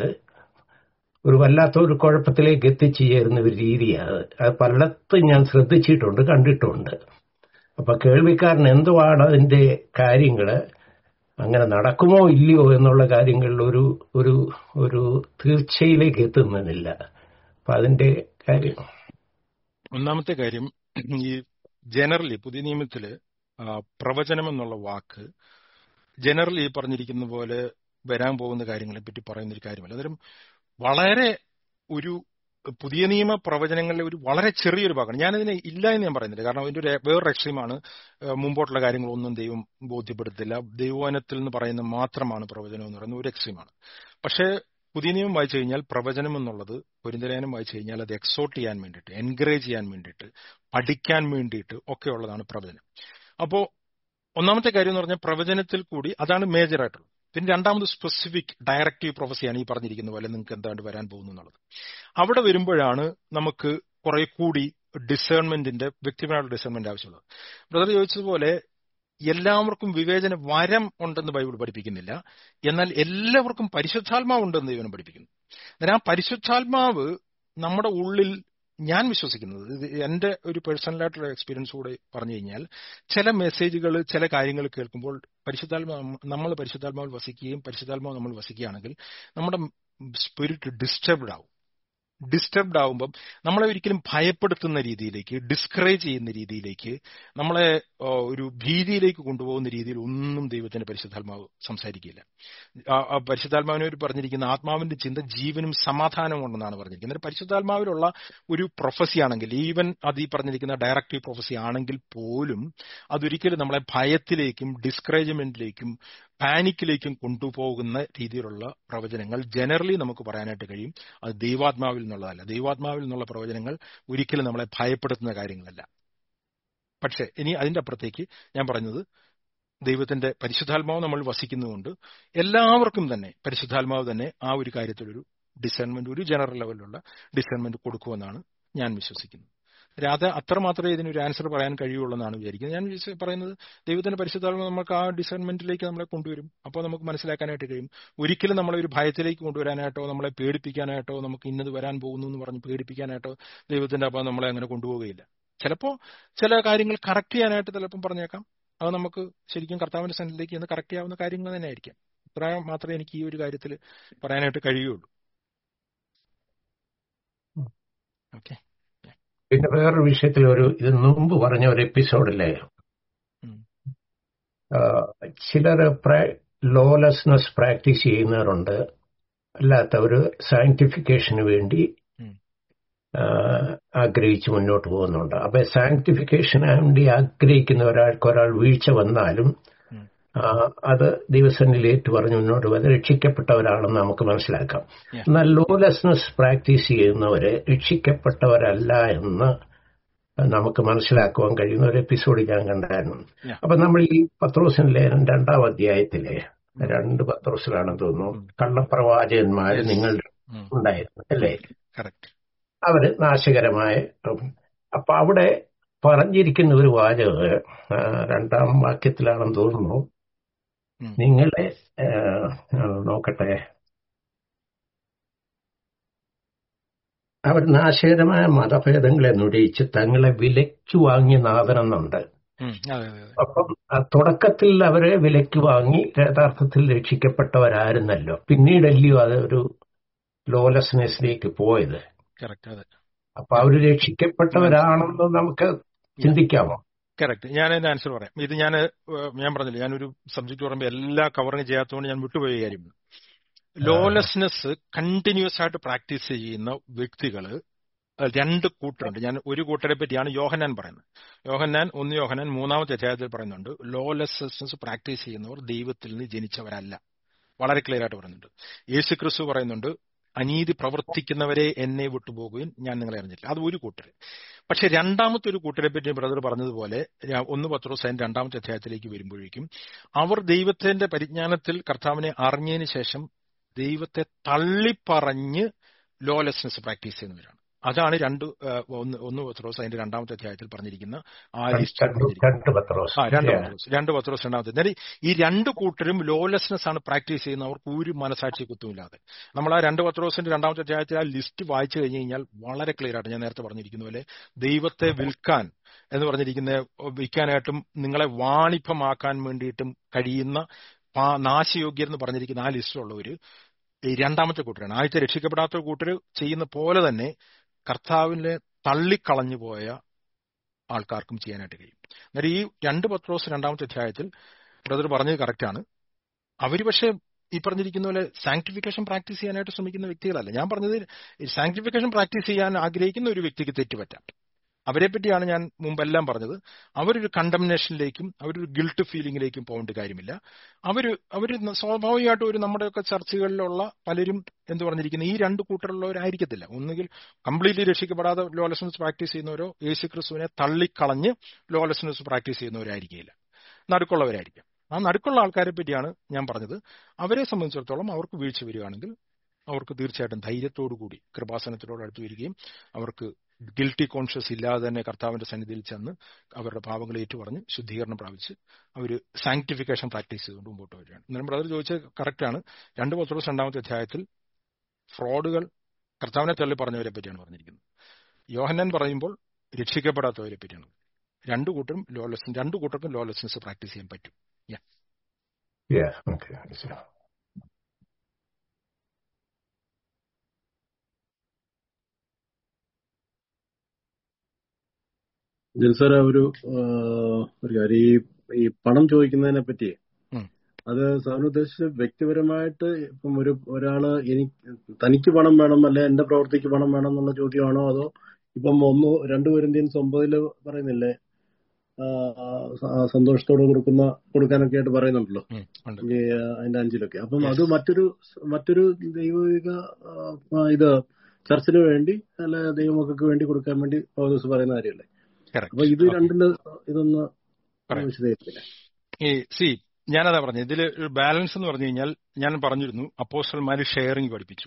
ഒരു വല്ലാത്ത ഒരു കുഴപ്പത്തിലേക്ക് എത്തിച്ചു ചേരുന്ന ഒരു രീതിയാണ് അത് പലയിടത്തും ഞാൻ ശ്രദ്ധിച്ചിട്ടുണ്ട് കണ്ടിട്ടുണ്ട് അപ്പൊ കേൾവിക്കാരൻ എന്തുവാണ് അതിന്റെ കാര്യങ്ങള് അങ്ങനെ നടക്കുമോ ഇല്ലയോ എന്നുള്ള കാര്യങ്ങളിൽ ഒരു ഒരു ഒരു തീർച്ചയിലേക്ക് എത്തുന്നില്ല അപ്പൊ അതിന്റെ കാര്യം ഒന്നാമത്തെ കാര്യം ഈ ജനറലി പുതിയ നിയമത്തില് പ്രവചനം എന്നുള്ള വാക്ക് ജനറലി പറഞ്ഞിരിക്കുന്ന പോലെ വരാൻ പോകുന്ന കാര്യങ്ങളെ പറ്റി പറയുന്ന ഒരു കാര്യമല്ല അന്നേരം വളരെ ഒരു പുതിയ നിയമ പ്രവചനങ്ങളിലെ ഒരു വളരെ ചെറിയൊരു ഭാഗമാണ് ഞാനതിനെ ഇല്ല എന്ന് ഞാൻ പറയുന്നില്ല കാരണം അതിന്റെ ഒരു വേറൊരു എക്സ്ട്രീമാണ് മുമ്പോട്ടുള്ള കാര്യങ്ങളൊന്നും ദൈവം ബോധ്യപ്പെടുത്തില്ല ദൈവവനത്തിൽ നിന്ന് പറയുന്ന മാത്രമാണ് പ്രവചനം എന്ന് പറയുന്ന ഒരു എക്സ്ട്രീമാണ് പക്ഷേ പുതിയ നിയമം വായിച്ചു കഴിഞ്ഞാൽ പ്രവചനം എന്നുള്ളത് പൊരിന്തലേനം വായിച്ചു കഴിഞ്ഞാൽ അത് എക്സോട്ട് ചെയ്യാൻ വേണ്ടിയിട്ട് എൻകറേജ് ചെയ്യാൻ വേണ്ടിയിട്ട് പഠിക്കാൻ വേണ്ടിയിട്ട് ഒക്കെ ഉള്ളതാണ് പ്രവചനം അപ്പോ ഒന്നാമത്തെ കാര്യം എന്ന് പറഞ്ഞാൽ പ്രവചനത്തിൽ കൂടി അതാണ് മേജർ ആയിട്ടുള്ളത് പിന്നെ രണ്ടാമത് സ്പെസിഫിക് ഡയറക്റ്റീവ് പ്രൊഫസിയാണ് ഈ പറഞ്ഞിരിക്കുന്ന പോലെ നിങ്ങൾക്ക് എന്താണ്ട് വരാൻ പോകുന്നു എന്നുള്ളത് അവിടെ വരുമ്പോഴാണ് നമുക്ക് കുറെ കൂടി ഡിസേൺമെന്റിന്റെ വ്യക്തിപരമായിട്ടുള്ള ഡിസേൺമെന്റ് ആവശ്യമുള്ളത് ബ്രദർ ചോദിച്ചതുപോലെ എല്ലാവർക്കും വിവേചന വരം ഉണ്ടെന്ന് ബൈബിൾ പഠിപ്പിക്കുന്നില്ല എന്നാൽ എല്ലാവർക്കും പരിശുദ്ധാത്മാവ് ഉണ്ടെന്ന് ദൈവം പഠിപ്പിക്കുന്നു എന്നാൽ ആ പരിശുദ്ധാത്മാവ് നമ്മുടെ ഉള്ളിൽ ഞാൻ വിശ്വസിക്കുന്നത് ഇത് എന്റെ ഒരു പേഴ്സണലായിട്ടുള്ള എക്സ്പീരിയൻസ് കൂടെ പറഞ്ഞു കഴിഞ്ഞാൽ ചില മെസ്സേജുകൾ ചില കാര്യങ്ങൾ കേൾക്കുമ്പോൾ പരിശുദ്ധാത്മാവ് നമ്മൾ പരിശുദ്ധാത്മാവിൽ വസിക്കുകയും പരിശുദ്ധാത്മാവ് നമ്മൾ വസിക്കുകയാണെങ്കിൽ നമ്മുടെ സ്പിരിറ്റ് ഡിസ്റ്റർബ്ഡ് ആവും ഡിസ്റ്റർബ്ഡ് ആവുമ്പം നമ്മളെ ഒരിക്കലും ഭയപ്പെടുത്തുന്ന രീതിയിലേക്ക് ഡിസ്കറേജ് ചെയ്യുന്ന രീതിയിലേക്ക് നമ്മളെ ഒരു ഭീതിയിലേക്ക് കൊണ്ടുപോകുന്ന രീതിയിൽ ഒന്നും ദൈവത്തിന്റെ പരിശുദ്ധാത്മാവ് സംസാരിക്കില്ല പരിശുദ്ധാത്മാവിനോട് പറഞ്ഞിരിക്കുന്ന ആത്മാവിന്റെ ചിന്ത ജീവനും സമാധാനവും ഉണ്ടെന്നാണ് പറഞ്ഞിരിക്കുന്നത് പരിശുദ്ധാത്മാവിലുള്ള ഒരു പ്രൊഫസി ആണെങ്കിൽ ഈവൻ അത് ഈ പറഞ്ഞിരിക്കുന്ന ഡയറക്റ്റീവ് പ്രൊഫസി ആണെങ്കിൽ പോലും അതൊരിക്കലും നമ്മളെ ഭയത്തിലേക്കും ഡിസ്കറേജ്മെന്റിലേക്കും പാനിക്കിലേക്കും കൊണ്ടുപോകുന്ന രീതിയിലുള്ള പ്രവചനങ്ങൾ ജനറലി നമുക്ക് പറയാനായിട്ട് കഴിയും അത് ദൈവാത്മാവിൽ നിന്നുള്ളതല്ല ദൈവാത്മാവിൽ നിന്നുള്ള പ്രവചനങ്ങൾ ഒരിക്കലും നമ്മളെ ഭയപ്പെടുത്തുന്ന കാര്യങ്ങളല്ല പക്ഷേ ഇനി അതിന്റെ അപ്പുറത്തേക്ക് ഞാൻ പറഞ്ഞത് ദൈവത്തിന്റെ പരിശുദ്ധാത്മാവ് നമ്മൾ വസിക്കുന്നതുകൊണ്ട് എല്ലാവർക്കും തന്നെ പരിശുദ്ധാത്മാവ് തന്നെ ആ ഒരു കാര്യത്തിലൊരു ഡിസൈൻമെന്റ് ഒരു ജനറൽ ലെവലിലുള്ള ഡിസൈൻമെന്റ് കൊടുക്കുമെന്നാണ് ഞാൻ വിശ്വസിക്കുന്നത് അത് അത്ര മാത്രമേ ഇതിനൊരു ആൻസർ പറയാൻ കഴിയുള്ളൂ എന്നാണ് വിചാരിക്കുന്നത് ഞാൻ വിശ്വ- പറയുന്നത് ദൈവത്തിന്റെ പരിശുദ്ധാത്മാവ് നമുക്ക് ആ ഡിസൈൻമെന്റിലേക്ക് നമ്മളെ കൊണ്ടുവരും അപ്പോൾ നമുക്ക് മനസ്സിലാക്കാനായിട്ട് കഴിയും ഒരിക്കലും നമ്മളെ ഒരു ഭയത്തിലേക്ക് കൊണ്ടുവരാനായിട്ടോ നമ്മളെ പേടിപ്പിക്കാനായിട്ടോ നമുക്ക് ഇന്നത് വരാൻ പോകുന്നു എന്ന് പറഞ്ഞ് പേടിപ്പിക്കാനായിട്ടോ ദൈവത്തിന്റെ അപ്പം നമ്മളെ അങ്ങനെ കൊണ്ടുപോവുകയില്ല ചിലപ്പോൾ ചില കാര്യങ്ങൾ കറക്റ്റ് ചെയ്യാനായിട്ട് ചിലപ്പം പറഞ്ഞേക്കാം അത് നമുക്ക് ശരിക്കും കർത്താവിന്റെ സന്നിധിയിലേക്ക് ഇന്ന് കറക്റ്റ് ചെയ്യാവുന്ന കാര്യങ്ങൾ തന്നെ ആയിരിക്കാം ഇത്ര മാത്രമേ എനിക്ക് ഈ ഒരു കാര്യത്തിൽ പറയാനായിട്ട് കഴിയുള്ളൂ ഓക്കെ പിന്നെ വേറൊരു വിഷയത്തിൽ ഒരു ഇത് മുമ്പ് പറഞ്ഞ ഒരു എപ്പിസോഡിലെ ഉം. ചിലർ ലോലെസ്നെസ് പ്രാക്ടീസ് ചെയ്യുന്നവരുണ്ട് അല്ലാത്തവർ സാങ്ക്ടിഫിക്കേഷന് വേണ്ടി ഉം. ആ, ആഗ്രഹിച്ച് മുന്നോട്ട് പോകുന്നുണ്ട് അപ്പൊ സാങ്ക്ടിഫിക്കേഷന് വേണ്ടി ആഗ്രഹിക്കുന്ന ഒരാൾക്ക് ഒരാൾ വീഴ്ച വന്നാലും ഉം. ആ, അത് ദിവസങ്ങളിൽ ഏറ്റു പറഞ്ഞ് മുന്നോട്ട് പോയത് രക്ഷിക്കപ്പെട്ടവരാണെന്ന് നമുക്ക് മനസ്സിലാക്കാം Yeah. എന്നാൽ ലോലെസ്നെസ് പ്രാക്ടീസ് ചെയ്യുന്നവര് രക്ഷിക്കപ്പെട്ടവരല്ല എന്ന് നമുക്ക് മനസ്സിലാക്കുവാൻ കഴിയുന്ന ഒരു എപ്പിസോഡ് ഞാൻ കണ്ടായിരുന്നു Yeah. അപ്പൊ നമ്മൾ ഈ പത്രോസിന്റെ രണ്ടാം അധ്യായത്തിലെ രണ്ട് പത്രോസിലാണെന്ന് തോന്നുന്നു ഉം. കള്ളപ്രവാചകന്മാര് Yes. നിങ്ങൾ ഉം. ഉണ്ടായിരുന്നു അല്ലേ കറക്റ്റ് അവര് നാശകരമായ അപ്പൊ അവിടെ പറഞ്ഞിരിക്കുന്ന ഒരു വാചക രണ്ടാം വാക്യത്തിലാണെന്ന് തോന്നുന്നു ഉം. നിങ്ങളെ ആ, ആ, നോക്കട്ടെ അവർ നാശകരമായ മതഭേദങ്ങളെ നുരയിച്ച് തങ്ങളെ വിലയ്ക്ക് വാങ്ങിയ നാഥനെന്നുണ്ട് ഉം. അതെ അതെ അതെ അപ്പം ആ തുടക്കത്തിൽ അവരെ വിലയ്ക്ക് വാങ്ങി യഥാർത്ഥത്തിൽ രക്ഷിക്കപ്പെട്ടവരായിരുന്നല്ലോ പിന്നീടല്ലയോ അത് ഒരു ലോലസ്നെസ്സിലേക്ക് പോയത് കറക്റ്റ് അതെ അപ്പൊ അവര് രക്ഷിക്കപ്പെട്ടവരാണെന്ന് നമുക്ക് ചിന്തിക്കാമോ കറക്റ്റ് ഞാൻ അതിന്റെ ആൻസർ പറയാം ഇത് ഞാൻ ഞാൻ പറഞ്ഞില്ല ഞാനൊരു സബ്ജക്ട് പറയുമ്പോൾ എല്ലാ കവറിങ് ചെയ്യാത്തതുകൊണ്ട് ഞാൻ വിട്ടുപോയ കാര്യം ലോലെസ്നെസ് കണ്ടിന്യൂസ് ആയിട്ട് പ്രാക്ടീസ് ചെയ്യുന്ന വ്യക്തികള് അഹ് രണ്ട് കൂട്ടരുണ്ട് ഞാൻ ഒരു കൂട്ടരെ പറ്റിയാണ് യോഹനാൻ പറയുന്നത് യോഹന്നാൻ ഒന്ന് യോഹനാൻ മൂന്നാമത്തെ അധ്യായത്തിൽ പറയുന്നുണ്ട് ലോലെസ്നെസ് പ്രാക്ടീസ് ചെയ്യുന്നവർ ദൈവത്തിൽ നിന്ന് ജനിച്ചവരല്ല വളരെ ക്ലിയർ ആയിട്ട് പറയുന്നുണ്ട് യേശു ക്രിസ്തു പറയുന്നുണ്ട് അനീതി പ്രവർത്തിക്കുന്നവരെ എന്നെ വിട്ടുപോകുകയും ഞാൻ നിങ്ങളെ അറിഞ്ഞിട്ടില്ല അത് ഒരു കൂട്ടർ പക്ഷെ രണ്ടാമത്തെ ഒരു കൂട്ടരെ പറ്റി ബ്രദർ പറഞ്ഞതുപോലെ ര- ഒന്ന് പത്രോസ് അതിന്റെ രണ്ടാമത്തെ അധ്യായത്തിലേക്ക് വരുമ്പോഴേക്കും അവർ ദൈവത്തിന്റെ പരിജ്ഞാനത്തിൽ കർത്താവിനെ അറിഞ്ഞതിന് ശേഷം ദൈവത്തെ തള്ളിപ്പറഞ്ഞ് ലോലെസ്നെസ് പ്രാക്ടീസ് ചെയ്യുന്നവരാണ് അതാണ് രണ്ട് ആ, ഒന്ന് ഒന്ന് പത്രോസ് അതിന്റെ രണ്ടാമത്തെ അധ്യായത്തിൽ പറഞ്ഞിരിക്കുന്ന ആ ലിസ്റ്റ് രണ്ട് രണ്ട് പത്രോസ് ആ രണ്ട് Yeah. പത്രോസ് രണ്ട് പത്രോസ് രണ്ടാമത്തെ അന്നേരം ഈ രണ്ട് കൂട്ടരും ലോലെസ്നെസ് ആണ് പ്രാക്ടീസ് ചെയ്യുന്നത് അവർക്ക് ഒരു മനസാക്ഷി കുത്തുമില്ലാതെ നമ്മൾ ആ രണ്ട് പത്രോസിന്റെ രണ്ടാമത്തെ അധ്യായത്തിൽ ആ ലിസ്റ്റ് വായിച്ചു കഴിഞ്ഞു കഴിഞ്ഞാൽ വളരെ ക്ലിയർ ആയിട്ട് ഞാൻ നേരത്തെ പറഞ്ഞിരിക്കുന്ന പോലെ ദൈവത്തെ വിൽക്കാൻ എന്ന് പറഞ്ഞിരിക്കുന്ന വിൽക്കാനായിട്ടും നിങ്ങളെ വാണിഭമാക്കാൻ വേണ്ടിയിട്ടും കഴിയുന്ന പാ- നാശയോഗ്യർ എന്ന് പറഞ്ഞിരിക്കുന്ന ആ ലിസ്റ്റിലുള്ളവര് ഈ രണ്ടാമത്തെ കൂട്ടരാണ് ആദ്യത്തെ രക്ഷിക്കപ്പെടാത്ത കൂട്ടർ ചെയ്യുന്ന പോലെ തന്നെ കർത്താവിനെ തള്ളിക്കളഞ്ഞു പോയ ആൾക്കാർക്കും ചെയ്യാനായിട്ട് കഴിയും അന്നേരം ഈ രണ്ട് പത്രോസ് രണ്ടാമത്തെ അധ്യായത്തിൽ ബ്രദർ പറഞ്ഞത് കറക്റ്റാണ് അവര് പക്ഷേ ഈ പറഞ്ഞിരിക്കുന്ന പോലെ സാങ്ക്ടിഫിക്കേഷൻ പ്രാക്ടീസ് ചെയ്യാനായിട്ട് ശ്രമിക്കുന്ന വ്യക്തികളല്ല ഞാൻ പറഞ്ഞത് സാങ്ക്ടിഫിക്കേഷൻ പ്രാക്ടീസ് ചെയ്യാൻ ആഗ്രഹിക്കുന്ന ഒരു വ്യക്തിക്ക് തെറ്റുപറ്റാം അവരെ പറ്റിയാണ് ഞാൻ മുമ്പെല്ലാം പറഞ്ഞത് അവരൊരു കണ്ടംനേഷനിലേക്കും അവരൊരു ഗിൽട്ട് ഫീലിംഗിലേക്കും പോകേണ്ട കാര്യമില്ല അവര് അവര് സ്വാഭാവികമായിട്ടും ഒരു നമ്മുടെയൊക്കെ ചർച്ചകളിലുള്ള പലരും എന്ത് പറഞ്ഞിരിക്കുന്നത് ഈ രണ്ട് കൂട്ടരുള്ളവരായിരിക്കത്തില്ല ഒന്നുകിൽ കംപ്ലീറ്റ്ലി രക്ഷിക്കപ്പെടാതെ ലോലസൻസ് പ്രാക്ടീസ് ചെയ്യുന്നവരോ യേശു ക്രിസ്തുവിനെ തള്ളിക്കളഞ്ഞ് ലോലസൻസ് പ്രാക്ടീസ് ചെയ്യുന്നവരായിരിക്കില്ല നടുക്കുള്ളവരായിരിക്കാം ആ നടുക്കുള്ള ആൾക്കാരെ പറ്റിയാണ് ഞാൻ പറഞ്ഞത് അവരെ സംബന്ധിച്ചിടത്തോളം അവർക്ക് വീഴ്ച വരികയാണെങ്കിൽ അവർക്ക് തീർച്ചയായിട്ടും ധൈര്യത്തോടു കൂടി കൃപാസനത്തിനോട് അടുത്ത് വരികയും അവർക്ക് ഗിൽറ്റി കോൺഷ്യസ് ഇല്ലാതെ തന്നെ കർത്താവിന്റെ സന്നിധിയിൽ ചെന്ന് അവരുടെ പാപങ്ങൾ ഏറ്റുപറഞ്ഞ് ശുദ്ധീകരണം പ്രാപിച്ച് അവർ സാങ്ക്ടിഫിക്കേഷൻ പ്രാക്ടീസ് ചെയ്തുകൊണ്ട് മുമ്പോട്ട് വരികയാണ് എന്നാലും ബ്രദർ ചോദിച്ചത് കറക്റ്റാണ് രണ്ട് പത്രോസ് രണ്ടാമത്തെ അധ്യായത്തിൽ ഫ്രോഡുകൾ കർത്താവിനെ തള്ളി പറഞ്ഞവരെ പറ്റിയാണ് പറഞ്ഞിരിക്കുന്നത് യോഹന്നാൻ പറയുമ്പോൾ രക്ഷിക്കപ്പെടാത്തവരെ പറ്റിയാണ് രണ്ടു കൂട്ടരും ലോലെസ് രണ്ടു കൂട്ടർക്കും ലോലെസ്നെസ് പ്രാക്ടീസ് ചെയ്യാൻ പറ്റും Yeah, okay. ജൽസാര ഒരു ആ, ഒരു കാര്യം ഈ ഈ പണം ചോദിക്കുന്നതിനെ പറ്റി ഉം. അത് സാറിന് ഉദ്ദേശിച്ച് വ്യക്തിപരമായിട്ട് ഇപ്പം ഒരു ഒരാള് എനിക്ക് തനിക്ക് പണം വേണം അല്ലെ എന്റെ പ്രവൃത്തിക്ക് പണം വേണം എന്നുള്ള ചോദ്യമാണോ അതോ ഇപ്പം ഒന്ന് രണ്ടു പേരിന്ത്യൻസ് ഒമ്പതില് പറയുന്നില്ലേ ആ, സ- സന്തോഷത്തോടെ കൊടുക്കുന്ന കൊടുക്കാനൊക്കെ ആയിട്ട് പറയുന്നുണ്ടല്ലോ ഉം, ഉണ്ട് ഈ ആ, അതിന്റെ അഞ്ചിലൊക്കെ അപ്പം അത് മറ്റൊരു മറ്റൊരു ദൈവിക ആ, ആ, ഇത് ചർച്ചിന് വേണ്ടി അല്ല ദൈവമക്കൾക്ക് വേണ്ടി കൊടുക്കാൻ വേണ്ടി പൗലോസ് പറയുന്ന കാര്യമല്ലേ അപ്പൊ ഇത് കറക്റ്റ് രണ്ടില് ഇതൊന്ന് പറയാം. വിശദീകരിക്കില്ല ഈ സി ഞാനതാ പറഞ്ഞു ഇതിൽ ബാലൻസ് എന്ന് പറഞ്ഞു കഴിഞ്ഞാൽ ഞാൻ പറഞ്ഞിരുന്നു അപ്പോസ്റ്റൽമാര് ഷെയറിംഗ് പഠിപ്പിച്ചു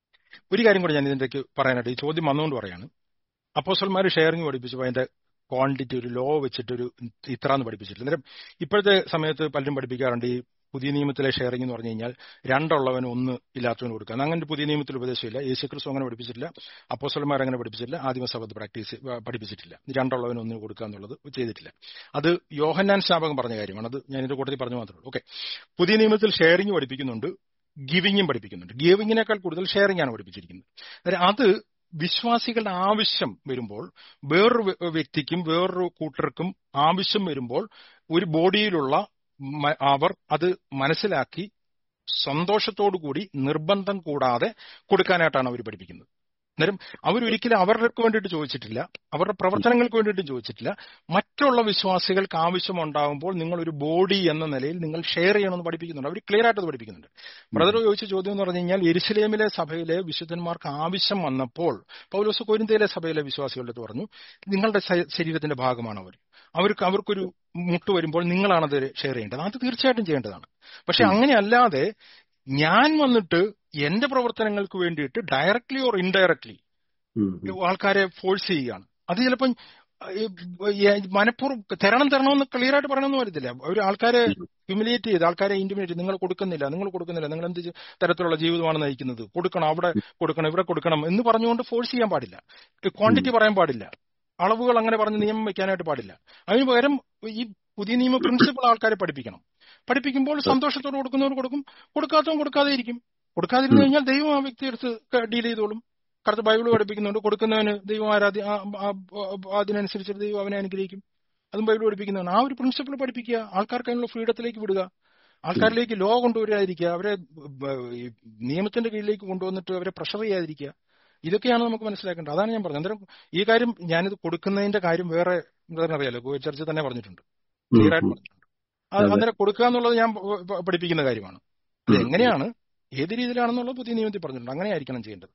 ഒരു കാര്യം കൂടി ഞാൻ ഇതിന്റെ പറയാനായിട്ട് ഈ ചോദ്യം വന്നുകൊണ്ട് പറയാണ് അപ്പോസ്റ്റൽമാര് ഷെയറിംഗ് പഠിപ്പിച്ചപ്പോൾ അതിന്റെ ക്വാണ്ടിറ്റി ഒരു ലോ വെച്ചിട്ട് ഒരു ഇത്രാന്ന് പഠിപ്പിച്ചിട്ടില്ല അന്നേരം ഇപ്പോഴത്തെ സമയത്ത് പലരും പഠിപ്പിക്കാറുണ്ട് ഈ പുതിയ നിയമത്തിലെ ഷെയറിംഗ് എന്ന് പറഞ്ഞു കഴിഞ്ഞാൽ രണ്ടുള്ളവന് ഒന്ന് ഇല്ലാത്തവന് കൊടുക്കുക അങ്ങനെ പുതിയ നിയമത്തിൽ ഉപദേശമില്ല യേശുക്രിസ്തു അങ്ങനെ പഠിപ്പിച്ചിട്ടില്ല അപ്പോസ്റ്റൽമാർ അങ്ങനെ പഠിപ്പിച്ചിട്ടില്ല ആദിമസഭ പ്രാക്ടീസ് പഠിപ്പിച്ചിട്ടില്ല രണ്ടുള്ളവന് ഒന്ന് കൊടുക്കുക എന്നുള്ളത് ചെയ്തിട്ടില്ല അത് യോഹന്നാൻ സ്നാപകം പറഞ്ഞ കാര്യമാണ് അത് ഞാൻ ഇതിന്റെ കൂട്ടത്തിൽ പറഞ്ഞു മാത്രമേ ഉള്ളൂ ഓക്കെ പുതിയ നിയമത്തിൽ ഷെയറിംഗ് പഠിപ്പിക്കുന്നുണ്ട് ഗിവിങ്ങും പഠിപ്പിക്കുന്നുണ്ട് ഗിവിങ്ങിനേക്കാൾ കൂടുതൽ ഷെയറിംഗ് ആണ് പഠിപ്പിച്ചിരിക്കുന്നത് അന്നേരം അത് വിശ്വാസികളുടെ ആവശ്യം വരുമ്പോൾ വേറൊരു വ്യ- വ്യക്തിക്കും വേറൊരു കൂട്ടർക്കും ആവശ്യം വരുമ്പോൾ ഒരു ബോഡിയിലുള്ള മ- അവർ അത് മനസ്സിലാക്കി സന്തോഷത്തോടു കൂടി നിർബന്ധം കൂടാതെ കൊടുക്കാനായിട്ടാണ് അവർ പഠിപ്പിക്കുന്നത് അന്നേരം അവരൊരിക്കലും അവർക്ക് വേണ്ടിയിട്ട് ചോദിച്ചിട്ടില്ല അവരുടെ പ്രവർത്തനങ്ങൾക്ക് വേണ്ടിയിട്ട് ചോദിച്ചിട്ടില്ല മറ്റുള്ള വിശ്വാസികൾക്ക് ആവശ്യമുണ്ടാകുമ്പോൾ നിങ്ങൾ ഒരു ബോഡി എന്ന നിലയിൽ നിങ്ങൾ ഷെയർ ചെയ്യണമെന്ന് പഠിപ്പിക്കുന്നുണ്ട് അവർ ക്ലിയർ ആയിട്ട് അത് പഠിപ്പിക്കുന്നുണ്ട് ബ്രദർ ചോദിച്ച ചോദ്യം എന്ന് പറഞ്ഞു കഴിഞ്ഞാൽ എരുസലേമിലെ സഭയിലെ വിശുദ്ധന്മാർക്ക് ആവശ്യം വന്നപ്പോൾ പൗലോസ് കൊരിന്തയിലെ സഭയിലെ വിശ്വാസികളുടെ അടുത്ത് പറഞ്ഞു നിങ്ങളുടെ ശ- ശരീരത്തിന്റെ ഭാഗമാണ് അവർ അവർക്ക് അവർക്കൊരു മുട്ട് വരുമ്പോൾ നിങ്ങളാണത് ഷെയർ ചെയ്യേണ്ടത് അത് തീർച്ചയായിട്ടും ചെയ്യേണ്ടതാണ് പക്ഷെ അങ്ങനെ അല്ലാതെ ഞാൻ വന്നിട്ട് എന്റെ പ്രവർത്തനങ്ങൾക്ക് വേണ്ടിയിട്ട് ഡയറക്ട്ലി ഓർ ഇൻഡയറക്ട്ലി ഉം, ഉം. ആൾക്കാരെ ഫോഴ്സ് ചെയ്യുകയാണ് അത് ചിലപ്പം ഈ, ഈ, മനഃപൂർവ്വം തരണം തരണമെന്ന് ക്ലിയർ ആയിട്ട് പറയണമെന്ന് വരത്തില്ല ഒരു ആൾക്കാരെ ഹ്യൂമിലിയേറ്റ് ചെയ്ത് ആൾക്കാരെ ഇന്റിമിനേറ്റ് നിങ്ങൾ കൊടുക്കുന്നില്ല നിങ്ങൾ കൊടുക്കുന്നില്ല നിങ്ങൾ എന്ത് ചെ- തരത്തിലുള്ള ജീവിതമാണ് നയിക്കുന്നത് കൊടുക്കണം അവിടെ കൊടുക്കണം ഇവിടെ കൊടുക്കണം എന്ന് പറഞ്ഞുകൊണ്ട് ഫോഴ്സ് ചെയ്യാൻ പാടില്ല ക്വാണ്ടിറ്റി പറയാൻ പാടില്ല അളവുകൾ അങ്ങനെ പറഞ്ഞ് നിയമം വെക്കാനായിട്ട് പാടില്ല അതിന് പകരം ഈ പുതിയ നിയമ പ്രിൻസിപ്പിൾ ആൾക്കാരെ പഠിപ്പിക്കണം പഠിപ്പിക്കുമ്പോൾ സന്തോഷത്തോടെ കൊടുക്കുന്നവർ കൊടുക്കും കൊടുക്കാത്തവൻ കൊടുക്കാതെ ഇരിക്കും കൊടുക്കാതിരുന്നു കഴിഞ്ഞാൽ ദൈവം ആ വ്യക്തി എടുത്ത് ഡീൽ ചെയ്തോളും കറുത്ത ബൈബിൾ പഠിപ്പിക്കുന്നുണ്ട് കൊടുക്കുന്നവന് ദൈവം ആരാധ്യ ആ- ആ- ആ- അതിനനുസരിച്ച് ദൈവം അവനെ അനുഗ്രഹിക്കും അതും ബൈബിൾ പഠിപ്പിക്കുന്നതാണ് ആ ഒരു പ്രിൻസിപ്പിൾ പഠിപ്പിക്കുക ആൾക്കാർക്ക് അതിനുള്ള ഫ്രീഡത്തിലേക്ക് വിടുക ആൾക്കാരിലേക്ക് ലോ കൊണ്ടുവരാതിരിക്കുക അവരെ ബ- ഈ നിയമത്തിന്റെ കീഴിലേക്ക് കൊണ്ടുവന്നിട്ട് അവരെ പ്രഷർ ചെയ്യാതിരിക്കുക ഇതൊക്കെയാണ് നമുക്ക് മനസ്സിലാക്കേണ്ടത് അതാണ് ഞാൻ പറഞ്ഞത് അന്നേരം ഈ കാര്യം ഞാനിത് കൊടുക്കുന്നതിന്റെ കാര്യം വേറെ ബ്രദറിന് അറിയാലോ ഗോവ ചർച്ച തന്നെ പറഞ്ഞിട്ടുണ്ട് ക്ലിയർ ആയിട്ട് പറഞ്ഞിട്ടുണ്ട് അത് അതെ. അന്നേരം കൊടുക്കുക എന്നുള്ളത് ഞാൻ പ- പ- പഠിപ്പിക്കുന്ന കാര്യമാണ് അത് എങ്ങനെയാണ് ഏത് രീതിയിലാണെന്നുള്ളത് പുതിയ നിയമത്തിൽ പറഞ്ഞിട്ടുണ്ട് അങ്ങനെ ആയിരിക്കണം ചെയ്യേണ്ടത്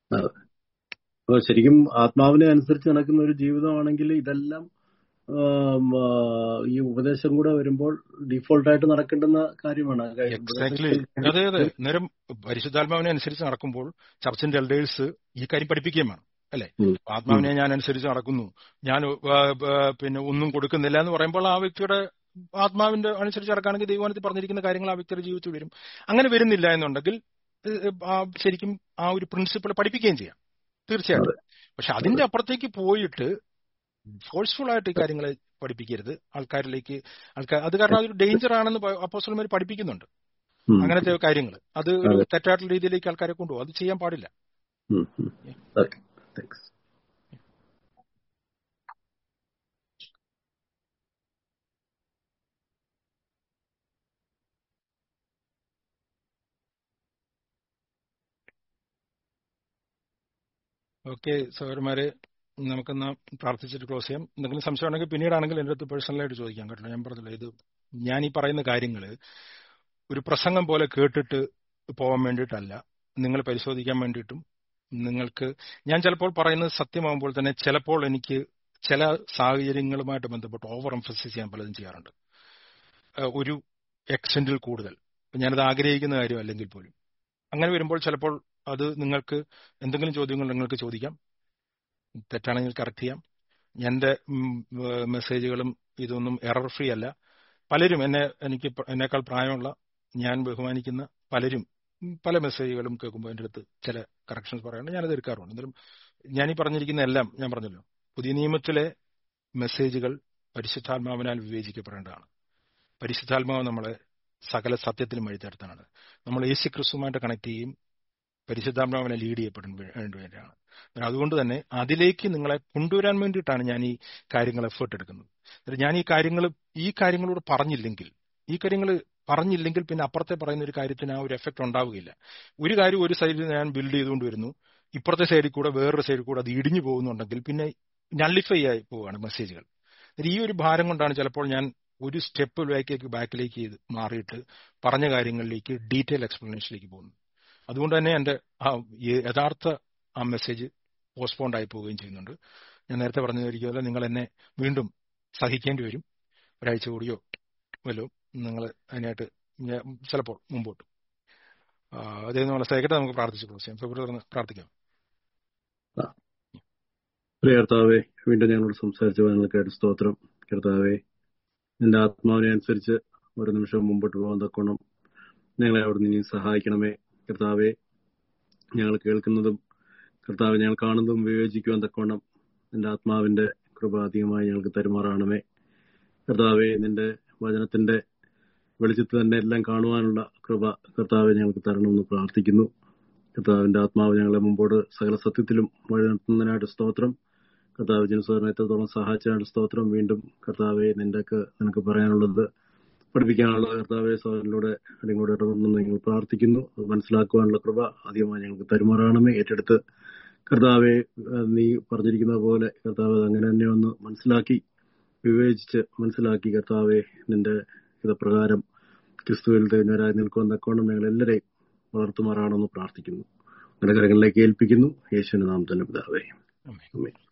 അപ്പൊ ശരിക്കും ആത്മാവിനെ അനുസരിച്ച് നടക്കുന്ന ഒരു ജീവിതമാണെങ്കിൽ ഇതെല്ലാം ആം, ആ, ഈ ഉപദേശം കൂടെ വരുമ്പോൾ ഡീഫോൾട്ട് ആയിട്ട് നടക്കേണ്ടുന്ന കാര്യമാണ് കാര്യം എക്സാക്ട്ലി ഉപദേശം അതെ അതെ നേരം പരിശുദ്ധാത്മാവിനെ അനുസരിച്ച് നടക്കുമ്പോൾ ചർച്ചിന്റെ എൽഡേഴ്സ് ഈ കാര്യം പഠിപ്പിക്കുകയും വേണം അല്ലെ ഉം. ആത്മാവിനെ ഞാൻ അനുസരിച്ച് നടക്കുന്നു ഞാൻ ആ, ആ, പിന്നെ ഒന്നും കൊടുക്കുന്നില്ല എന്ന് പറയുമ്പോൾ ആ വ്യക്തിയുടെ ആത്മാവിന്റെ അനുസരിച്ച് നടക്കുകയാണെങ്കിൽ ദൈവാനത്തിൽ പറഞ്ഞിരിക്കുന്ന കാര്യങ്ങൾ ആ വ്യക്തിയുടെ ജീവിതത്തിൽ വരും അങ്ങനെ വരുന്നില്ല എന്നുണ്ടെങ്കിൽ ഏഹ്, ആ ശരിക്കും ആ ഒരു പ്രിൻസിപ്പിൾ പഠിപ്പിക്കുകയും ചെയ്യാം തീർച്ചയായിട്ടും പക്ഷെ അതിന്റെ അപ്പുറത്തേക്ക് പോയിട്ട് ഫോഴ്സ്ഫുൾ ആയിട്ട് ഈ കാര്യങ്ങളെ പഠിപ്പിക്കരുത് ആൾക്കാരിലേക്ക് ആൾക്കാർ അത് കാരണം അതൊരു ഡേഞ്ചർ ആണെന്ന് അപ്പോസ്റ്റൽമാർ പഠിപ്പിക്കുന്നുണ്ട് ഉം. അങ്ങനത്തെ കാര്യങ്ങൾ അത് ഒരു അതെ. തെറ്റായിട്ടുള്ള രീതിയിലേക്ക് ആൾക്കാരെ കൊണ്ടുപോകും അത് ചെയ്യാൻ പാടില്ല ഉം, ഉം. ഓക്കെ താങ്ക്സ് ഓക്കെ സഹോദരന്മാരെ നമുക്കെന്നാ പ്രാർത്ഥിച്ചിട്ട് ക്ലോസ് ചെയ്യാം എന്തെങ്കിലും സംശയം ഉണ്ടെങ്കിൽ പിന്നീടാണെങ്കിൽ എൻ്റെ അടുത്ത് പേഴ്സണലായിട്ട് ചോദിക്കാം കേട്ടോ ഞാൻ പറഞ്ഞില്ല ഇത് ഞാൻ ഈ പറയുന്ന കാര്യങ്ങൾ ഒരു പ്രസംഗം പോലെ കേട്ടിട്ട് പോകാൻ വേണ്ടിയിട്ടല്ല നിങ്ങൾ പരിശോധിക്കാൻ വേണ്ടിയിട്ടും നിങ്ങൾക്ക് ഞാൻ ചിലപ്പോൾ പറയുന്നത് സത്യമാകുമ്പോൾ തന്നെ ചിലപ്പോൾ എനിക്ക് ചില സാഹചര്യങ്ങളുമായിട്ട് ബന്ധപ്പെട്ട് ഓവർ എംഫസിസ് ചെയ്യാൻ പലതും ചെയ്യാറുണ്ട് ഏഹ് ഒരു എക്സ്റ്റെൻഡിൽ കൂടുതൽ ഞാനത് ആഗ്രഹിക്കുന്ന കാര്യം അല്ലെങ്കിൽ പോലും അങ്ങനെ വരുമ്പോൾ ചിലപ്പോൾ അത് നിങ്ങൾക്ക് എന്തെങ്കിലും ചോദ്യങ്ങൾ നിങ്ങൾക്ക് ചോദിക്കാം തെറ്റാണെങ്കിൽ കറക്റ്റ് ചെയ്യാം എന്റെ മെസ്സേജുകളും ഇതൊന്നും എറർ ഫ്രീ അല്ല പലരും എന്നെ എനിക്ക് പ- എന്നേക്കാൾ പ്രായമുള്ള ഞാൻ ബഹുമാനിക്കുന്ന പലരും ഉം, പല മെസ്സേജുകളും കേൾക്കുമ്പോൾ എൻ്റെ അടുത്ത് ചില കറക്ഷൻസ് പറയാറുണ്ട് ഞാനത് എടുക്കാറുണ്ട് എന്നാലും ഞാൻ ഈ പറഞ്ഞിരിക്കുന്ന എല്ലാം ഞാൻ പറഞ്ഞല്ലോ പുതിയ നിയമത്തിലെ മെസ്സേജുകൾ പരിശുദ്ധാത്മാവിനാൽ വിവേചിക്കപ്പെടേണ്ടതാണ് പരിശുദ്ധാത്മാവ് നമ്മളെ സകല സത്യത്തിലും വഴിതരുത്താണ് നമ്മൾ യേശു ക്രിസ്തുമായിട്ട് കണക്ട് ചെയ്യും പരിശുദ്ധാത്മാവിനെ ലീഡ് ചെയ്യപ്പെടാൻ വേ- വേണ്ടി വേണ്ടിയാണ് അതുകൊണ്ട് തന്നെ അതിലേക്ക് നിങ്ങളെ കൊണ്ടുവരാൻ വേണ്ടിയിട്ടാണ് ഞാൻ ഈ കാര്യങ്ങൾ എഫേർട്ട് എടുക്കുന്നത് എന്നിട്ട് ഞാൻ ഈ കാര്യങ്ങൾ ഈ കാര്യങ്ങളോട് പറഞ്ഞില്ലെങ്കിൽ ഈ കാര്യങ്ങൾ പറഞ്ഞില്ലെങ്കിൽ പിന്നെ അപ്പുറത്തെ പറയുന്ന ഒരു കാര്യത്തിന് ആ ഒരു എഫക്ട് ഉണ്ടാവുകയില്ല ഒരു കാര്യം ഒരു സൈഡിൽ ഞാൻ ബിൽഡ് ചെയ്തുകൊണ്ട് വരുന്നു ഇപ്പുറത്തെ സൈഡിൽ കൂടെ വേറൊരു സൈഡിൽ കൂടെ അത് ഇടിഞ്ഞു പോകുന്നുണ്ടെങ്കിൽ പിന്നെ നള്ളിഫൈ ആയി പോവുകയാണ് മെസ്സേജുകൾ ഈ ഒരു ഭാരം കൊണ്ടാണ് ചിലപ്പോൾ ഞാൻ ഒരു സ്റ്റെപ്പ് ബാക്കിലേക്ക് ബാക്കിലേക്ക് ചെയ്ത് മാറിയിട്ട് പറഞ്ഞ കാര്യങ്ങളിലേക്ക് ഡീറ്റെയിൽ എക്സ്പ്ലനേഷനിലേക്ക് പോകുന്നു അതുകൊണ്ട് തന്നെ എൻ്റെ ആ യഥാർത്ഥ ആ മെസ്സേജ് പോസ്റ്റ്പോണ്ട് ആയി പോവുകയും ചെയ്യുന്നുണ്ട് ഞാൻ നേരത്തെ പറഞ്ഞിരിക്കുമല്ലോ നിങ്ങൾ എന്നെ വീണ്ടും സഹിക്കേണ്ടി വരും ഒരാഴ്ച കൂടിയോ വല്ലോ നിങ്ങൾ അതിനായിട്ട് ചിലപ്പോൾ മുമ്പോട്ട് അതേ നമ്മളെ സേക്കട്ടെ നമുക്ക് പ്രാർത്ഥിച്ചു ക്ലോസ് ചെയ്യാം ഫെബ്രുവരി പ്രാർത്ഥിക്കാം പ്രിയ കർത്താവെ വീണ്ടും ഞങ്ങളോട് സംസാരിച്ച ഞങ്ങൾക്കായിട്ട് സ്തോത്രം കർത്താവെ നിന്റെ ആത്മാവിനെ അനുസരിച്ച് ഒരു നിമിഷം മുമ്പോട്ട് പോകാൻ തക്കോണം ഞങ്ങളെ അവിടെ നിന്ന് സഹായിക്കണമേ കർത്താവെ ഞങ്ങൾ കേൾക്കുന്നതും കർത്താവ് ഞങ്ങൾ കാണുന്നതും വിവേചിക്കുവാൻ തക്കോണം നിന്റെ ആത്മാവിന്റെ കൃപ അധികമായി ഞങ്ങൾക്ക് തരുമാറാണമേ കർത്താവെ നിന്റെ വചനത്തിന്റെ വെളിച്ചത്ത് തന്നെ എല്ലാം കാണുവാനുള്ള കൃപ കർത്താവെ ഞങ്ങൾക്ക് തരണമെന്ന് പ്രാർത്ഥിക്കുന്നു കർത്താവിന്റെ ആത്മാവ് ഞങ്ങളെ മുമ്പോട്ട് സകല സത്യത്തിലും വഴി നടത്തുന്നതിനായിട്ട് സ്തോത്രം കർത്താവ് ജനസാറിനെ എത്രത്തോളം സഹായിച്ചതിനായിട്ട് സ്തോത്രം വീണ്ടും കർത്താവെ നിന്റെ നിനക്ക് പറയാനുള്ളത് പഠിപ്പിക്കാനുള്ള കർത്താവെ സോദരനിലൂടെ അതിലൂടെ ഇടപെടണമെന്ന് ഞങ്ങൾ പ്രാർത്ഥിക്കുന്നു അത് മനസ്സിലാക്കുവാനുള്ള കൃപ അധികമായി ഞങ്ങൾക്ക് തരുമാറാണമേ ഏറ്റെടുത്ത് കർത്താവെ നീ പറഞ്ഞിരിക്കുന്ന പോലെ കർത്താവ് അങ്ങനെ തന്നെ ഒന്ന് മനസ്സിലാക്കി വിവേചിച്ച് മനസ്സിലാക്കി കർത്താവെ നിന്റെ ഇതപ്രകാരം ക്രിസ്തുവിൽ തികഞ്ഞവരായി നിൽക്കുവാൻ തക്കോണം ഞങ്ങൾ എല്ലാവരെയും വളർത്തുമാറാണെന്ന് പ്രാർത്ഥിക്കുന്നു നിങ്ങളുടെ കരങ്ങളിലേക്ക് ഏൽപ്പിക്കുന്നു യേശുവിന്റെ നാമത്തിന്റെ പിതാവേ ആമേൻ. ആമേൻ